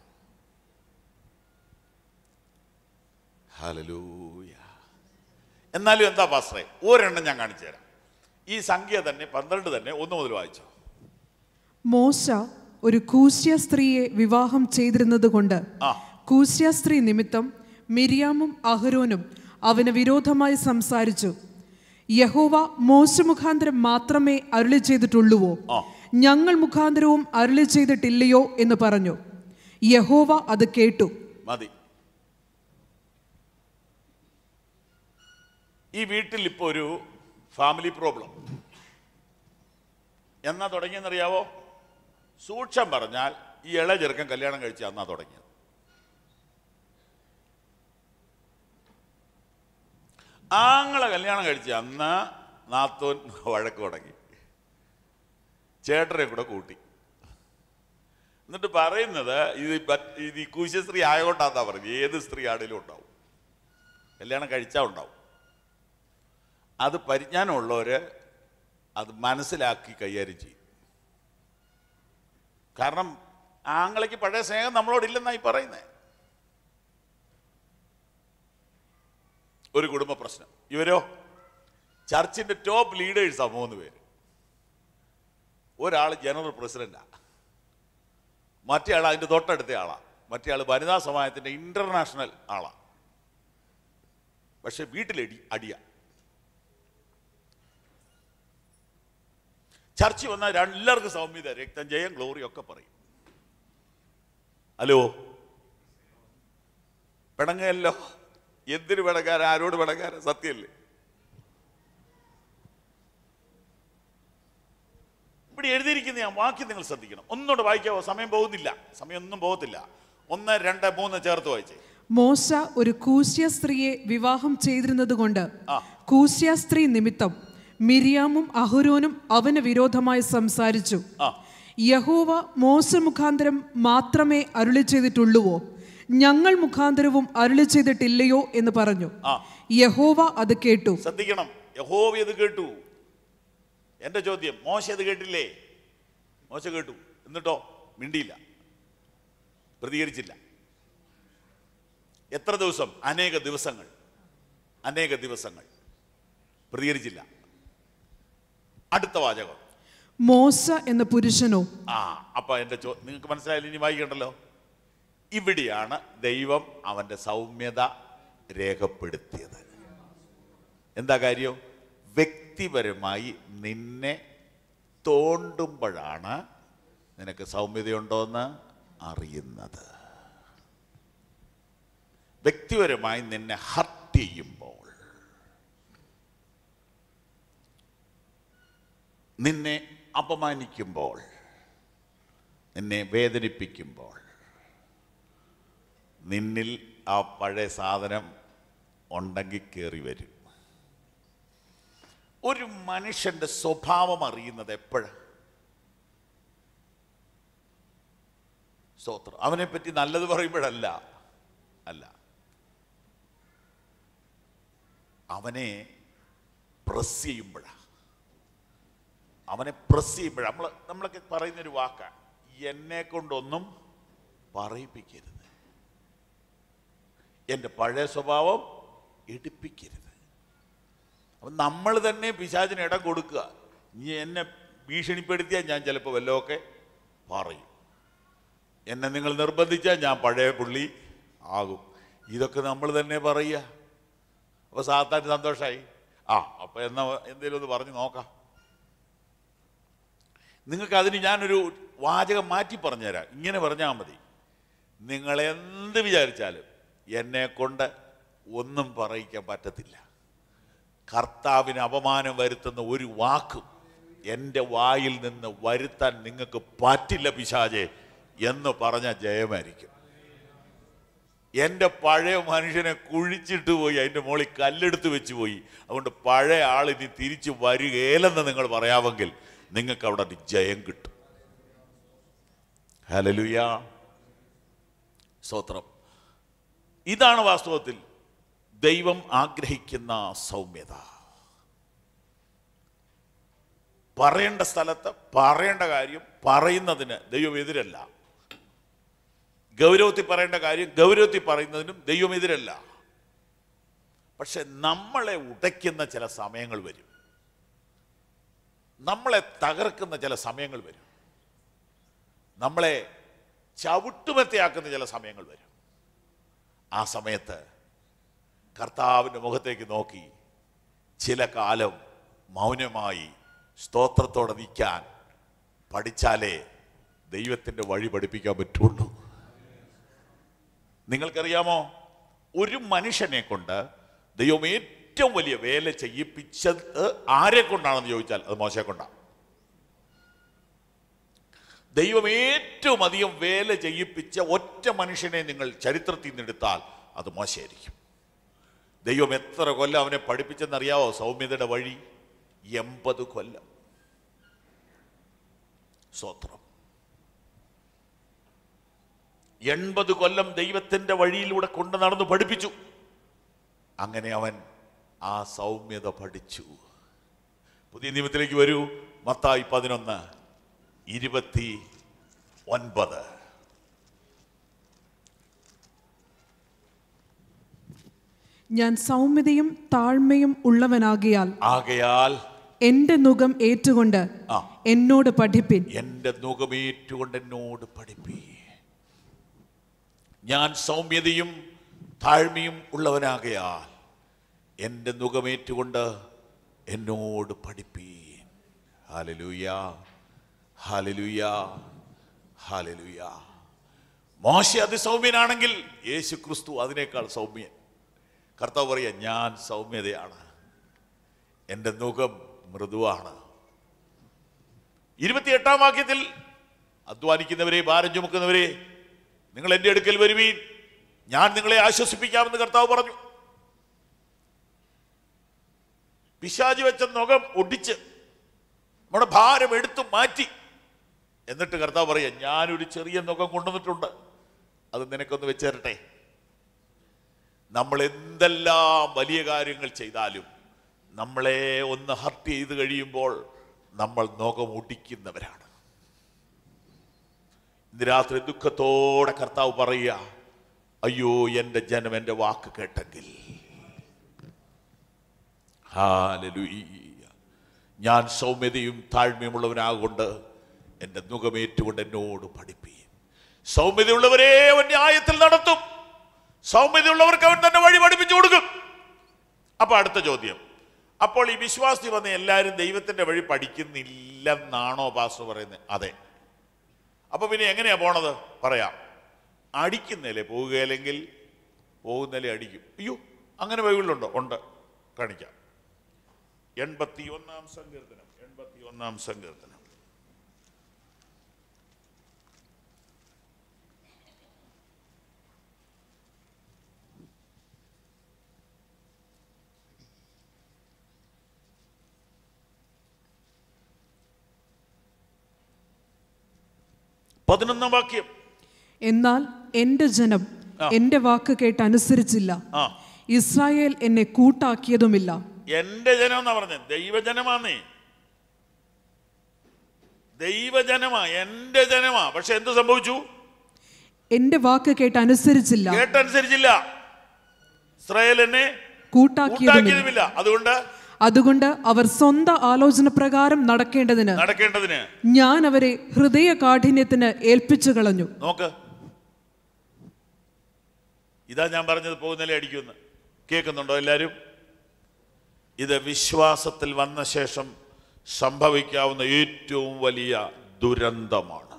ഹലലൂയ എന്നാലും എന്താ പാസ്റ്ററെ ഒരെണ്ണം ഞാൻ കാണിച്ചു തരാം ഈ സംഖ്യ തന്നെ പന്ത്രണ്ട് തന്നെ ഒന്ന് മുതൽ വായിച്ചോ മോശ ഒരു കൂശ്യ സ്ത്രീയെ വിവാഹം ചെയ്തിരുന്നത് കൊണ്ട് ആ. കൂശ്യ സ്ത്രീ നിമിത്തം മിരിയാമും അഹരോനും അവന് വിരോധമായി സംസാരിച്ചു യഹോവ മോശ മുഖാന്തരം മാത്രമേ അരുളി ചെയ്തിട്ടുള്ളുവോ ആ. ഞങ്ങൾ മുഖാന്തരവും അരുളി ചെയ്തിട്ടില്ലയോ എന്ന് പറഞ്ഞു യഹോവ അത് കേട്ടു മതി ഈ വീട്ടിൽ ഇപ്പോൾ ഒരു ഫാമിലി പ്രോബ്ലം എന്നാ തുടങ്ങിയെന്നറിയാവോ സൂക്ഷം പറഞ്ഞാൽ ഈ ഇള ചെറുക്കൻ കല്യാണം കഴിച്ച് അന്നാ തുടങ്ങിയത് ആങ്ങളെ കല്യാണം കഴിച്ച് അന്ന് നാത്തോൻ വഴക്ക് തുടങ്ങി ചേട്ടനെ കൂടെ കൂട്ടി എന്നിട്ട് പറയുന്നത് ഇത് പറ്റ്- ഇത് ഈ കുശസ്ത്രീ ആയതുകൊണ്ടാന്നാ പറയുന്നത് ഏത് സ്ത്രീ ആണെങ്കിലും ഉണ്ടാവും കല്യാണം കഴിച്ചാൽ ഉണ്ടാവും അത് പരിജ്ഞാനമുള്ളവർ അത് മനസ്സിലാക്കി കൈകാര്യം ചെയ്യും കാരണം ആങ്ങളയ്ക്ക് പഴയ സ്നേഹം നമ്മളോടില്ലെന്നായി പറയുന്നത് ഒരു കുടുംബ പ്രശ്നം ഇവരോ ചർച്ചിന്റെ ടോപ്പ് ലീഡേഴ്സാ മൂന്ന് പേര് ഒരാൾ ജനറൽ പ്രസിഡന്റാ മറ്റേ ആൾ അതിന്റെ തൊട്ടടുത്ത ആളാ മറ്റേ ആൾ വനിതാ സമാജത്തിന്റെ ഇന്റർനാഷണൽ ആളാ പക്ഷെ വീട്ടിലടി അടിയ ചർച്ച വന്നാൽ എല്ലാവർക്കും സൗമ്യത രക്തം ജയം ഗ്ലോറി ഒക്കെ പറയും ഹലോ പിണങ്ങയല്ലോ എന്തിനു പിണങ്ങാൻ ആരോട് പിണങ്ങാൻ സത്യമല്ലേ ഇവിടെ എഴുതിയിരിക്കുന്ന ഞാൻ വാക്യം നിങ്ങൾ ശ്രദ്ധിക്കണം ഒന്നുകൂടെ വായിക്കാവോ സമയം പോകുന്നില്ല സമയം ഒന്നും പോകത്തില്ല ഒന്ന് രണ്ട് മൂന്ന് ചേർത്ത് വായിച്ചേ മോശ ഒരു കൂശ്യ സ്ത്രീയെ വിവാഹം ചെയ്തിരുന്നത് കൊണ്ട് ആ. കൂശ്യ സ്ത്രീ നിമിത്തം മിരിയാമും അഹരോനും അവന് വിരോധമായി സംസാരിച്ചു ആ യഹോവ മോശ മുഖാന്തരം മാത്രമേ അരുളി ചെയ്തിട്ടുള്ളുവോ ഞങ്ങൾ മുഖാന്തരവും അരുളി ചെയ്തിട്ടില്ലയോ എന്ന് പറഞ്ഞു ആ. യഹോവ അത് കേട്ടു ശ്രദ്ധിക്കണം യഹോവ ഇത് കേട്ടു എന്റെ ചോദ്യം മോശ ഇത് കേട്ടില്ലേ മോശ കേട്ടു എന്നിട്ടോ മിണ്ടിയില്ല പ്രതികരിച്ചില്ല എത്ര ദിവസം അനേക ദിവസങ്ങൾ അനേക ദിവസങ്ങൾ പ്രതികരിച്ചില്ല അടുത്ത വാചകം മോശ എന്ന പുരുഷനോ ആ അപ്പൊ എന്റെ ചോ നിങ്ങൾക്ക് മനസ്സിലായില്ല ഇനി വായിക്കണ്ടല്ലോ ഇവിടെയാണ് ദൈവം അവന്റെ സൗമ്യത രേഖപ്പെടുത്തിയത് എന്താ കാര്യം വ്യക്തിപരമായി നിന്നെ തോണ്ടുമ്പോഴാണ് നിനക്ക് സൗമ്യതയുണ്ടോയെന്ന് അറിയുന്നത് വ്യക്തിപരമായി നിന്നെ ഹർട്ട് ചെയ്യുമ്പോൾ നിന്നെ അപമാനിക്കുമ്പോൾ നിന്നെ വേദനിപ്പിക്കുമ്പോൾ നിന്നിൽ ആ പഴയ സാധനം ഉണ്ടെങ്കിൽ കയറി വരും ഒരു മനുഷ്യന്റെ സ്വഭാവം അറിയുന്നത് എപ്പോഴാണ് സ്തോത്രം അവനെ പറ്റി നല്ലത് പറയുമ്പോഴല്ല അല്ല അവനെ പ്രസ് ചെയ്യുമ്പോഴാണ് അവനെ പ്രസ് ചെയ്യുമ്പോഴാണ് നമ്മൾ നമ്മളൊക്കെ പറയുന്നൊരു വാക്കാണ് എന്നെ കൊണ്ടൊന്നും പറയിപ്പിക്കരുത് എൻ്റെ പഴയ സ്വഭാവം എടുപ്പിക്കരുത് അപ്പം നമ്മൾ തന്നെ പിശാചിന് ഇടം കൊടുക്കുക ഇനി എന്നെ ഭീഷണിപ്പെടുത്തിയാൽ ഞാൻ ചിലപ്പോൾ വല്ലതൊക്കെ പറയും എന്നെ നിങ്ങൾ നിർബന്ധിച്ചാൽ ഞാൻ പഴയ പുള്ളി ആകും ഇതൊക്കെ നമ്മൾ തന്നെ പറയുക അപ്പോൾ സാത്താൻ സന്തോഷമായി ആ അപ്പോൾ എന്നാ എന്തേലും ഒന്ന് പറഞ്ഞു നോക്കാം നിങ്ങൾക്ക് അതിന് ഞാനൊരു വാചകം മാറ്റി പറഞ്ഞുതരാം ഇങ്ങനെ പറഞ്ഞാൽ മതി നിങ്ങൾ എന്ത് വിചാരിച്ചാലും എന്നെ കൊണ്ട് ഒന്നും പറയിക്കാൻ പറ്റത്തില്ല കർത്താവിന് അപമാനം വരുത്തുന്ന ഒരു വാക്കും എൻ്റെ വായിൽ നിന്ന് വരുത്താൻ നിങ്ങൾക്ക് പറ്റില്ല പിശാചെ എന്ന് പറഞ്ഞ ജയമായിരിക്കും എൻ്റെ പഴയ മനുഷ്യനെ കുഴിച്ചിട്ട് പോയി അതിൻ്റെ മുകളിൽ കല്ലെടുത്ത് വെച്ച് പോയി അതുകൊണ്ട് പഴയ ആൾ ഇനി തിരിച്ചു വരികയില്ലെന്ന് നിങ്ങൾ പറയാമെങ്കിൽ നിങ്ങൾക്ക് അവിടെ ഒരു ജയം കിട്ടും ഹലലുയ സ്തോത്രം ഇതാണ് വാസ്തവത്തിൽ ദൈവം ആഗ്രഹിക്കുന്ന സൗമ്യത പറയേണ്ട സ്ഥലത്ത് പറയേണ്ട കാര്യം പറയുന്നതിന് ദൈവം എതിരല്ല ഗൗരവത്തിൽ പറയേണ്ട കാര്യം ഗൗരവത്തിൽ പറയുന്നതിനും ദൈവം എതിരല്ല പക്ഷെ നമ്മളെ ഉടയ്ക്കുന്ന ചില സമയങ്ങൾ വരും നമ്മളെ തകർക്കുന്ന ചില സമയങ്ങൾ വരും നമ്മളെ ചവിട്ടുമെത്തയാക്കുന്ന ചില സമയങ്ങൾ വരും ആ സമയത്ത് കർത്താവിൻ്റെ മുഖത്തേക്ക് നോക്കി ചില കാലം മൗനമായി സ്തോത്രത്തോടെ നിൽക്കാൻ പഠിച്ചാലേ ദൈവത്തിൻ്റെ വഴി പഠിപ്പിക്കാൻ പറ്റുള്ളൂ നിങ്ങൾക്കറിയാമോ ഒരു മനുഷ്യനെ കൊണ്ട് ദൈവം ഏറ്റവും വലിയ വേല ചെയ്യിപ്പിച്ചത് ആരെ കൊണ്ടാണെന്ന് ചോദിച്ചാൽ അത് മോശയെ കൊണ്ടാണ് ദൈവം ഏറ്റവും അധികം വേല ചെയ്യിപ്പിച്ച ഒറ്റ മനുഷ്യനെ നിങ്ങൾ ചരിത്രത്തിൽ നിന്ന് എടുത്താൽ അത് മോശമായിരിക്കും ദൈവം എത്ര കൊല്ലം അവനെ പഠിപ്പിച്ചെന്നറിയാവോ സൗമ്യതയുടെ വഴി എൺപത് കൊല്ലം സ്വത്രം എൺപത് കൊല്ലം ദൈവത്തിന്റെ വഴിയിലൂടെ കൊണ്ടു നടന്ന് പഠിപ്പിച്ചു അങ്ങനെ അവൻ ആ സൗമ്യത പഠിച്ചു പുതിയ നിയമത്തിലേക്ക് വരൂ മത്തായി പതിനൊന്ന് ഇരുപത്തി ഒൻപത് ഞാൻ സൗമ്യതയും താഴ്മയും ഉള്ളവനാകിയാൽ ആകയാൽ എന്റെ മുഖം ഏറ്റുകൊണ്ട് ആ. എന്നോട് പഠിപ്പിൻ എന്റെ നുകമേറ്റുകൊണ്ട് എന്നോട് പഠിപ്പി ഞാൻ സൗമ്യതയും താഴ്മയും ഉള്ളവനാകയാൽ എൻ്റെ നുകമേറ്റുകൊണ്ട് എന്നോട് പഠിപ്പി ഹാലലൂയ ഹാലലൂയ ഹാലലൂയ മോശ അതിസൗമ്യനാണെങ്കിൽ യേശു ക്രിസ്തു അതിനേക്കാൾ സൗമ്യൻ കർത്താവ് പറയാ ഞാൻ സൗമ്യതയാണ് എൻ്റെ മുഖം മൃദുവാണ് ഇരുപത്തിയെട്ടാം വാക്യത്തിൽ അധ്വാനിക്കുന്നവരെ ഭാരം ചുമക്കുന്നവരെ നിങ്ങൾ എൻ്റെ അടുക്കൽ വരുവീൻ ഞാൻ നിങ്ങളെ ആശ്വസിപ്പിക്കാമെന്ന് കർത്താവ് പറഞ്ഞു പിശാചി വെച്ച മുഖം ഒടിച്ച് നമ്മുടെ ഭാരം എടുത്തു മാറ്റി എന്നിട്ട് കർത്താവ് പറയാ ഞാനൊരു ചെറിയ മുഖം കൊണ്ടുവന്നിട്ടുണ്ട് അത് നിനക്കൊന്ന് വെച്ചേരട്ടെ നമ്മൾ എന്തെല്ലാം വലിയ കാര്യങ്ങൾ ചെയ്താലും നമ്മളെ ഒന്ന് ഹർട്ട് ചെയ്ത് കഴിയുമ്പോൾ നമ്മൾ മുഖം ഒടിക്കുന്നവരാണ് ഇന്ന് രാത്രി ദുഃഖത്തോടെ കർത്താവ് പറയുക അയ്യോ എൻ്റെ ജനം എൻ്റെ വാക്ക് കേട്ടെങ്കിൽ ഹാലലുയ്യ. ഞാൻ സൗമ്യതയും താഴ്മയുമുള്ളവനാകൊണ്ട് എൻ്റെ മുഖമേറ്റുകൊണ്ട് എന്നോട് പഠിപ്പീൻ സൗമ്യതയുള്ളവരെ അവൻ ന്യായത്തിൽ നടത്തും സൗമ്യതയുള്ളവർക്ക് അവൻ തന്നെ വഴി പഠിപ്പിച്ചു കൊടുക്കും അപ്പൊ അടുത്ത ചോദ്യം അപ്പോൾ ഈ വിശ്വാസി വന്ന് എല്ലാവരും ദൈവത്തിന്റെ വഴി പഠിക്കുന്നില്ലെന്നാണോ പാസ് പറയുന്നത് അതെ അപ്പൊ പിന്നെ എങ്ങനെയാ പോണത് പറയാം അടിക്കുന്നല്ലേ പോവുകയില്ലെങ്കിൽ പോകുന്നല്ലേ അടിക്കും അയ്യോ അങ്ങനെ ബൈബിളിലുണ്ടോ ഉണ്ട് കാണിക്കാം എൺപത്തി ഒന്നാം സങ്കീർത്തനം എൺപത്തി ഒന്നാം സങ്കീർത്തനം പതിനൊന്നാം വാക്യം എന്നാൽ എൻ്റെ ജനം എൻ്റെ വാക്ക് കേട്ട് അനുസരിച്ചില്ല ആ ഇസ്രായേൽ എന്നെ കൂട്ടാക്കിയതുമില്ല എന്റെ ജനം എന്നാ പറഞ്ഞത് ദൈവജനമാന്നേ ദൈവജനമാ എന്റെ ജനമാ പക്ഷെ എന്ത് സംഭവിച്ചു എൻ്റെ വാക്ക് കേട്ട് അനുസരിച്ചില്ല കേട്ടനുസരിച്ചില്ല ഇസ്രായേൽ എന്നെ കൂട്ടാക്കിയതുമില്ല കൂട്ടാക്കിയതുമില്ല അതുകൊണ്ട് അതുകൊണ്ട് അവർ സ്വന്തം ആലോചന പ്രകാരം നടക്കേണ്ടതിന് നടക്കേണ്ടതിന് ഞാൻ അവരെ ഹൃദയ കാഠിന്യത്തിന് ഏൽപ്പിച്ചു കളഞ്ഞു നോക്ക് ഇതാ ഞാൻ പറഞ്ഞത് പോകുന്നല്ലേ അടിക്കുമെന്ന് കേൾക്കുന്നുണ്ടോ എല്ലാവരും ഇത് വിശ്വാസത്തിൽ വന്ന ശേഷം സംഭവിക്കാവുന്ന ഏറ്റവും വലിയ ദുരന്തമാണ്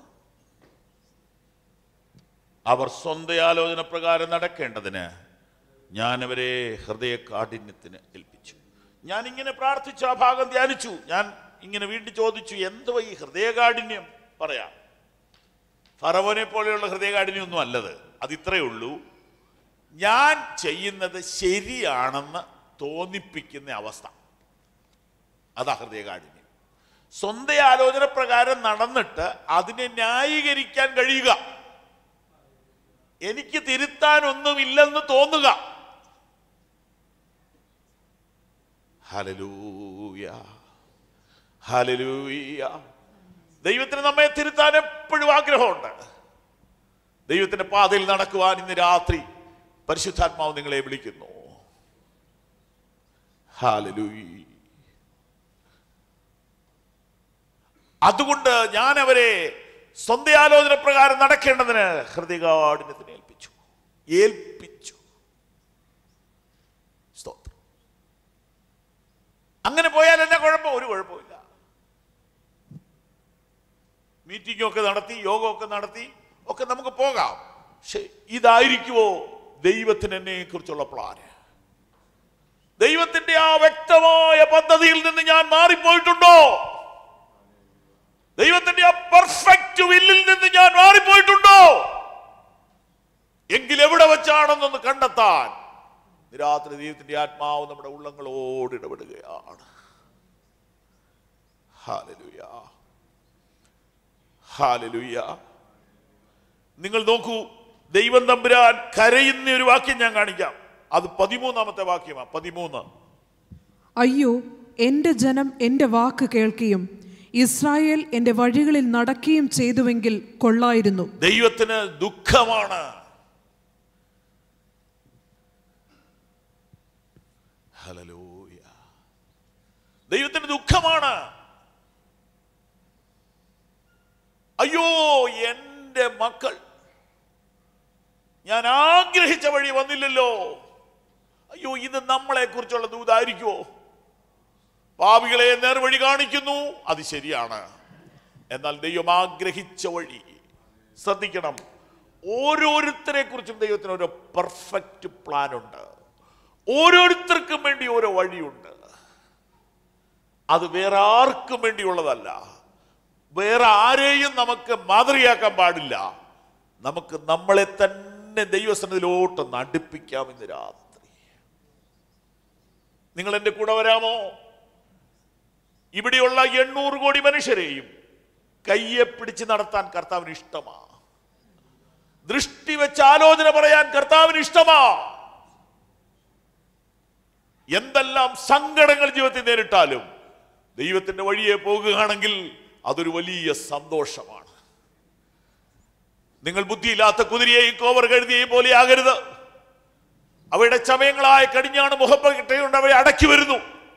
അവർ സ്വന്തം ആലോചന പ്രകാരം നടക്കേണ്ടതിന് ഞാൻ അവരെ ഹൃദയ കാഠിന്യത്തിന് ഏൽപ്പിച്ചു ഞാൻ ഇങ്ങനെ പ്രാർത്ഥിച്ചു ആ ഭാഗം ധ്യാനിച്ചു ഞാൻ ഇങ്ങനെ വീണ്ടും ചോദിച്ചു എന്തുവാ ഈ ഹൃദയകാഠിന്യം പറയാം ഫറവോനെ പോലെയുള്ള ഹൃദയകാഠിന്യമൊന്നും അല്ലത് അത് ഇത്രയേ ഉള്ളൂ ഞാൻ ചെയ്യുന്നത് ശരിയാണെന്ന് തോന്നിപ്പിക്കുന്ന അവസ്ഥ അതാ ഹൃദയകാഠിന്യം സ്വന്തം ആലോചന പ്രകാരം നടന്നിട്ട് അതിനെ ന്യായീകരിക്കാൻ കഴിയുക എനിക്ക് തിരുത്താനൊന്നുമില്ലെന്ന് തോന്നുക ഹലലൂയ ഹലലൂയ ദൈവത്തിന് നമ്മെ തിരുത്താൻ എപ്പോഴും ആഗ്രഹമുണ്ട് ദൈവത്തിന്റെ പാതയിൽ നടക്കുവാൻ ഇന്ന് രാത്രി പരിശുദ്ധാത്മാവ് നിങ്ങളെ വിളിക്കുന്നു ഹാലലൂയി അതുകൊണ്ട് ഞാൻ അവരെ സ്വന്തം ആലോചന പ്രകാരം നടക്കേണ്ടതിന് ഹൃദയകാഠിന്യത്തിന് ഏൽപ്പിച്ചു ഏൽപ്പിച്ചു സ്തോത്രം അങ്ങനെ പോയാൽ എന്നാ കുഴപ്പം ഒരു കുഴപ്പമില്ല മീറ്റിംഗ് ഒക്കെ നടത്തി യോഗമൊക്കെ നടത്തി ഒക്കെ നമുക്ക് പോകാം പക്ഷെ ഇതായിരിക്കുമോ ദൈവത്തിന് എന്നെ കുറിച്ചുള്ള പ്ലാന് ദൈവത്തിന്റെ ആ വ്യക്തമായ പദ്ധതിയിൽ നിന്ന് ഞാൻ മാറിപ്പോയിട്ടുണ്ടോ ദൈവത്തിന്റെ ആ പെർഫെക്റ്റ് വില്ലിൽ നിന്ന് ഞാൻ മാറിപ്പോയിട്ടുണ്ടോ എങ്കിൽ എവിടെ വെച്ചാണെന്നൊന്ന് കണ്ടെത്താൻ ഇന്ന് രാത്രി ദൈവത്തിന്റെ ആത്മാവ് നമ്മുടെ ഉള്ളങ്ങളോട് ഇടപെടുകയാണ് ഹാലലുയ ഹാലലുയ നിങ്ങൾ നോക്കൂ ദൈവം തമ്പുരാൻ കരയുന്ന ഒരു വാക്യം ഞാൻ കാണിക്കാം അത് പതിമൂന്നാമത്തെ വാക്യമാണ് പതിമൂന്ന് അയ്യോ എൻ്റെ ജനം എൻ്റെ വാക്ക് കേൾക്കുകയും ഇസ്രായേൽ എൻ്റെ വഴികളിൽ നടക്കുകയും ചെയ്തുവെങ്കിൽ കൊള്ളായിരുന്നു ദൈവത്തിന് ദുഃഖമാണ് ഹല്ലേലൂയ. ദൈവത്തിന് ദുഃഖമാണ് അയ്യോ എൻ്റെ മക്കൾ ഞാൻ ആഗ്രഹിച്ച വഴി വന്നില്ലല്ലോ അയ്യോ ഇത് നമ്മളെ കുറിച്ചുള്ള ദൂതായിരിക്കുമോ പാപികളെ നേർവഴി കാണിക്കുന്നു അത് ശരിയാണ് എന്നാൽ ദൈവം ആഗ്രഹിച്ച വഴി ശ്രദ്ധിക്കണം ഓരോരുത്തരെ കുറിച്ചും ദൈവത്തിന് ഒരു പെർഫെക്റ്റ് പ്ലാൻ ഉണ്ട് ഓരോരുത്തർക്കും വേണ്ടി ഓരോ വഴിയുണ്ട് അത് വേറെ ആർക്കും വേണ്ടിയുള്ളതല്ല വേറെ ആരെയും നമുക്ക് മാതൃകയാക്കാൻ പാടില്ല നമുക്ക് നമ്മളെ തന്നെ ദൈവസനത്തിലോട്ട് നടുപ്പിക്കാം ഇന്ന് രാത്രി നിങ്ങൾ എൻ്റെ കൂടെ വരാമോ ഇവിടെയുള്ള എണ്ണൂറ് കോടി മനുഷ്യരെയും കയ്യെ പിടിച്ച് നടത്താൻ കർത്താവിന് ഇഷ്ടമാ ദൃഷ്ടി വെച്ച് ആലോചന പറയാൻ കർത്താവിന് ഇഷ്ടമാ എന്തെല്ലാം സങ്കടങ്ങൾ ജീവിതത്തിൽ നേരിട്ടാലും ദൈവത്തിന്റെ വഴിയെ പോകുകയാണെങ്കിൽ അതൊരു വലിയ സന്തോഷമാണ് നിങ്ങൾ ബുദ്ധിയില്ലാത്ത കുതിരയെയും കോവർ കഴുതിയെയും പോലെ ആകരുത് അവയുടെ ചമയങ്ങളായ കടിഞ്ഞാണ് മുഖപ്പകിട്ടയുണ്ട് അവയെ അടക്കി വരുന്നു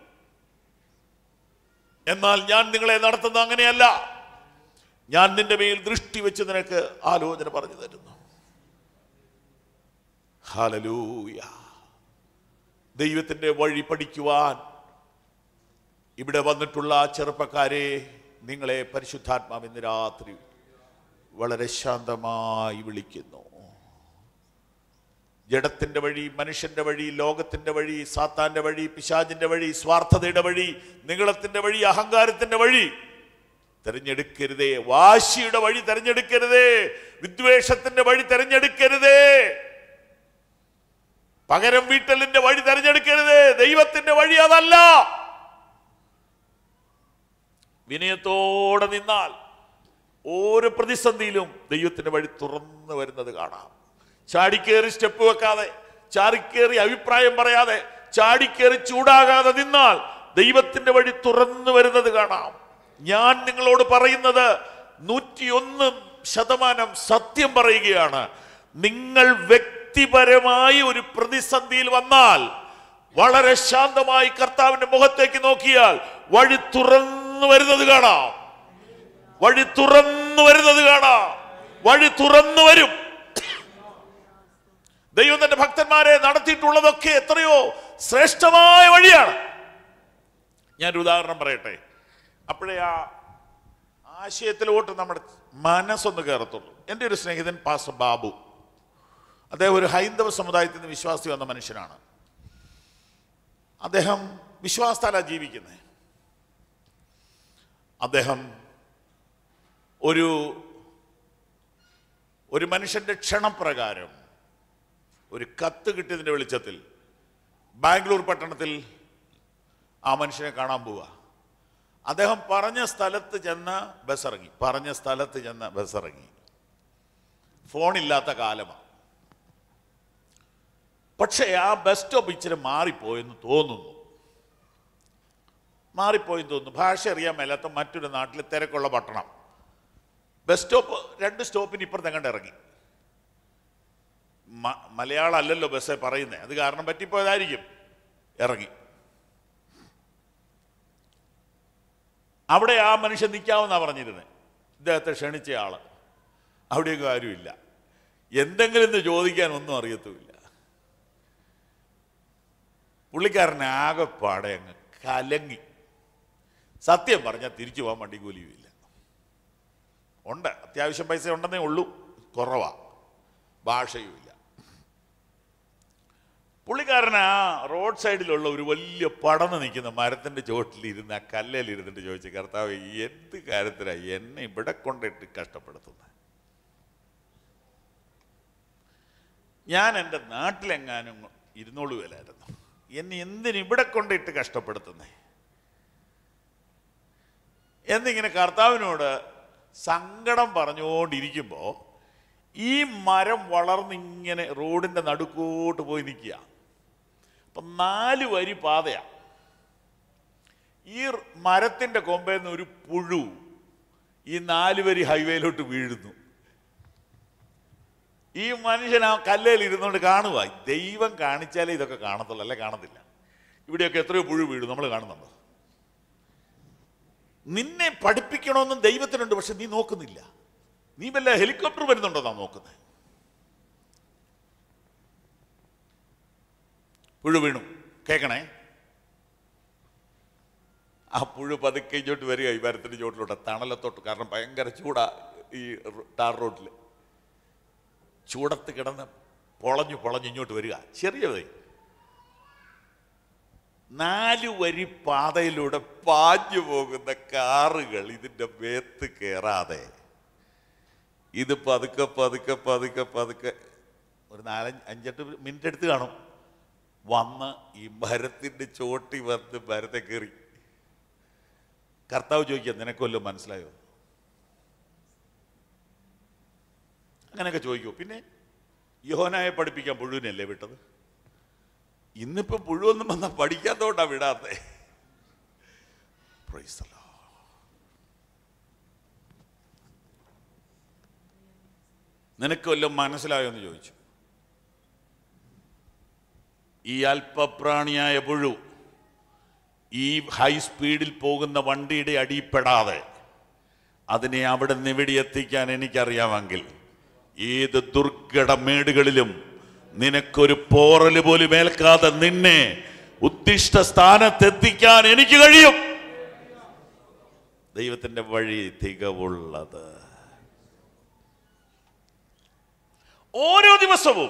എന്നാൽ ഞാൻ നിങ്ങളെ നടത്തുന്ന അങ്ങനെയല്ല ഞാൻ നിന്റെ മേൽ ദൃഷ്ടി വെച്ച് നിനക്ക് ആലോചന പറഞ്ഞു തരുന്നു ഹലലൂയ ദൈവത്തിന്റെ വഴി പഠിക്കുവാൻ ഇവിടെ വന്നിട്ടുള്ള ചെറുപ്പക്കാരെ നിങ്ങളെ പരിശുദ്ധാത്മാവ് ഇന്ന് രാത്രി വളരെ ശാന്തമായി വിളിക്കുന്നു ജഡത്തിന്റെ വഴി മനുഷ്യന്റെ വഴി ലോകത്തിന്റെ വഴി സാത്താന്റെ വഴി പിശാചിന്റെ വഴി സ്വാർത്ഥതയുടെ വഴി നിങ്ങളത്തിന്റെ വഴി അഹങ്കാരത്തിന്റെ വഴി തെരഞ്ഞെടുക്കരുതേ വാശിയുടെ വഴി തെരഞ്ഞെടുക്കരുതേ വിദ്വേഷത്തിന്റെ വഴി തെരഞ്ഞെടുക്കരുതേ പകരം വീട്ടലിന്റെ വഴി തെരഞ്ഞെടുക്കരുത് ദൈവത്തിന്റെ വഴി അതല്ല വിനയത്തോടെ നിന്നാൽ ഓരോ പ്രതിസന്ധിയിലും ദൈവത്തിന്റെ വഴി തുറന്നു വരുന്നത് കാണാം ചാടിക്കേറി സ്റ്റെപ്പ് വെക്കാതെ ചാടിക്കേറി അഭിപ്രായം പറയാതെ ചാടിക്കേറി ചൂടാകാതെ നിന്നാൽ ദൈവത്തിന്റെ വഴി തുറന്നു വരുന്നത് കാണാം ഞാൻ നിങ്ങളോട് പറയുന്നത് നൂറ്റിയൊന്ന് ശതമാനം സത്യം പറയുകയാണ് നിങ്ങൾ വ്യക്തിപരമായി ഒരു പ്രതിസന്ധിയിൽ വന്നാൽ വളരെ ശാന്തമായി കർത്താവിന്റെ മുഖത്തേക്ക് നോക്കിയാൽ വഴി തുറന്നു വരുന്നത് കാണാം വഴി തുറന്നു വരുന്നത് കാണാം വഴി തുറന്നു വരും ദൈവം തന്റെ ഭക്തന്മാരെ നടത്തിയിട്ടുള്ളതൊക്കെ എത്രയോ ശ്രേഷ്ഠമായ വഴിയാണ് ഞാനൊരു ഉദാഹരണം പറയട്ടെ അപ്പോഴേ ആ ആശയത്തിലോട്ട് നമ്മുടെ മനസ്സൊന്ന് കയറത്തുള്ളൂ എൻ്റെ ഒരു സ്നേഹിതൻ പാസ്റ്റർ ബാബു അദ്ദേഹം ഒരു ഹൈന്ദവ സമുദായത്തിൽ നിന്ന് വിശ്വാസി വന്ന മനുഷ്യനാണ് അദ്ദേഹം വിശ്വാസത്താല ജീവിക്കുന്നത് അദ്ദേഹം ഒരു ഒരു മനുഷ്യന്റെ ക്ഷണപ്രകാരം ഒരു കത്ത് കിട്ടിയതിന്റെ വെളിച്ചത്തിൽ ബാംഗ്ലൂർ പട്ടണത്തിൽ ആ മനുഷ്യനെ കാണാൻ പോവുക അദ്ദേഹം പറഞ്ഞ സ്ഥലത്ത് ചെന്ന് ബസ് ഇറങ്ങി പറഞ്ഞ സ്ഥലത്ത് ചെന്ന് ബസ് ഇറങ്ങി ഫോണില്ലാത്ത കാലമാണ് പക്ഷേ ആ ബസ് സ്റ്റോപ്പ് ഇച്ചിരി മാറിപ്പോയെന്ന് തോന്നുന്നു മാറിപ്പോയെന്ന് തോന്നുന്നു ഭാഷ അറിയാൻ മേലാത്ത മറ്റൊരു നാട്ടിൽ തിരക്കുള്ള പട്ടണം ബസ് സ്റ്റോപ്പ് രണ്ട് സ്റ്റോപ്പിന് ഇപ്പുറത്ത് എങ്ങോട്ട് ഇറങ്ങി മ- മലയാളം അല്ലല്ലോ ബസ്സേ പറയുന്നത് അത് കാരണം പറ്റിപ്പോയതായിരിക്കും ഇറങ്ങി അവിടെ ആ മനുഷ്യൻ നിൽക്കാമെന്നാ പറഞ്ഞിരുന്നത് ഇദ്ദേഹത്തെ ക്ഷണിച്ച ആള് അവിടെയൊക്കെ ആരുമില്ല എന്തെങ്കിലും എന്ന് ചോദിക്കാൻ ഒന്നും അറിയത്തുമില്ല പുള്ളിക്കാരൻ ആകെപ്പാടെ അങ്ങ് കലങ്ങി സത്യം പറഞ്ഞാൽ തിരിച്ചു പോകാൻ വണ്ടി കൂലിയുമില്ല ഉണ്ട് അത്യാവശ്യം പൈസ ഉണ്ടെന്നേ ഉള്ളൂ കുറവാ ഭാഷയുമില്ല പുള്ളിക്കാരൻ ആ റോഡ് സൈഡിലുള്ള ഒരു വലിയ പടന്ന് നിൽക്കുന്ന മരത്തിന്റെ ചുവട്ടിൽ ഇരുന്ന് ആ കല്ലേൽ ഇരുന്നിട്ട് ചോദിച്ചു കർത്താവ് എന്ത് കാര്യത്തിലാ എന്നെ ഇവിടെ കൊണ്ടിട്ട് കഷ്ടപ്പെടുത്തുന്നത് ഞാൻ എൻ്റെ നാട്ടിലെങ്ങാനും ഇരുന്നോളുകയില്ലായിരുന്നു എന്നെ എന്തിന് ഇവിടെ കൊണ്ടിട്ട് കഷ്ടപ്പെടുത്തുന്നേ എന്നിങ്ങനെ കർത്താവിനോട് സങ്കടം പറഞ്ഞുകൊണ്ടിരിക്കുമ്പോൾ ഈ മരം വളർന്നിങ്ങനെ റോഡിൻ്റെ നടുക്കോട്ട് പോയി നിൽക്കുക അപ്പം നാല് വരി പാതയാണ് ഈ ർ- മരത്തിൻ്റെ കൊമ്പയിൽ നിന്ന് ഒരു പുഴു ഈ നാല് വരി ഹൈവേയിലോട്ട് വീഴുന്നു ഈ മനുഷ്യൻ ആ കല്ലേൽ ഇരുന്നുകൊണ്ട് കാണുക ദൈവം കാണിച്ചാലേ ഇതൊക്കെ കാണത്തുള്ളൂ അല്ലേ കാണത്തില്ല ഇവിടെയൊക്കെ എത്രയോ പുഴു വീഴും നമ്മൾ കാണുന്നുണ്ടോ നിന്നെ പഠിപ്പിക്കണമെന്നും ദൈവത്തിനുണ്ട് പക്ഷെ നീ നോക്കുന്നില്ല നീ വല്ല ഹെലികോപ്റ്റർ വരുന്നുണ്ടോ നാ നോക്കുന്നത് പുഴു വീണു കേക്കണേ ആ പുഴു പതുക്കെ ഇങ്ങോട്ട് വരിക ഈ മരത്തിന്റെ ചോട്ടിലോട്ട് തണലത്തോട്ട് കാരണം ഭയങ്കര ചൂടാ ഈ റോ- ടാർ റോഡിൽ ചൂടത്ത് കിടന്ന് പൊളഞ്ഞു പൊളഞ്ഞു ഇങ്ങോട്ട് വരിക ചെറിയ വഴി നാല് വരി പാതയിലൂടെ പാഞ്ഞു പോകുന്ന കാറുകൾ ഇതിന്റെ മേത്ത് കയറാതെ ഇത് പതുക്കെ പതുക്കെ പതുക്കെ പതുക്കെ ഒരു നാലഞ്ച് അഞ്ചെട്ട് മിനിറ്റ് എടുത്ത് കാണും വന്ന് ഈ മരത്തിന്റെ ചോട്ടി വന്ന് മരത്തെ കയറി കർത്താവ് ചോദിക്കുക നിനക്കൊല്ലോ മനസ്സിലായോ അങ്ങനെയൊക്കെ ചോദിക്കൂ പിന്നെ യോഹനായെ പഠിപ്പിക്കാൻ പുഴുവിനല്ലേ വിട്ടത് ഇന്നിപ്പോ പുഴുവൊന്നും വന്നാൽ പഠിക്കാത്തോണ്ടാ വിടാത്തെ Praise the Lord. നിനക്ക് വല്ലതും മനസ്സിലായോ എന്ന് ചോദിച്ചു ഈ അല്പപ്രാണിയായ പുഴു ഈ ഹൈ സ്പീഡിൽ പോകുന്ന വണ്ടിയുടെ അടിയിൽപ്പെടാതെ അതിനെ അവിടെ നിന്ന് ഇവിടെ എത്തിക്കാൻ എനിക്കറിയാമെങ്കിൽ ഏത് ദുർഘട മേടുകളിലും നിനക്കൊരു പോറല് പോലും ഏൽക്കാതെ നിന്നെ ഉദ്ദിഷ്ട സ്ഥാനത്തെത്തിക്കാൻ എനിക്ക് കഴിയും ദൈവത്തിന്റെ വഴി തികവുള്ളത് ഓരോ ദിവസവും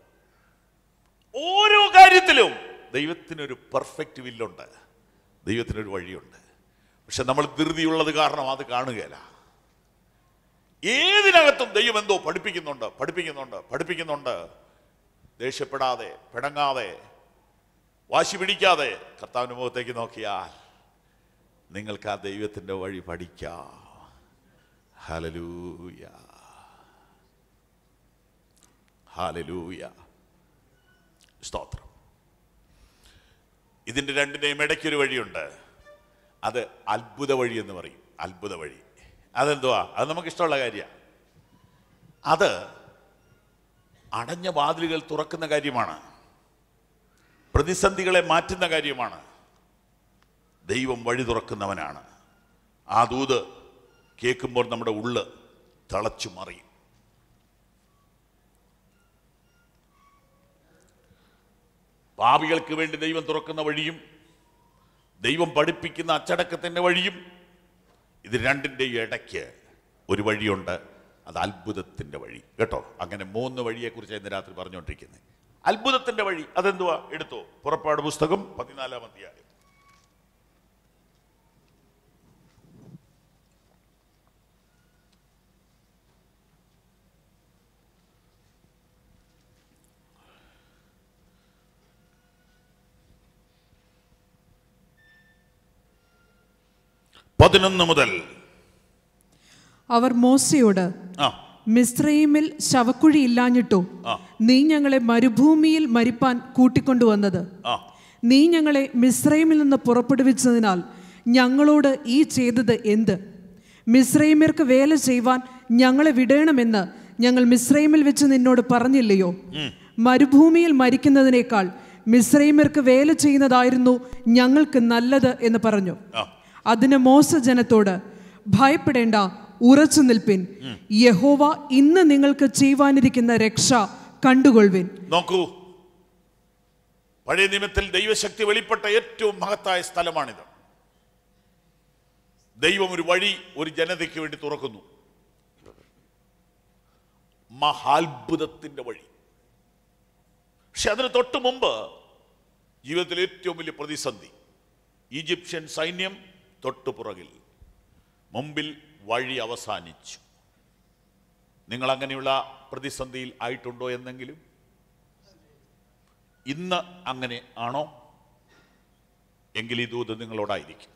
ഓരോ കാര്യത്തിലും ദൈവത്തിനൊരു പെർഫെക്റ്റ് വില്ലുണ്ട് ദൈവത്തിനൊരു വഴിയുണ്ട് പക്ഷെ നമ്മൾ ധൃതിയുള്ളത് കാരണം അത് കാണുകയില്ല ഏതിനകത്തും ദൈവം എന്തോ പഠിപ്പിക്കുന്നുണ്ട് പഠിപ്പിക്കുന്നുണ്ട് പഠിപ്പിക്കുന്നുണ്ട് ദേഷ്യപ്പെടാതെ പിണങ്ങാതെ വാശി പിടിക്കാതെ കർത്താവിൻ്റെ മുഖത്തേക്ക് നോക്കിയാൽ നിങ്ങൾക്ക് ആ ദൈവത്തിൻ്റെ വഴി പഠിക്കാം ഹലലൂയ ഹാലലൂയ സ്തോത്രം ഇതിൻ്റെ രണ്ടിൻ്റെയും ഇടയ്ക്കൊരു വഴിയുണ്ട് അത് അത്ഭുത വഴി എന്ന് പറയും അത്ഭുത വഴി അതെന്തുവാ അത് നമുക്ക് ഇഷ്ടമുള്ള കാര്യമാണ് അത് അടഞ്ഞ വാതിലുകൾ തുറക്കുന്ന കാര്യമാണ് പ്രതിസന്ധികളെ മാറ്റുന്ന കാര്യമാണ് ദൈവം വഴി തുറക്കുന്നവനാണ് ആ ദൂത് കേൾക്കുമ്പോൾ നമ്മുടെ ഉള്ള് തിളച്ചു മറിയും പാപികൾക്ക് വേണ്ടി ദൈവം തുറക്കുന്ന വഴിയും ദൈവം പഠിപ്പിക്കുന്ന അച്ചടക്കത്തിൻ്റെ വഴിയും ഇത് രണ്ടിൻ്റെയും ഇടയ്ക്ക് ഒരു വഴിയുണ്ട് അത് അത്ഭുതത്തിൻ്റെ വഴി കേട്ടോ അങ്ങനെ മൂന്ന് വഴിയെക്കുറിച്ച് ഇന്ന് രാത്രി പറഞ്ഞുകൊണ്ടിരിക്കുന്നത് അത്ഭുതത്തിൻ്റെ വഴി അതെന്തുവാ എടുത്തോ പുറപ്പാട് പുസ്തകം പതിനാലാം അധ്യായം പതിനൊന്ന് മുതൽ അവർ മോശയോട് ആ മിസ്രൈമിൽ ശവക്കുഴി ഇല്ലാഞ്ഞിട്ടോ ആ. നീ ഞങ്ങളെ മരുഭൂമിയിൽ മരിപ്പാൻ കൂട്ടിക്കൊണ്ടുവന്നത് ആ നീ ഞങ്ങളെ മിസ്രൈമിൽ നിന്ന് പുറപ്പെടുവിച്ചതിനാൽ ഞങ്ങളോട് ഈ ചെയ്തത് എന്ത് മിസ്രൈമ്യർക്ക് വേല ചെയ്യുവാൻ ഞങ്ങളെ വിടണമെന്ന് ഞങ്ങൾ മിസ്രൈമിൽ വെച്ച് നിന്നോട് പറഞ്ഞില്ലയോ മരുഭൂമിയിൽ മരിക്കുന്നതിനേക്കാൾ മിസ്രൈമ്യർക്ക് വേല ചെയ്യുന്നതായിരുന്നു ഞങ്ങൾക്ക് നല്ലത് എന്ന് പറഞ്ഞു ആ. അതിന് മോശ ജനത്തോട് ഭയപ്പെടേണ്ട ഉറച്ചു നിൽപ്പിൻ യഹോവ ഇന്ന് നിങ്ങൾക്ക് ചെയ്യുവാനിരിക്കുന്ന രക്ഷ കണ്ടുകൊള്ളുവിൻ നോക്കൂ പഴയ നിയമത്തിൽ ദൈവശക്തി വെളിപ്പെട്ട ഏറ്റവും മഹത്തായ സ്ഥലമാണിത് ദൈവം ഒരു വഴി ഒരു ജനതയ്ക്ക് വേണ്ടി തുറക്കുന്നു മഹാത്ഭുതത്തിന്റെ വഴി പക്ഷെ അതിന് തൊട്ട് മുമ്പ് ജീവിതത്തിലെ ഏറ്റവും വലിയ പ്രതിസന്ധി ഈജിപ്ഷ്യൻ സൈന്യം തൊട്ടു പുറകിൽ മുമ്പിൽ വഴി അവസാനിച്ചു നിങ്ങൾ അങ്ങനെയുള്ള പ്രതിസന്ധിയിൽ ആയിട്ടുണ്ടോ എന്നെങ്കിലും ഇന്ന് അങ്ങനെ ആണോ എങ്കിൽ ഈ ദൂത് നിങ്ങളോടായിരിക്കും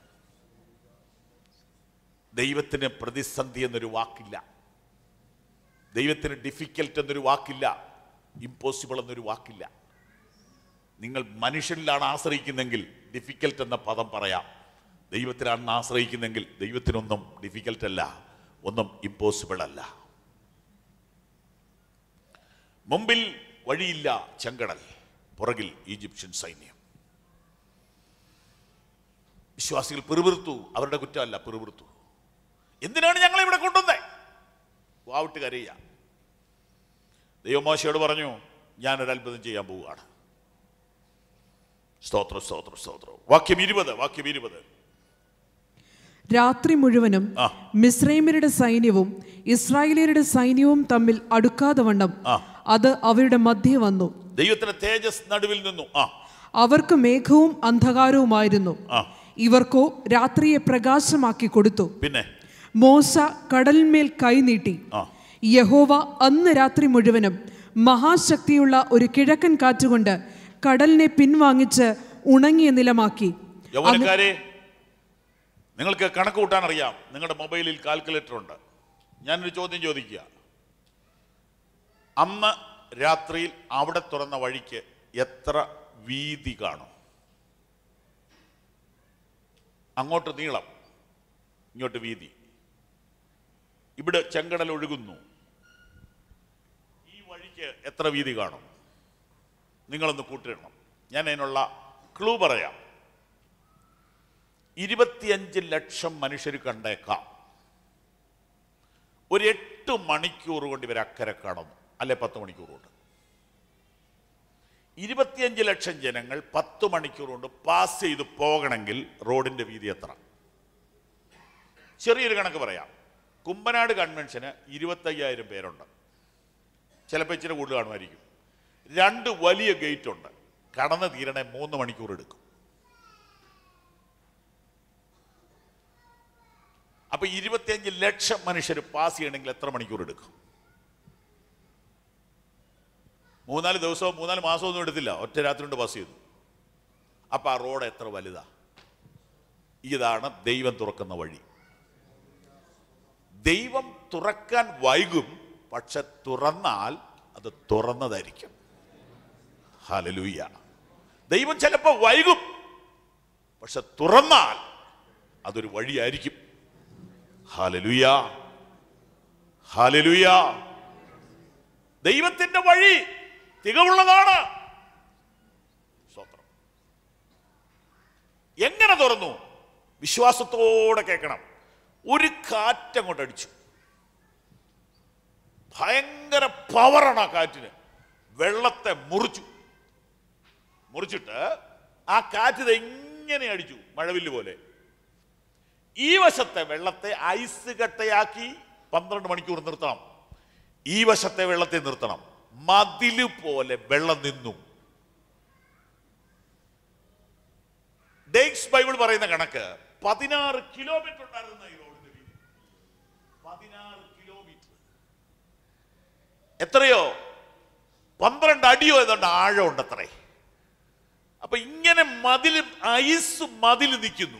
ദൈവത്തിന് പ്രതിസന്ധി എന്നൊരു വാക്കില്ല ദൈവത്തിന് ഡിഫിക്കൽട്ട് എന്നൊരു വാക്കില്ല ഇമ്പോസിബിൾ എന്നൊരു വാക്കില്ല നിങ്ങൾ മനുഷ്യനിലാണ് ആശ്രയിക്കുന്നെങ്കിൽ ഡിഫിക്കൽട്ട് എന്ന പദം പറയാം ദൈവത്തിലാണ് ആശ്രയിക്കുന്നെങ്കിൽ ദൈവത്തിനൊന്നും ഡിഫിക്കൽട്ട് അല്ല ഒന്നും ഇമ്പോസിബിൾ അല്ല മുമ്പിൽ വഴിയില്ല ചെങ്കടൽ പുറകിൽ ഈജിപ്ഷ്യൻ സൈന്യം വിശ്വാസികൾ പിറുപിറുത്തു അവരുടെ കുറ്റമല്ല പിറുപിറുത്തു എന്തിനാണ് ഞങ്ങളെ ഇവിടെ കൊണ്ടുവന്നേ വാവിട്ട് കരയുക ദൈവമോശയോട് പറഞ്ഞു ഞാനൊരു അത്ഭുതം ചെയ്യാൻ പോവുകയാണ് സ്തോത്രം സ്തോത്രം സ്തോത്രം വാക്യം ഇരുപത് വാക്യം ഇരുപത് രാത്രി മുഴുവനും ആ. മിസ്രൈമ്യരുടെ സൈന്യവും ഇസ്രായേലിയരുടെ സൈന്യവും തമ്മിൽ അടുക്കാതെ വണ്ണം ആ. അത് അവരുടെ മധ്യേ വന്നു ദൈവത്തിന്റെ തേജസ് നടുവിൽ നിന്നു ആ അവർക്ക് മേഘവും അന്ധകാരവുമായിരുന്നു ആ ഇവർക്കോ രാത്രിയെ പ്രകാശമാക്കി കൊടുത്തു പിന്നെ മോശ കടലിന്മേൽ കൈനീട്ടി ആ യഹോവ അന്ന് രാത്രി മുഴുവനും മഹാശക്തിയുള്ള ഒരു കിഴക്കൻ കാറ്റുകൊണ്ട് കടലിനെ പിൻവാങ്ങിച്ച് ഉണങ്ങിയ നിലമാക്കി യൗവനക്കാരെ നിങ്ങൾക്ക് കണക്ക് കൂട്ടാൻ അറിയാം നിങ്ങളുടെ മൊബൈലിൽ കാൽക്കുലേറ്റർ ഉണ്ട് ഞാനൊരു ചോദ്യം ചോദിക്കുക അന്ന് രാത്രിയിൽ അവിടെ തുറന്ന വഴിക്ക് എത്ര വീതി കാണും അങ്ങോട്ട് നീളം ഇങ്ങോട്ട് വീതി ഇവിടെ ചെങ്കടൽ ഒഴുകുന്നു ഈ വഴിക്ക് എത്ര വീതി കാണും നിങ്ങളൊന്ന് കൂട്ടിയിടണം ഞാൻ അതിനുള്ള ക്ലൂ പറയാം ഇരുപത്തിയഞ്ച് ലക്ഷം മനുഷ്യർ കണ്ടേക്കാം ഒരു എട്ട് മണിക്കൂർ കൊണ്ട് ഇവർ അക്കരെ കടന്നു അല്ലെ പത്ത് മണിക്കൂർ കൊണ്ട് ഇരുപത്തിയഞ്ച് ലക്ഷം ജനങ്ങൾ പത്ത് മണിക്കൂർ കൊണ്ട് പാസ് ചെയ്ത് പോകണമെങ്കിൽ റോഡിന്റെ വീതി എത്ര ചെറിയൊരു കണക്ക് പറയാം കുമ്പനാട് കൺവെൻഷന് ഇരുപത്തയ്യായിരം പേരുണ്ട് ചിലപ്പോൾ ഇച്ചിരി കൂടുതൽ കാണുമായിരിക്കും രണ്ട് വലിയ ഗേറ്റ് ഉണ്ട് കടന്നു തീരണേ മൂന്ന് മണിക്കൂർ എടുക്കും അപ്പൊ ഇരുപത്തിയഞ്ച് ലക്ഷം മനുഷ്യർ പാസ് ചെയ്യണമെങ്കിൽ എത്ര മണിക്കൂർ എടുക്കും മൂന്നാല് ദിവസവും മൂന്നാല് മാസവും ഒന്നും എടുത്തില്ല ഒറ്റ രാത്രി കൊണ്ട് പാസ് ചെയ്തു അപ്പൊ ആ റോഡ് എത്ര വലുതാ ഇതാണ് ദൈവം തുറക്കുന്ന വഴി ദൈവം തുറക്കാൻ വൈകും പക്ഷെ തുറന്നാൽ അത് തുറന്നതായിരിക്കും ഹലലൂയ ദൈവം ചിലപ്പോൾ വൈകും പക്ഷെ തുറന്നാൽ അതൊരു വഴിയായിരിക്കും ഹാലലുയ ഹാലലുയ ദൈവത്തിന്റെ വഴി തികവുള്ളതാണ് സ്തോത്രം എങ്ങനെ തുറന്നു വിശ്വാസത്തോടെ കേൾക്കണം ഒരു കാറ്റങ്ങോട്ട് അടിച്ചു ഭയങ്കര പവറാണ് ആ കാറ്റിന് വെള്ളത്തെ മുറിച്ചു മുറിച്ചിട്ട് ആ കാറ്റ് ദേ ഇങ്ങനെ അടിച്ചു മഴവില്ല് പോലെ ഈ വശത്തെ വെള്ളത്തെ ഐസ് കട്ടയാക്കി പന്ത്രണ്ട് മണിക്കൂർ നിർത്തണം ഈ വശത്തെ വെള്ളത്തെ നിർത്തണം മതില് പോലെ വെള്ളം നിന്നു ഡേക്സ് ബൈബിൾ പറയുന്ന കണക്ക് പതിനാറ് കിലോമീറ്റർ ഉണ്ടായിരുന്ന ഈ റോഡിന്റെ വീതി പതിനാറ് കിലോമീറ്റർ എത്രയോ പന്ത്രണ്ട് അടിയോ ഏതാണ്ട് ആഴമുണ്ട് അത്രേ അപ്പൊ ഇങ്ങനെ മതിൽ ഐസ് മതിൽ നിൽക്കുന്നു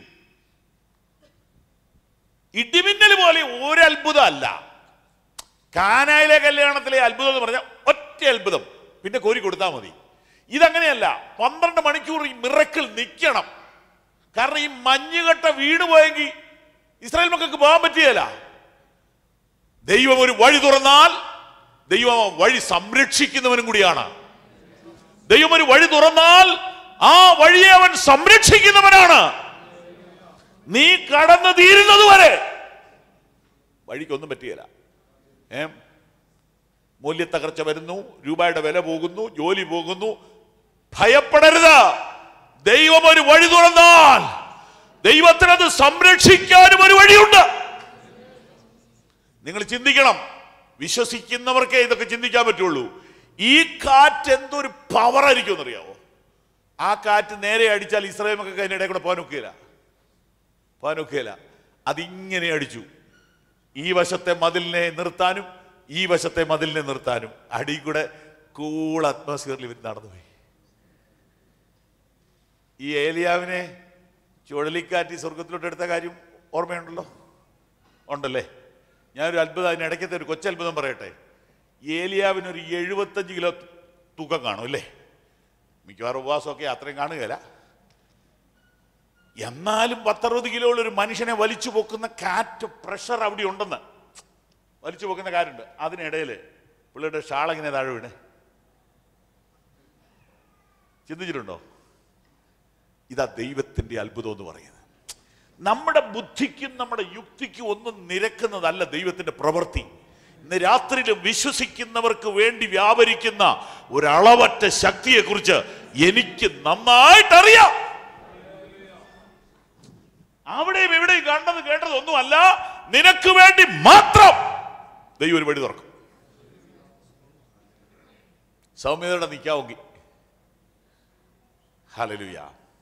ഇടിമിന്നൽ പോലെ ഒരു അത്ഭുതം അല്ല കാനായിലെ കല്യാണത്തിലെ അത്ഭുതം എന്ന് പറഞ്ഞാൽ ഒറ്റ അത്ഭുതം പിന്നെ കോരി കൊടുത്താൽ മതി ഇതങ്ങനെയല്ല പന്ത്രണ്ട് മണിക്കൂർ ഈ മിറക്കിൽ നിൽക്കണം കാരണം ഈ മഞ്ഞുകെട്ട വീട് പോയെങ്കിൽ ഇസ്രായേൽ മക്കൾക്ക് പോകാൻ പറ്റിയല്ല ദൈവം ഒരു വഴി തുറന്നാൽ ദൈവം ആ വഴി സംരക്ഷിക്കുന്നവനും കൂടിയാണ് ദൈവം ഒരു വഴി തുറന്നാൽ ആ വഴിയെ അവൻ സംരക്ഷിക്കുന്നവനാണ് നീ കടന്നു തീരുന്നത് വരെ വഴിക്കൊന്നും പറ്റിയല്ല ഏ മൂല്യത്തകർച്ച വരുന്നു രൂപയുടെ വില പോകുന്നു ജോലി പോകുന്നു ഭയപ്പെടരുത് ദൈവം ഒരു വഴി തുറന്നാൽ ദൈവത്തിനത് സംരക്ഷിക്കാനും ഒരു വഴിയുണ്ട് നിങ്ങൾ ചിന്തിക്കണം വിശ്വസിക്കുന്നവർക്കേ ഇതൊക്കെ ചിന്തിക്കാൻ പറ്റുള്ളൂ ഈ കാറ്റ് എന്തൊരു പവർ ആയിരിക്കും എന്നറിയാവോ ആ കാറ്റ് നേരെ അടിച്ചാൽ ഇസ്രായേൽ മക്കൾക്ക് അതിൻ്റെ ഇടയിൽ കൂടെ പോകാൻ ഒക്കുകയില്ല പോകാൻ ഒക്കുകയില്ല അതിങ്ങനെ അടിച്ചു ഈ വശത്തെ മതിലിനെ നിർത്താനും ഈ വശത്തെ മതിലിനെ നിർത്താനും അടി കൂടെ കൂൾ അറ്റ്മോസ്ഫിയറിൽ ഇവർ നടന്നുപോയി ഈ ഏലിയാവിനെ ചുഴലിക്കാറ്റ് ഈ സ്വർഗത്തിലോട്ട് എടുത്ത കാര്യം ഓർമ്മയുണ്ടല്ലോ ഉണ്ടല്ലേ ഞാനൊരു അത്ഭുതം അതിനിടയ്ക്കത്തെ ഒരു കൊച്ചത്ഭുതം പറയട്ടെ ഏലിയാവിന് ഒരു എഴുപത്തഞ്ച് കിലോ തൂക്കം കാണും അല്ലേ മിക്കവാറും ഉപവാസമൊക്കെ അത്രയും കാണുകയില്ല എന്നാലും പത്തറുപത് കിലോ ഉള്ള ഒരു മനുഷ്യനെ വലിച്ചു പൊക്കുന്ന കാറ്റ് പ്രഷർ അവിടെ ഉണ്ടെന്ന് വലിച്ചു പൊക്കുന്ന കാറ്റുണ്ട് അതിനിടയിൽ പുള്ളിയുടെ ഷാളെങ്ങനെ താഴെ വീണ് ചിന്തിച്ചിട്ടുണ്ടോ ഇതാ ദൈവത്തിന്റെ അത്ഭുതം എന്ന് പറയുന്നത് നമ്മുടെ ബുദ്ധിക്കും നമ്മുടെ യുക്തിക്കും ഒന്നും നിരക്കുന്നതല്ല ദൈവത്തിന്റെ പ്രവൃത്തി ഇന്ന് രാത്രിയിലും വിശ്വസിക്കുന്നവർക്ക് വേണ്ടി വ്യാപരിക്കുന്ന ഒരളവറ്റ ശക്തിയെക്കുറിച്ച് എനിക്ക് നന്നായിട്ടറിയാം അവിടെയും ഇവിടെയും കണ്ടത് കേട്ടത് ഒന്നുമല്ല നിനക്ക് വേണ്ടി മാത്രം ദൈവം ഒരു വഴി തുറക്കും സൗമ്യതയുടെ നിൽക്കാവുമെങ്കിൽ ഹലലുയ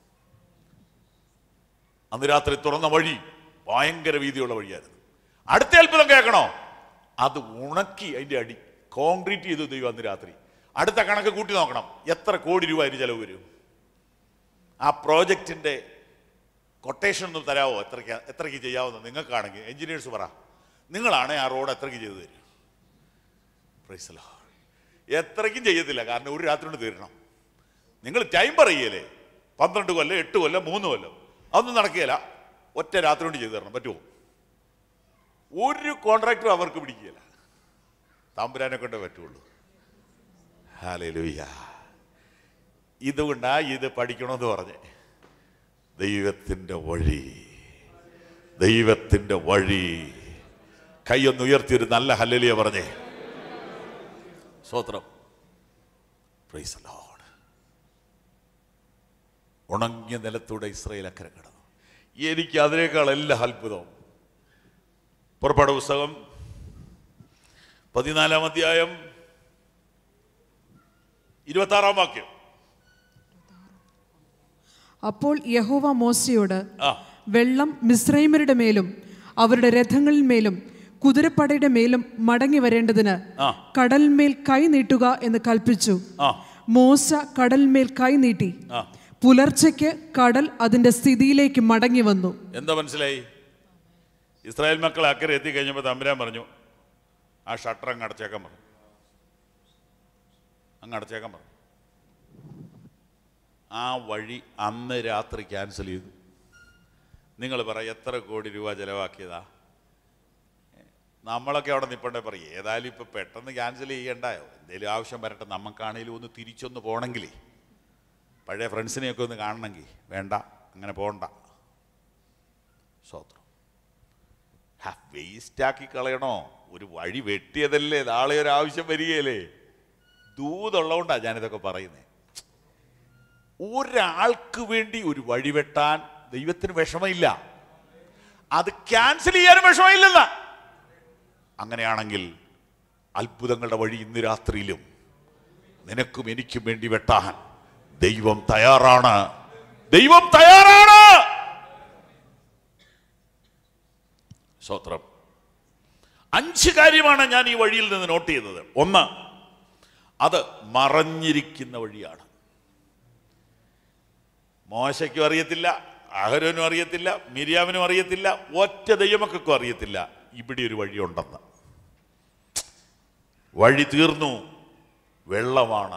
അന്ന് രാത്രി തുറന്ന വഴി ഭയങ്കര വീതിയുള്ള വഴിയായിരുന്നു അടുത്ത അത്ഭുതം കേൾക്കണോ അത് ഉണക്കി അതിന്റെ അടി കോൺക്രീറ്റ് ചെയ്തു ദൈവം അന്ന് രാത്രി അടുത്ത കണക്ക് കൂട്ടി നോക്കണം എത്ര കോടി രൂപ അതിന് ചെലവ് വരും ആ പ്രോജക്റ്റിന്റെ കൊട്ടേഷൻ ഒന്ന് തരാമോ എത്രയ്ക്ക് എത്രയ്ക്ക് ചെയ്യാവുന്ന നിങ്ങൾക്കാണെങ്കിൽ എഞ്ചിനീയേഴ്സ് പറ നിങ്ങളാണ് ആ റോഡ് എത്രയ്ക്ക് ചെയ്തു തരും Praise the Lord. എത്രയ്ക്കും ചെയ്യത്തില്ല കാരണം ഒരു രാത്രി കൊണ്ട് തീരണം നിങ്ങൾ ടൈം പറയല്ലേ പന്ത്രണ്ട് കൊല്ലം എട്ട് കൊല്ലം മൂന്ന് കൊല്ലം അതൊന്നും നടക്കുകയില്ല ഒറ്റ രാത്രി കൊണ്ട് ചെയ്തു തരണം പറ്റുമോ ഒരു കോൺട്രാക്ടറും അവർക്ക് പിടിക്കുകയില്ല തമ്പുരാനെ കൊണ്ടേ പറ്റുള്ളൂ ഹാലലുയ്യ ഇതുകൊണ്ടാ ഇത് പഠിക്കണമെന്ന് പറഞ്ഞേ ദൈവത്തിൻ്റെ വഴി ദൈവത്തിൻ്റെ വഴി കൈയൊന്ന് ഉയർത്തി ഒരു നല്ല ഹല്ലലിയ പറഞ്ഞേ സ്വത്രം പ്രൈസ് ലോഡ് ഉണങ്ങിയ നിലത്തൂടെ ഇസ്രയേൽ അക്കരെ കിടന്നു എനിക്ക് അതിനേക്കാൾ എല്ലാ അത്ഭുതവും പുറപ്പാട് പുസ്തകം പതിനാലാം അധ്യായം ഇരുപത്തി ആറാം വാക്യം അപ്പോൾ യഹോവ മോശയോട് ആ വെള്ളം മിശ്രൈമരുടെ മേലും അവരുടെ രഥങ്ങളിൽ മേലും കുതിരപ്പടയുടെ മേലും മടങ്ങി വരേണ്ടതിന് ആ. കടൽമേൽ കൈ നീട്ടുക എന്ന് കൽപ്പിച്ചു ആ മോശ കടൽമേൽ കൈ നീട്ടി ആ പുലർച്ചയ്ക്ക് കടൽ അതിന്റെ സ്ഥിതിയിലേക്ക് മടങ്ങി വന്നു എന്താ മനസ്സിലായി ഇസ്രായേൽ മക്കൾ അക്കരെ എത്തിക്കഴിഞ്ഞപ്പോൾ തമ്പുരാൻ പറഞ്ഞു ആ ഷട്ടർ അങ്ങ് അടച്ചേക്കാൻ പറഞ്ഞു അങ്ങ് അടച്ചേക്കാൻ പറഞ്ഞു ആ വഴി അന്ന് രാത്രി ക്യാൻസൽ ചെയ്തു നിങ്ങൾ പറ എത്ര കോടി രൂപ ചിലവാക്കിയതാ നമ്മളൊക്കെ അവിടെ നിൽപ്പണ്ടേ പറയും ഏതായാലും ഇപ്പം പെട്ടെന്ന് ക്യാൻസൽ ചെയ്യണ്ടായോ എന്തെങ്കിലും ആവശ്യം വരട്ടെ നമുക്കാണേലും ഒന്ന് തിരിച്ചൊന്ന് പോകണമെങ്കിലേ പഴയ ഫ്രണ്ട്സിനെയൊക്കെ ഒന്ന് കാണണമെങ്കിൽ വേണ്ട അങ്ങനെ പോകണ്ട സ്വത്രം വേസ്റ്റാക്കി കളയണോ ഒരു വഴി വെട്ടിയതല്ലേ നാളെ ഒരു ആവശ്യം വരികയല്ലേ ദൂതുള്ളതുകൊണ്ടാണ് ഞാനിതൊക്കെ പറയുന്നത് ഒരാൾക്ക് വേണ്ടി ഒരു വഴി വെട്ടാൻ ദൈവത്തിന് വിഷമമില്ല അത് ക്യാൻസൽ ചെയ്യാനും വിഷമമില്ലെന്ന അങ്ങനെയാണെങ്കിൽ അത്ഭുതങ്ങളുടെ വഴി ഇന്ന് രാത്രിയിലും നിനക്കും എനിക്കും വേണ്ടി വെട്ടാൻ ദൈവം തയ്യാറാണ് ദൈവം തയ്യാറാണ് സ്വത്രം അഞ്ച് കാര്യമാണ് ഞാൻ ഈ വഴിയിൽ നിന്ന് നോട്ട് ചെയ്തത് ഒന്ന് അത് മറഞ്ഞിരിക്കുന്ന വഴിയാണ് മോശയ്ക്കും അറിയത്തില്ല അഹരോനും അറിയത്തില്ല മിരിയാമിനും അറിയത്തില്ല ഒറ്റ ദൈവമക്കും അറിയത്തില്ല ഇവിടെ ഒരു വഴിയുണ്ടെന്ന് വഴി തീർന്നു വെള്ളമാണ്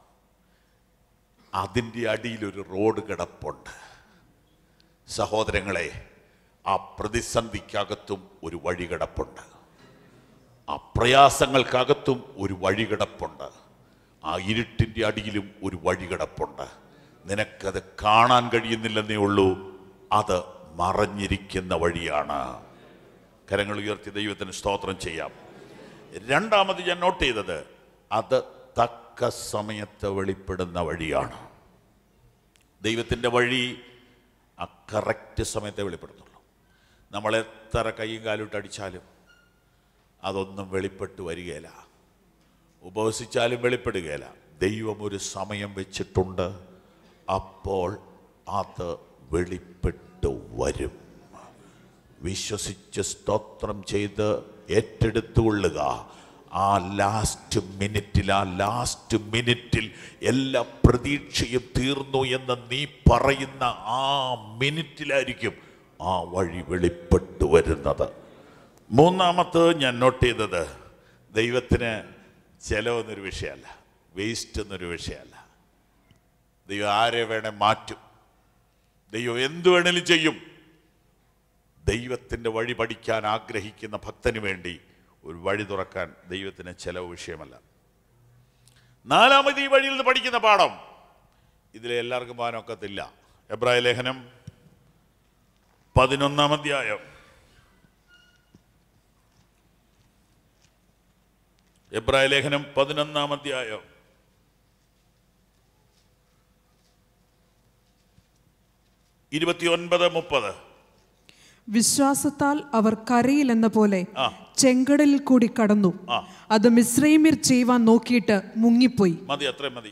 അതിൻ്റെ അടിയിലൊരു റോഡ് കിടപ്പുണ്ട് സഹോദരങ്ങളെ ആ പ്രതിസന്ധിക്കകത്തും ഒരു വഴി കിടപ്പുണ്ട് ആ പ്രയാസങ്ങൾക്കകത്തും ഒരു വഴി കിടപ്പുണ്ട് ആ ഇരുട്ടിൻ്റെ അടിയിലും ഒരു വഴി കിടപ്പുണ്ട് നിനക്കത് കാണാൻ കഴിയുന്നില്ലെന്നേ ഉള്ളൂ അത് മറഞ്ഞിരിക്കുന്ന വഴിയാണ് കരങ്ങൾ ഉയർത്തി ദൈവത്തിന് സ്തോത്രം ചെയ്യാം രണ്ടാമത് ഞാൻ നോട്ട് ചെയ്തത് അത് തക്ക സമയത്ത് വെളിപ്പെടുന്ന വഴിയാണ് ദൈവത്തിൻ്റെ വഴി ആ കറക്റ്റ് സമയത്തെ വെളിപ്പെടുത്തുള്ളൂ നമ്മൾ എത്ര കൈയും കാലിട്ട് അടിച്ചാലും അതൊന്നും വെളിപ്പെട്ട് വരികയില്ല ഉപവസിച്ചാലും വെളിപ്പെടുകയില്ല ദൈവം ഒരു സമയം വെച്ചിട്ടുണ്ട് അപ്പോൾ അത് വെളിപ്പെട്ടു വരും വിശ്വസിച്ച് സ്തോത്രം ചെയ്ത് ഏറ്റെടുത്തുകൊള്ളുക ആ ലാസ്റ്റ് മിനിറ്റിൽ ആ ലാസ്റ്റ് മിനിറ്റിൽ എല്ലാ പ്രതീക്ഷയും തീർന്നു എന്ന് നീ പറയുന്ന ആ മിനിറ്റിലായിരിക്കും ആ വഴി വെളിപ്പെട്ടു വരുന്നത് മൂന്നാമത് ഞാൻ നോട്ട് ചെയ്തത് ദൈവത്തിന് ചെലവെന്നൊരു വിഷയമല്ല വേസ്റ്റ് എന്നൊരു വിഷയമല്ല ദൈവം ആരെ വേണേ മാറ്റും ദൈവം എന്തു വേണേലും ചെയ്യും ദൈവത്തിൻ്റെ വഴി പഠിക്കാൻ ആഗ്രഹിക്കുന്ന ഭക്തന് വേണ്ടി ഒരു വഴി തുറക്കാൻ ദൈവത്തിന് ചെലവ് വിഷയമല്ല നാലാമത് ഈ വഴിയിൽ നിന്ന് പഠിക്കുന്ന പാഠം ഇതിലെ എല്ലാവർക്കും പോകാനൊക്കത്തില്ല എബ്രായ ലേഖനം പതിനൊന്നാം അധ്യായം എബ്രായ ലേഖനം പതിനൊന്നാം അധ്യായം ഇരുപത്തിയൊൻപത് മുപ്പത് വിശ്വാസത്താൽ അവർ കരയിൽ എന്ന പോലെ ആ. ചെങ്കടലിൽ കൂടി കടന്നു ആ. അത് മിശ്രൈമിർ ചെയ്യുവാൻ നോക്കിയിട്ട് മുങ്ങിപ്പോയി മതി അത്രയും മതി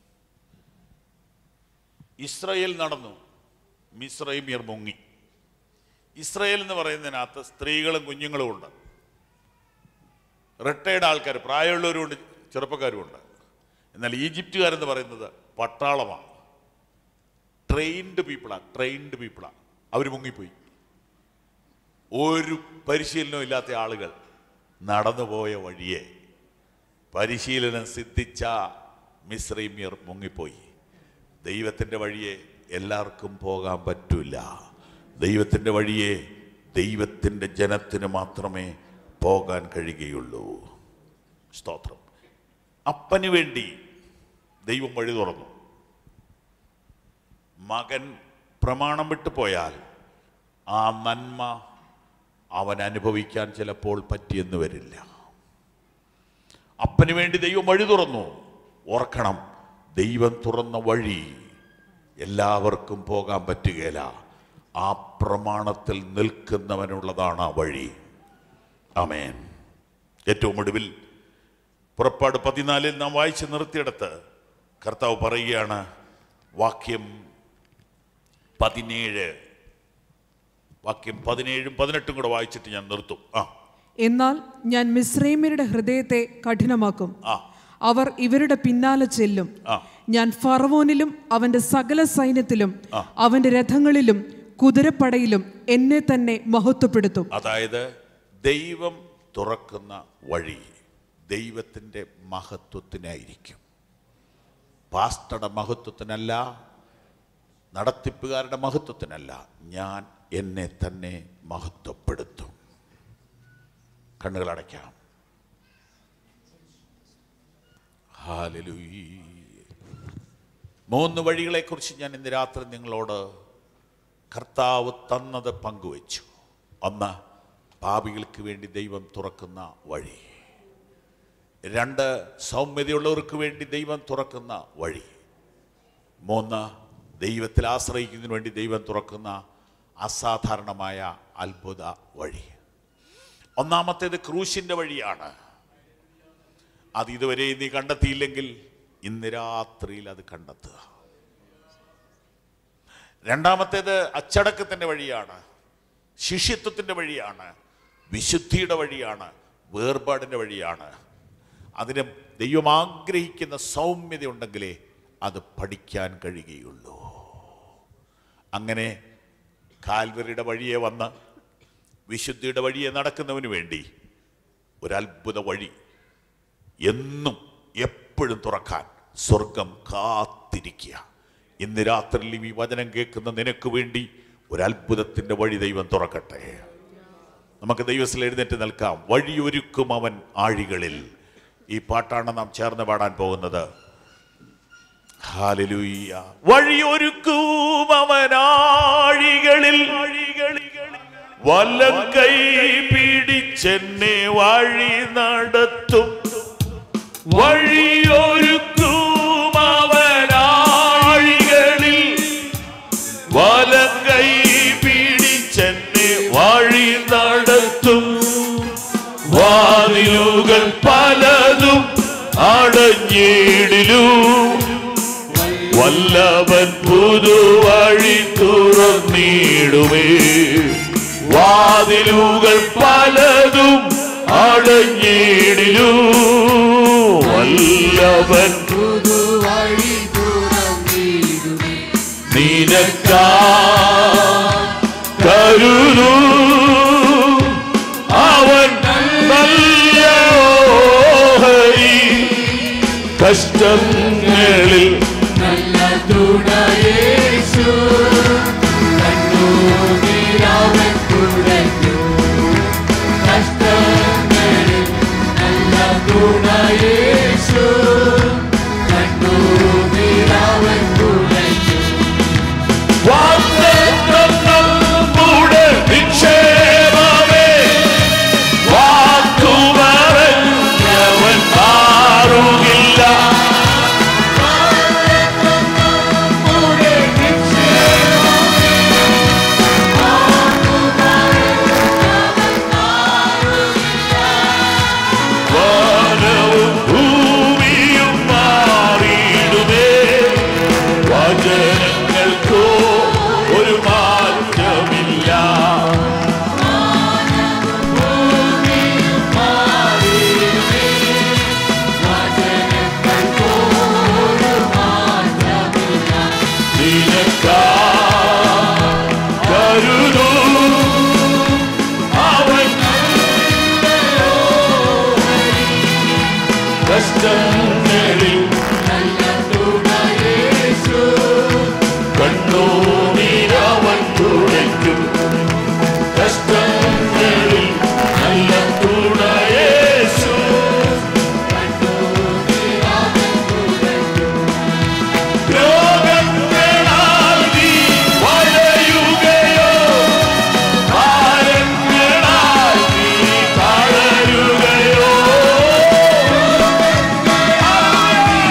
ഇസ്രയേൽ നടന്നു മിസ്രൈമിയർ മുങ്ങി ഇസ്രയേൽ എന്ന് പറയുന്നതിനകത്ത് സ്ത്രീകളും കുഞ്ഞുങ്ങളും ഉണ്ട് റിട്ടയർഡ് ആൾക്കാർ പ്രായമുള്ളവരും ഉണ്ട് ചെറുപ്പക്കാരും ഉണ്ട് എന്നാൽ ഈജിപ്തുകാരെന്ന് പറയുന്നത് പട്ടാളമാണ് ട്രെയിൻഡ് പീപ്പിളാണ് ട്രെയിൻഡ് പീപ്പിളാണ് അവർ മുങ്ങിപ്പോയി ഒരു പരിശീലനവും ഇല്ലാത്ത ആളുകൾ നടന്നുപോയ വഴിയെ പരിശീലനം സിദ്ധിച്ച മിശ്രീമ്യർ മുങ്ങിപ്പോയി ദൈവത്തിൻ്റെ വഴിയെ എല്ലാവർക്കും പോകാൻ പറ്റില്ല ദൈവത്തിൻ്റെ വഴിയെ ദൈവത്തിൻ്റെ ജനത്തിന് മാത്രമേ പോകാൻ കഴിയുകയുള്ളൂ സ്തോത്രം അപ്പന് വേണ്ടി ദൈവം വഴി തുറന്നു മകൻ പ്രമാണം വിട്ടു പോയാൽ ആ നന്മ അവൻ അനുഭവിക്കാൻ ചിലപ്പോൾ പറ്റിയെന്ന് വരില്ല അപ്പന് വേണ്ടി ദൈവം വഴി തുറന്നു ഓർക്കണം ദൈവം തുറന്ന വഴി എല്ലാവർക്കും പോകാൻ പറ്റുകയില്ല ആ പ്രമാണത്തിൽ നിൽക്കുന്നവനുള്ളതാണ് ആ വഴി ആമേൻ ഏറ്റവും ഒടുവിൽ പുറപ്പാട് പതിനാലിൽ നാം വായിച്ച് നിർത്തിയെടുത്ത് കർത്താവ് പറയുകയാണ് വാക്യം പതിനേഴ് വാക്യം പതിനേഴും പതിനെട്ടും കൂടെ വായിച്ചിട്ട് ഞാൻ നിർത്തും ആ എന്നാൽ ഞാൻ മിശ്രൈമ്യരുടെ ഹൃദയത്തെ കഠിനമാക്കും ആ അവർ ഇവരുടെ പിന്നാലെ ചെല്ലും ആ ഞാൻ ഫറവോനിലും അവന്റെ സകല സൈന്യത്തിലും അവന്റെ രഥങ്ങളിലും കുതിരപ്പടയിലും എന്നെ തന്നെ മഹത്വപ്പെടുത്തും അതായത് ദൈവം തുറക്കുന്ന വഴി ദൈവത്തിൻ്റെ മഹത്വത്തിനായിരിക്കും പാസ്റ്ററുടെ മഹത്വത്തിനല്ല നടത്തിപ്പുകാരുടെ മഹത്വത്തിനല്ല ഞാൻ എന്നെ തന്നെ മഹത്വപ്പെടുത്തും കണ്ണുകൾ അടയ്ക്കാം ഹാലലൂയ മൂന്ന് വഴികളെക്കുറിച്ച് ഞാൻ ഇന്ന് രാത്രി നിങ്ങളോട് കർത്താവ് തന്നത് പങ്കുവച്ചു ഒന്ന് പാപികൾക്ക് വേണ്ടി ദൈവം തുറക്കുന്ന വഴി രണ്ട് സൗമ്യതയുള്ളവർക്ക് വേണ്ടി ദൈവം തുറക്കുന്ന വഴി മൂന്ന് ദൈവത്തിൽ ആശ്രയിക്കുന്നതിന് വേണ്ടി ദൈവം തുറക്കുന്ന അസാധാരണമായ അത്ഭുത വഴി ഒന്നാമത്തേത് ക്രൂശിൻ്റെ വഴിയാണ് അത് ഇതുവരെ നീ കണ്ടെത്തിയില്ലെങ്കിൽ ഇന്ന് രാത്രിയിൽ അത് കണ്ടെത്തുക രണ്ടാമത്തേത് അച്ചടക്കത്തിൻ്റെ വഴിയാണ് ശിഷ്യത്വത്തിൻ്റെ വഴിയാണ് വിശുദ്ധിയുടെ വഴിയാണ് വേർപാടിൻ്റെ വഴിയാണ് അതിന് ദൈവം ആഗ്രഹിക്കുന്ന സൗമ്യത ഉണ്ടെങ്കിലേ അത് പഠിക്കാൻ കഴിയുകയുള്ളൂ അങ്ങനെ കാൽവരിയുടെ വഴിയെ വന്ന് വിശുദ്ധിയുടെ വഴിയെ നടക്കുന്നവന് വേണ്ടി ഒരത്ഭുത വഴി എന്നും എപ്പോഴും തുറക്കാൻ സ്വർഗം കാത്തിരിക്കുക ഇന്ന് രാത്രിയിൽ ഈ വചനം കേൾക്കുന്ന നിനക്ക് വേണ്ടി ഒരത്ഭുതത്തിൻ്റെ വഴി ദൈവം തുറക്കട്ടെ നമുക്ക് ദൈവത്തിൽ എഴുന്നേറ്റ് നിൽക്കാം വഴിയൊരുക്കും അവൻ ആഴികളിൽ ഈ പാട്ടാണ് നാം ചേർന്ന് പാടാൻ പോകുന്നത് ഹാലലൂയ്യ വഴിയൊരുക്കും അവൻ ആഴികളിൽ വലം കൈ പിടിച്ചെന്നെ വഴി നടത്തും വഴിയൊരുക്കും അവൻ ആഴികളിൽ വലം കൈ പിടിച്ചെന്നെ വഴി നടത്തും വാതിലുകൾ പലതും അടഞ്ഞിടിലും വല്ലവൻ പുതുവഴി തുറന്നിടുമേ വാതിലുകൾ പലതും അടഞ്ഞിടിലും വല്ലവൻ പുതുവഴി തുറന്നിടുമേ നിനക്കാ കരുതു അവൻ നല്ല ഓഹരി കഷ്ടങ്ങളിൽ നല്ല തുണയേശു കണ്ണുനീരവൻ തുടയ്ക്കും കഷ്ടങ്ങളിൽ നല്ല തുണയേശു കണ്ണുനീരവൻ തുടയ്ക്കും വാഗ്ദത്തങ്ങളുടെ നിക്ഷേപമേ വാക്കുപറഞ്ഞവൻ മാറുകില്ല വാനവും ഭൂമിയും മാറിയിടുമേ വചനങ്ങൾക്കോ ഒരു മാറ്റമില്ല നിനക്കാ കരുതൂ അവൻ കഷ്ടങ്ങളിൽ കണ്ണൂനീരവൻ തുടയ്ക്കും കഷ്ടങ്ങളിൽ നല്ല തുണയേശു രോഗങ്ങളാൽ നീ വലയുകയോ ഭാരങ്ങളാൽ നീ തളരുകയോ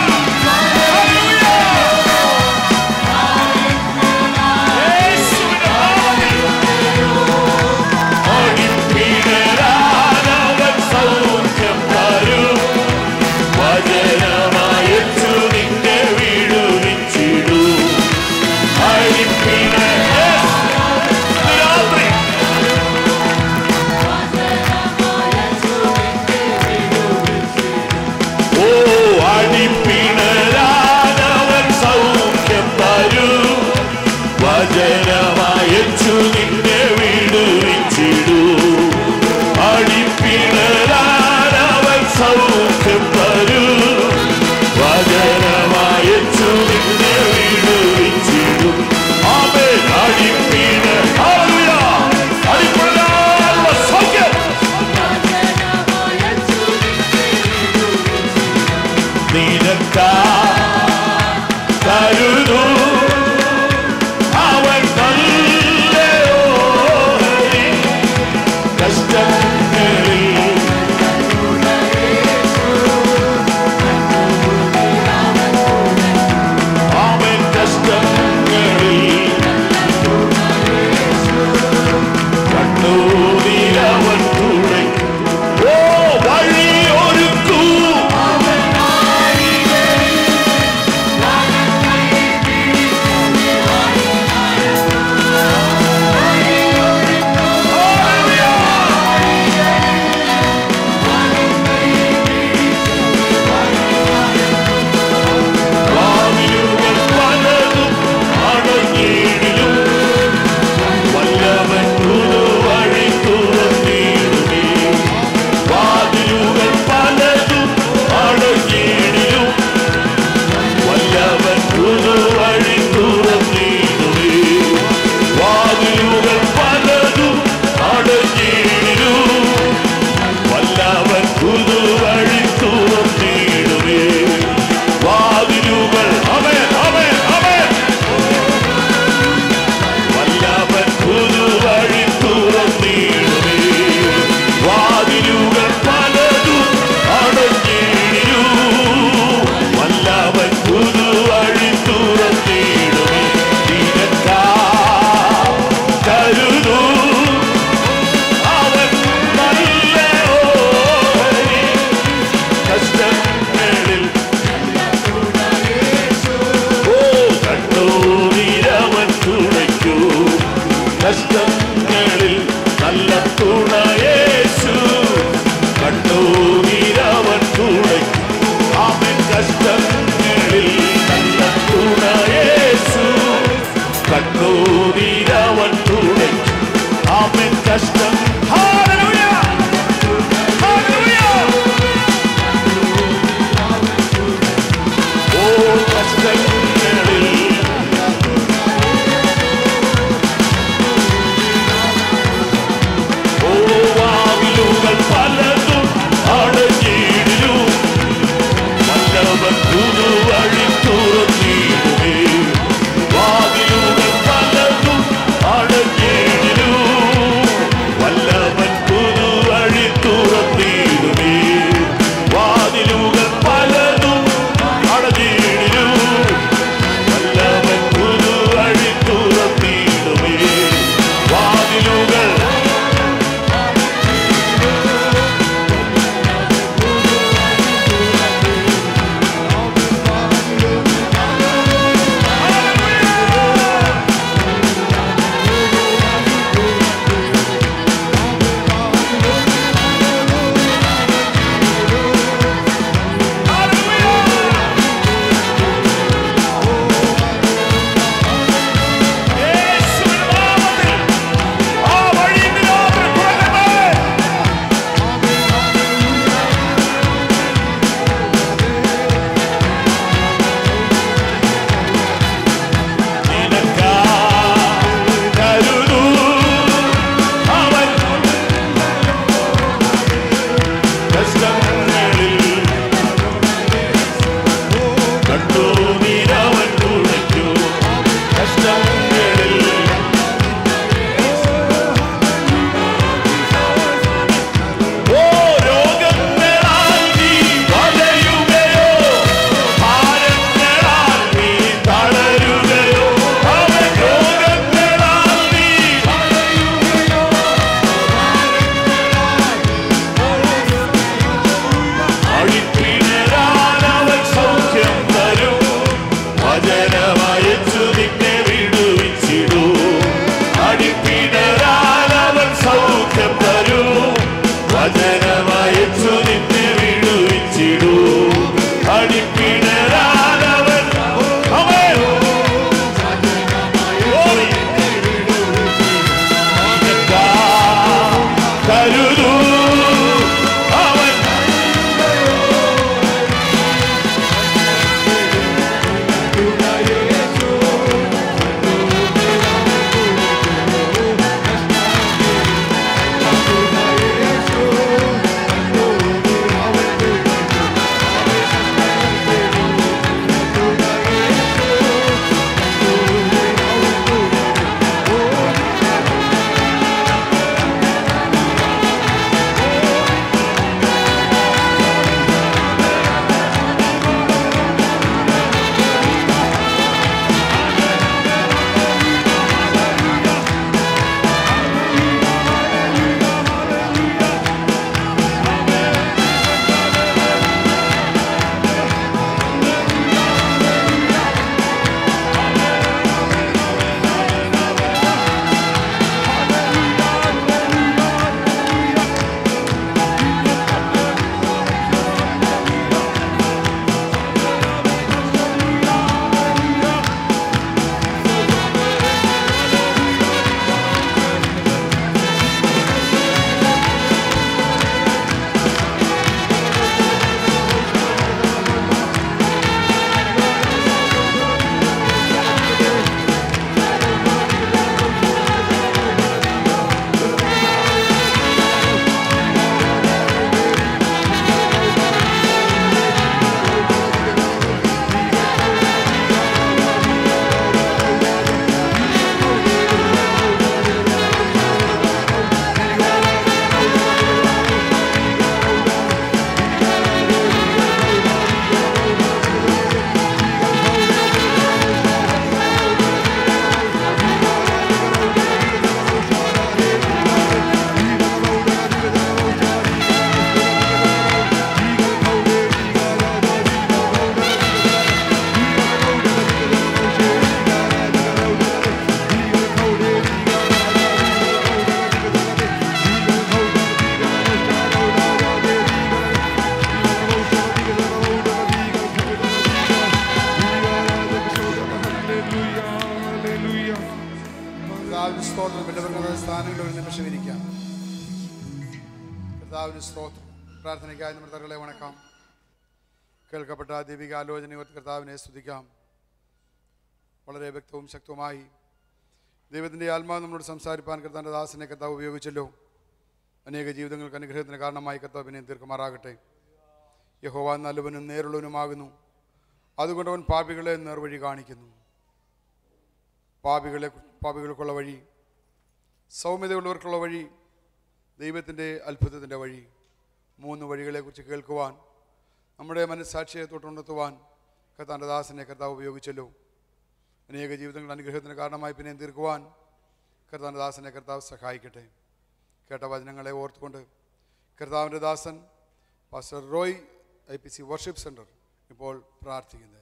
സ്ഥാനങ്ങളിൽ ഒരു നിമിഷം ഇരിക്കാം കർത്താവിന് സ്തോത്രം പ്രാർത്ഥനയ്ക്കായി നമ്മുടെ തലകളെ വണക്കാം കേൾക്കപ്പെട്ട ദീപിക ആലോചനയോർത്ത് കർത്താവിനെ സ്തുതിക്കാം വളരെ വ്യക്തവും ശക്തവുമായി ദൈവത്തിൻ്റെ ആത്മാവ് നമ്മളോട് സംസാരിപ്പാൻ കർത്താവിൻ്റെ ദാസനെ കർത്താവ് ഉപയോഗിച്ചല്ലോ അനേക ജീവിതങ്ങൾക്ക് അനുഗ്രഹത്തിന് കാരണമായി കർത്താവ് പിന്നെ തീർക്കുമാറാകട്ടെ യഹോവ നല്ലവനും നേരുള്ളവനുമാകുന്നു അതുകൊണ്ട് അവൻ പാപികളെ നേർവഴി കാണിക്കുന്നു പാപികളെ പാപികൾക്കുള്ള വഴി സൗമ്യതയുള്ളവർക്കുള്ള വഴി ദൈവത്തിൻ്റെ അത്ഭുതത്തിൻ്റെ വഴി മൂന്ന് വഴികളെക്കുറിച്ച് കേൾക്കുവാൻ നമ്മുടെ മനസ്സാക്ഷിയെ തൊട്ടുണർത്തുവാൻ കർത്താൻ്റെ ദാസനെ കർത്താവ് ഉപയോഗിച്ചല്ലോ അനേക ജീവിതങ്ങളുടെ അനുഗ്രഹത്തിന് കാരണമായി പിന്നെ തീർക്കുവാൻ കർത്താൻ്റെ ദാസനെ കർത്താവ് സഹായിക്കട്ടെ കേട്ട വചനങ്ങളെ ഓർത്തുകൊണ്ട് കർത്താവിൻ്റെ ദാസൻ pastor Roy I P C worship centre ഇപ്പോൾ പ്രാർത്ഥിക്കുന്നതായിരിക്കും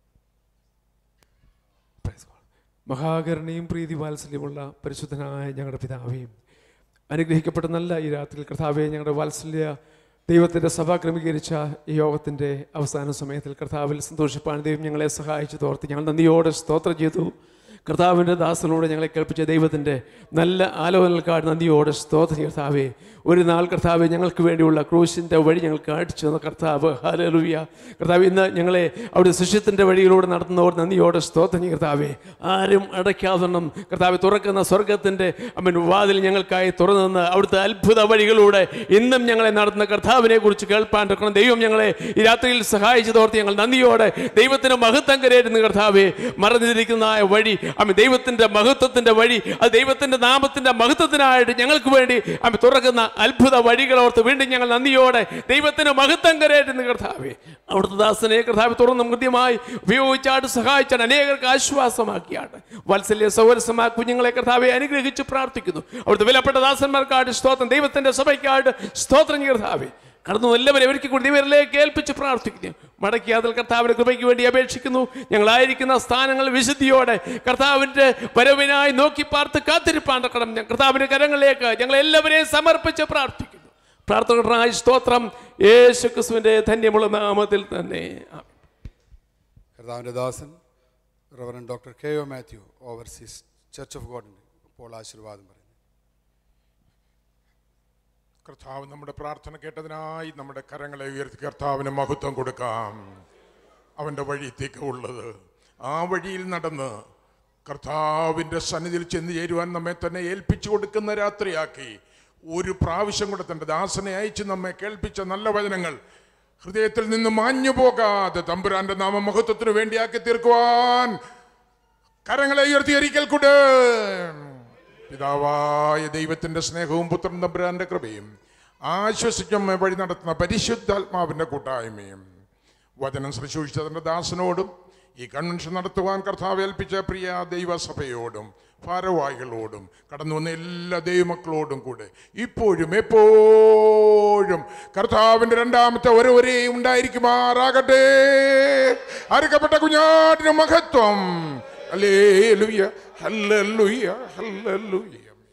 മഹാകരുണയും പ്രീതി വാത്സല്യമുള്ള പരിശുദ്ധനായ ഞങ്ങളുടെ പിതാവേയും അനുഗ്രഹിക്കപ്പെട്ട നല്ല ഈ രാത്രിയിൽ കർത്താവെ ഞങ്ങളുടെ വാത്സല്യ ദൈവത്തിൻ്റെ സഭ ക്രമീകരിച്ച ഈ യോഗത്തിൻ്റെ അവസാന സമയത്തിൽ കർത്താവിൽ സന്തോഷിപ്പാൻ ദൈവം ഞങ്ങളെ സഹായിച്ചു തോർത്ത് ഞങ്ങൾ നന്ദിയോടെ സ്തോത്രം ചെയ്തു കർത്താവിൻ്റെ ദാസനോട് ഞങ്ങളെ കേൾപ്പിച്ച ദൈവത്തിൻ്റെ നല്ല ആലോചനകൾക്കാട് നന്ദിയോടെ സ്തോത്രം കർത്താവെ ഒരു നാൾ കർത്താവെ ഞങ്ങൾക്ക് വേണ്ടിയുള്ള ക്രൂശിൻ്റെ വഴി ഞങ്ങൾ കാണിച്ചു തന്ന കർത്താവ് ഹാലലുയ കർത്താവ് ഇന്ന് ഞങ്ങളെ അവിടെ ശിഷ്യത്തിൻ്റെ വഴിയിലൂടെ നടത്തുന്നവർ നന്ദിയോടെ സ്തോത്രം കർത്താവെ ആരും അടയ്ക്കാതൊന്നും കർത്താവ് തുറക്കുന്ന സ്വർഗത്തിൻ്റെ അമ്മൻ വാതിൽ ഞങ്ങൾക്കായി തുറന്നു അവിടുത്തെ അത്ഭുത വഴികളിലൂടെ ഇന്നും ഞങ്ങളെ നടത്തുന്ന കർത്താവിനെ കുറിച്ച് കേൾപ്പാൻ ഇരിക്കണം ദൈവം ഞങ്ങളെ ഈ രാത്രിയിൽ സഹായിച്ചു തോർത്ത് ഞങ്ങൾ നന്ദിയോടെ ദൈവത്തിന് മഹത്വം കരയായിരുന്നു കർത്താവെ മറഞ്ഞിരിക്കുന്ന ആ വഴി അമ്മ ദൈവത്തിൻ്റെ മഹത്വത്തിൻ്റെ വഴി അത് ദൈവത്തിൻ്റെ നാമത്തിൻ്റെ മഹത്വത്തിനായിട്ട് ഞങ്ങൾക്ക് വേണ്ടി അമ്മ തുറക്കുന്ന അത്ഭുത വഴികളോർത്ത് വീണ്ടും ഞങ്ങൾ നന്ദിയോടെ ദൈവത്തിന് മഹത്വം കരയായിരുന്നു കർത്താവെ അവിടുത്തെ ദാസനെ കർത്താവ് തുറന്നും കൃത്യമായി ഉപയോഗിച്ചാട്ട് സഹായിച്ചാണ് അനേകർക്ക് ആശ്വാസമാക്കിയാണ് വാത്സല്യ സൗരസമാ കുഞ്ഞുങ്ങളെ കർത്താവെ അനുഗ്രഹിച്ച് പ്രാർത്ഥിക്കുന്നു അവിടുത്തെ വിലപ്പെട്ട ദാസന്മാർക്കായിട്ട് സ്തോത്രം ദൈവത്തിൻ്റെ സഭയ്ക്കായിട്ട് സ്തോത്രം കർത്താവെ കടന്നു എല്ലാവരും ഒരുക്കി കൂടി ദൈവരിലേക്ക് ഏൽപ്പിച്ച് പ്രാർത്ഥിക്കുന്നു മടക്കി അതിൽ കർത്താവിന്റെ കൃപയ്ക്ക് വേണ്ടി അപേക്ഷിക്കുന്നു ഞങ്ങളായിരിക്കുന്ന സ്ഥാനങ്ങൾ വിശുദ്ധിയോടെ കർത്താവിന്റെ വരവിനായി നോക്കി പാർത്ത് കാത്തിരിപ്പാൻ കടം കർത്താവിന്റെ കരങ്ങളിലേക്ക് ഞങ്ങൾ എല്ലാവരെയും സമർപ്പിച്ച് പ്രാർത്ഥിക്കുന്നു പ്രാർത്ഥനകളായി സ്തോത്രം യേശു ക്രിസ്തുവിന്റെ ധന്യമുള്ള നാമത്തിൽ തന്നെ ആമേൻ. കർത്താവിൻ്റെ ദാസൻ reverend doctor K O Mathew overseas church of ഗോഡിൻ്റെ ഇപ്പോൾ ആശീർവാദം പറയുന്നു കർത്താവ് നമ്മുടെ പ്രാർത്ഥന കേട്ടതിനായി നമ്മുടെ കരങ്ങളെ ഉയർത്തി കർത്താവിന് മഹത്വം കൊടുക്കാം അവൻ്റെ വഴി തികവുള്ളത് ആ വഴിയിൽ നടന്ന് കർത്താവിൻ്റെ സന്നിധിയിൽ ചെന്ന് ചേരുവാൻ നമ്മെ തന്നെ ഏൽപ്പിച്ചു കൊടുക്കുന്ന രാത്രിയാക്കി ഒരു പ്രാവശ്യം കൂടെ തൻ്റെ ദാസനെ അയച്ച് നമ്മെ കേൾപ്പിച്ച നല്ല വചനങ്ങൾ ഹൃദയത്തിൽ നിന്ന് മാഞ്ഞു പോകാതെ തമ്പുരാന്റെ നാമമഹത്വത്തിന് വേണ്ടിയാക്കി തീർക്കുവാൻ കരങ്ങളെ ഉയർത്തി ഒരിക്കൽ കൂടെ പിതാവായ ദൈവത്തിന്റെ സ്നേഹവും പുത്രൻ തമ്പുരാന്റെ കൃപയും ആശ്വസിച്ചമ്മ വഴി നടത്തുന്ന പരിശുദ്ധാത്മാവിന്റെ കൂട്ടായ്മയും വചനം ശുശ്രൂഷിച്ചതിൻ്റെ ദാസനോടും ഈ കൺവെൻഷൻ നടത്തുവാൻ കർത്താവ് ഏൽപ്പിച്ച പ്രിയ ദൈവസഭയോടും ഭാരവാഹികളോടും കടന്നു വന്ന എല്ലാ ദൈവമക്കളോടും കൂടെ ഇപ്പോഴും എപ്പോഴും കർത്താവിന്റെ രണ്ടാമത്തെ ഓരോരേ ഉണ്ടായിരിക്കുമാറാകട്ടെ അറുക്കപ്പെട്ട കുഞ്ഞാടിന് മഹത്വം ഹല്ലേലൂയ ഹല്ലേലൂയ ഹല്ലേലൂയ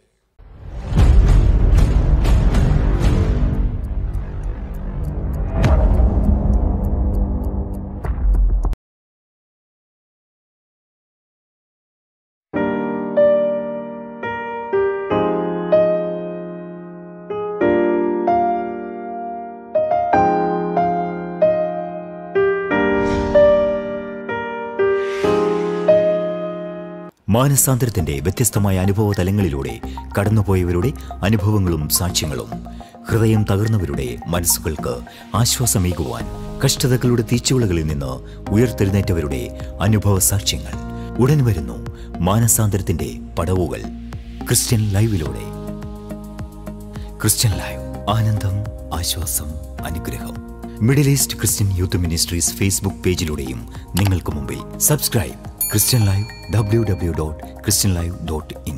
മാനസാന്തരത്തിന്റെ വ്യത്യസ്തമായ അനുഭവ തലങ്ങളിലൂടെ കടന്നുപോയവരുടെ അനുഭവങ്ങളും സാക്ഷ്യങ്ങളും ഹൃദയം തകർന്നവരുടെ മനസ്സുകൾക്ക് ആശ്വാസമേകുവാൻ കഷ്ടതകളുടെ തീച്ചുളകളിൽ നിന്ന് ഉയർത്തെഴുന്നേറ്റവരുടെ അനുഭവ സാക്ഷ്യങ്ങൾ ഉടൻ വരുന്നു മാനസാന്തരത്തിന്റെ പടവുകൾ ക്രിസ്ത്യൻ ലൈവിലൂടെ ക്രിസ്ത്യൻ ലൈവ് ആനന്ദം ആശ്വാസം അനുഗ്രഹം middle east Christian youth ministries Facebook പേജിലൂടെയും നിങ്ങൾക്ക് മുമ്പിൽ subscribe Christian live W W dot Christian live dot in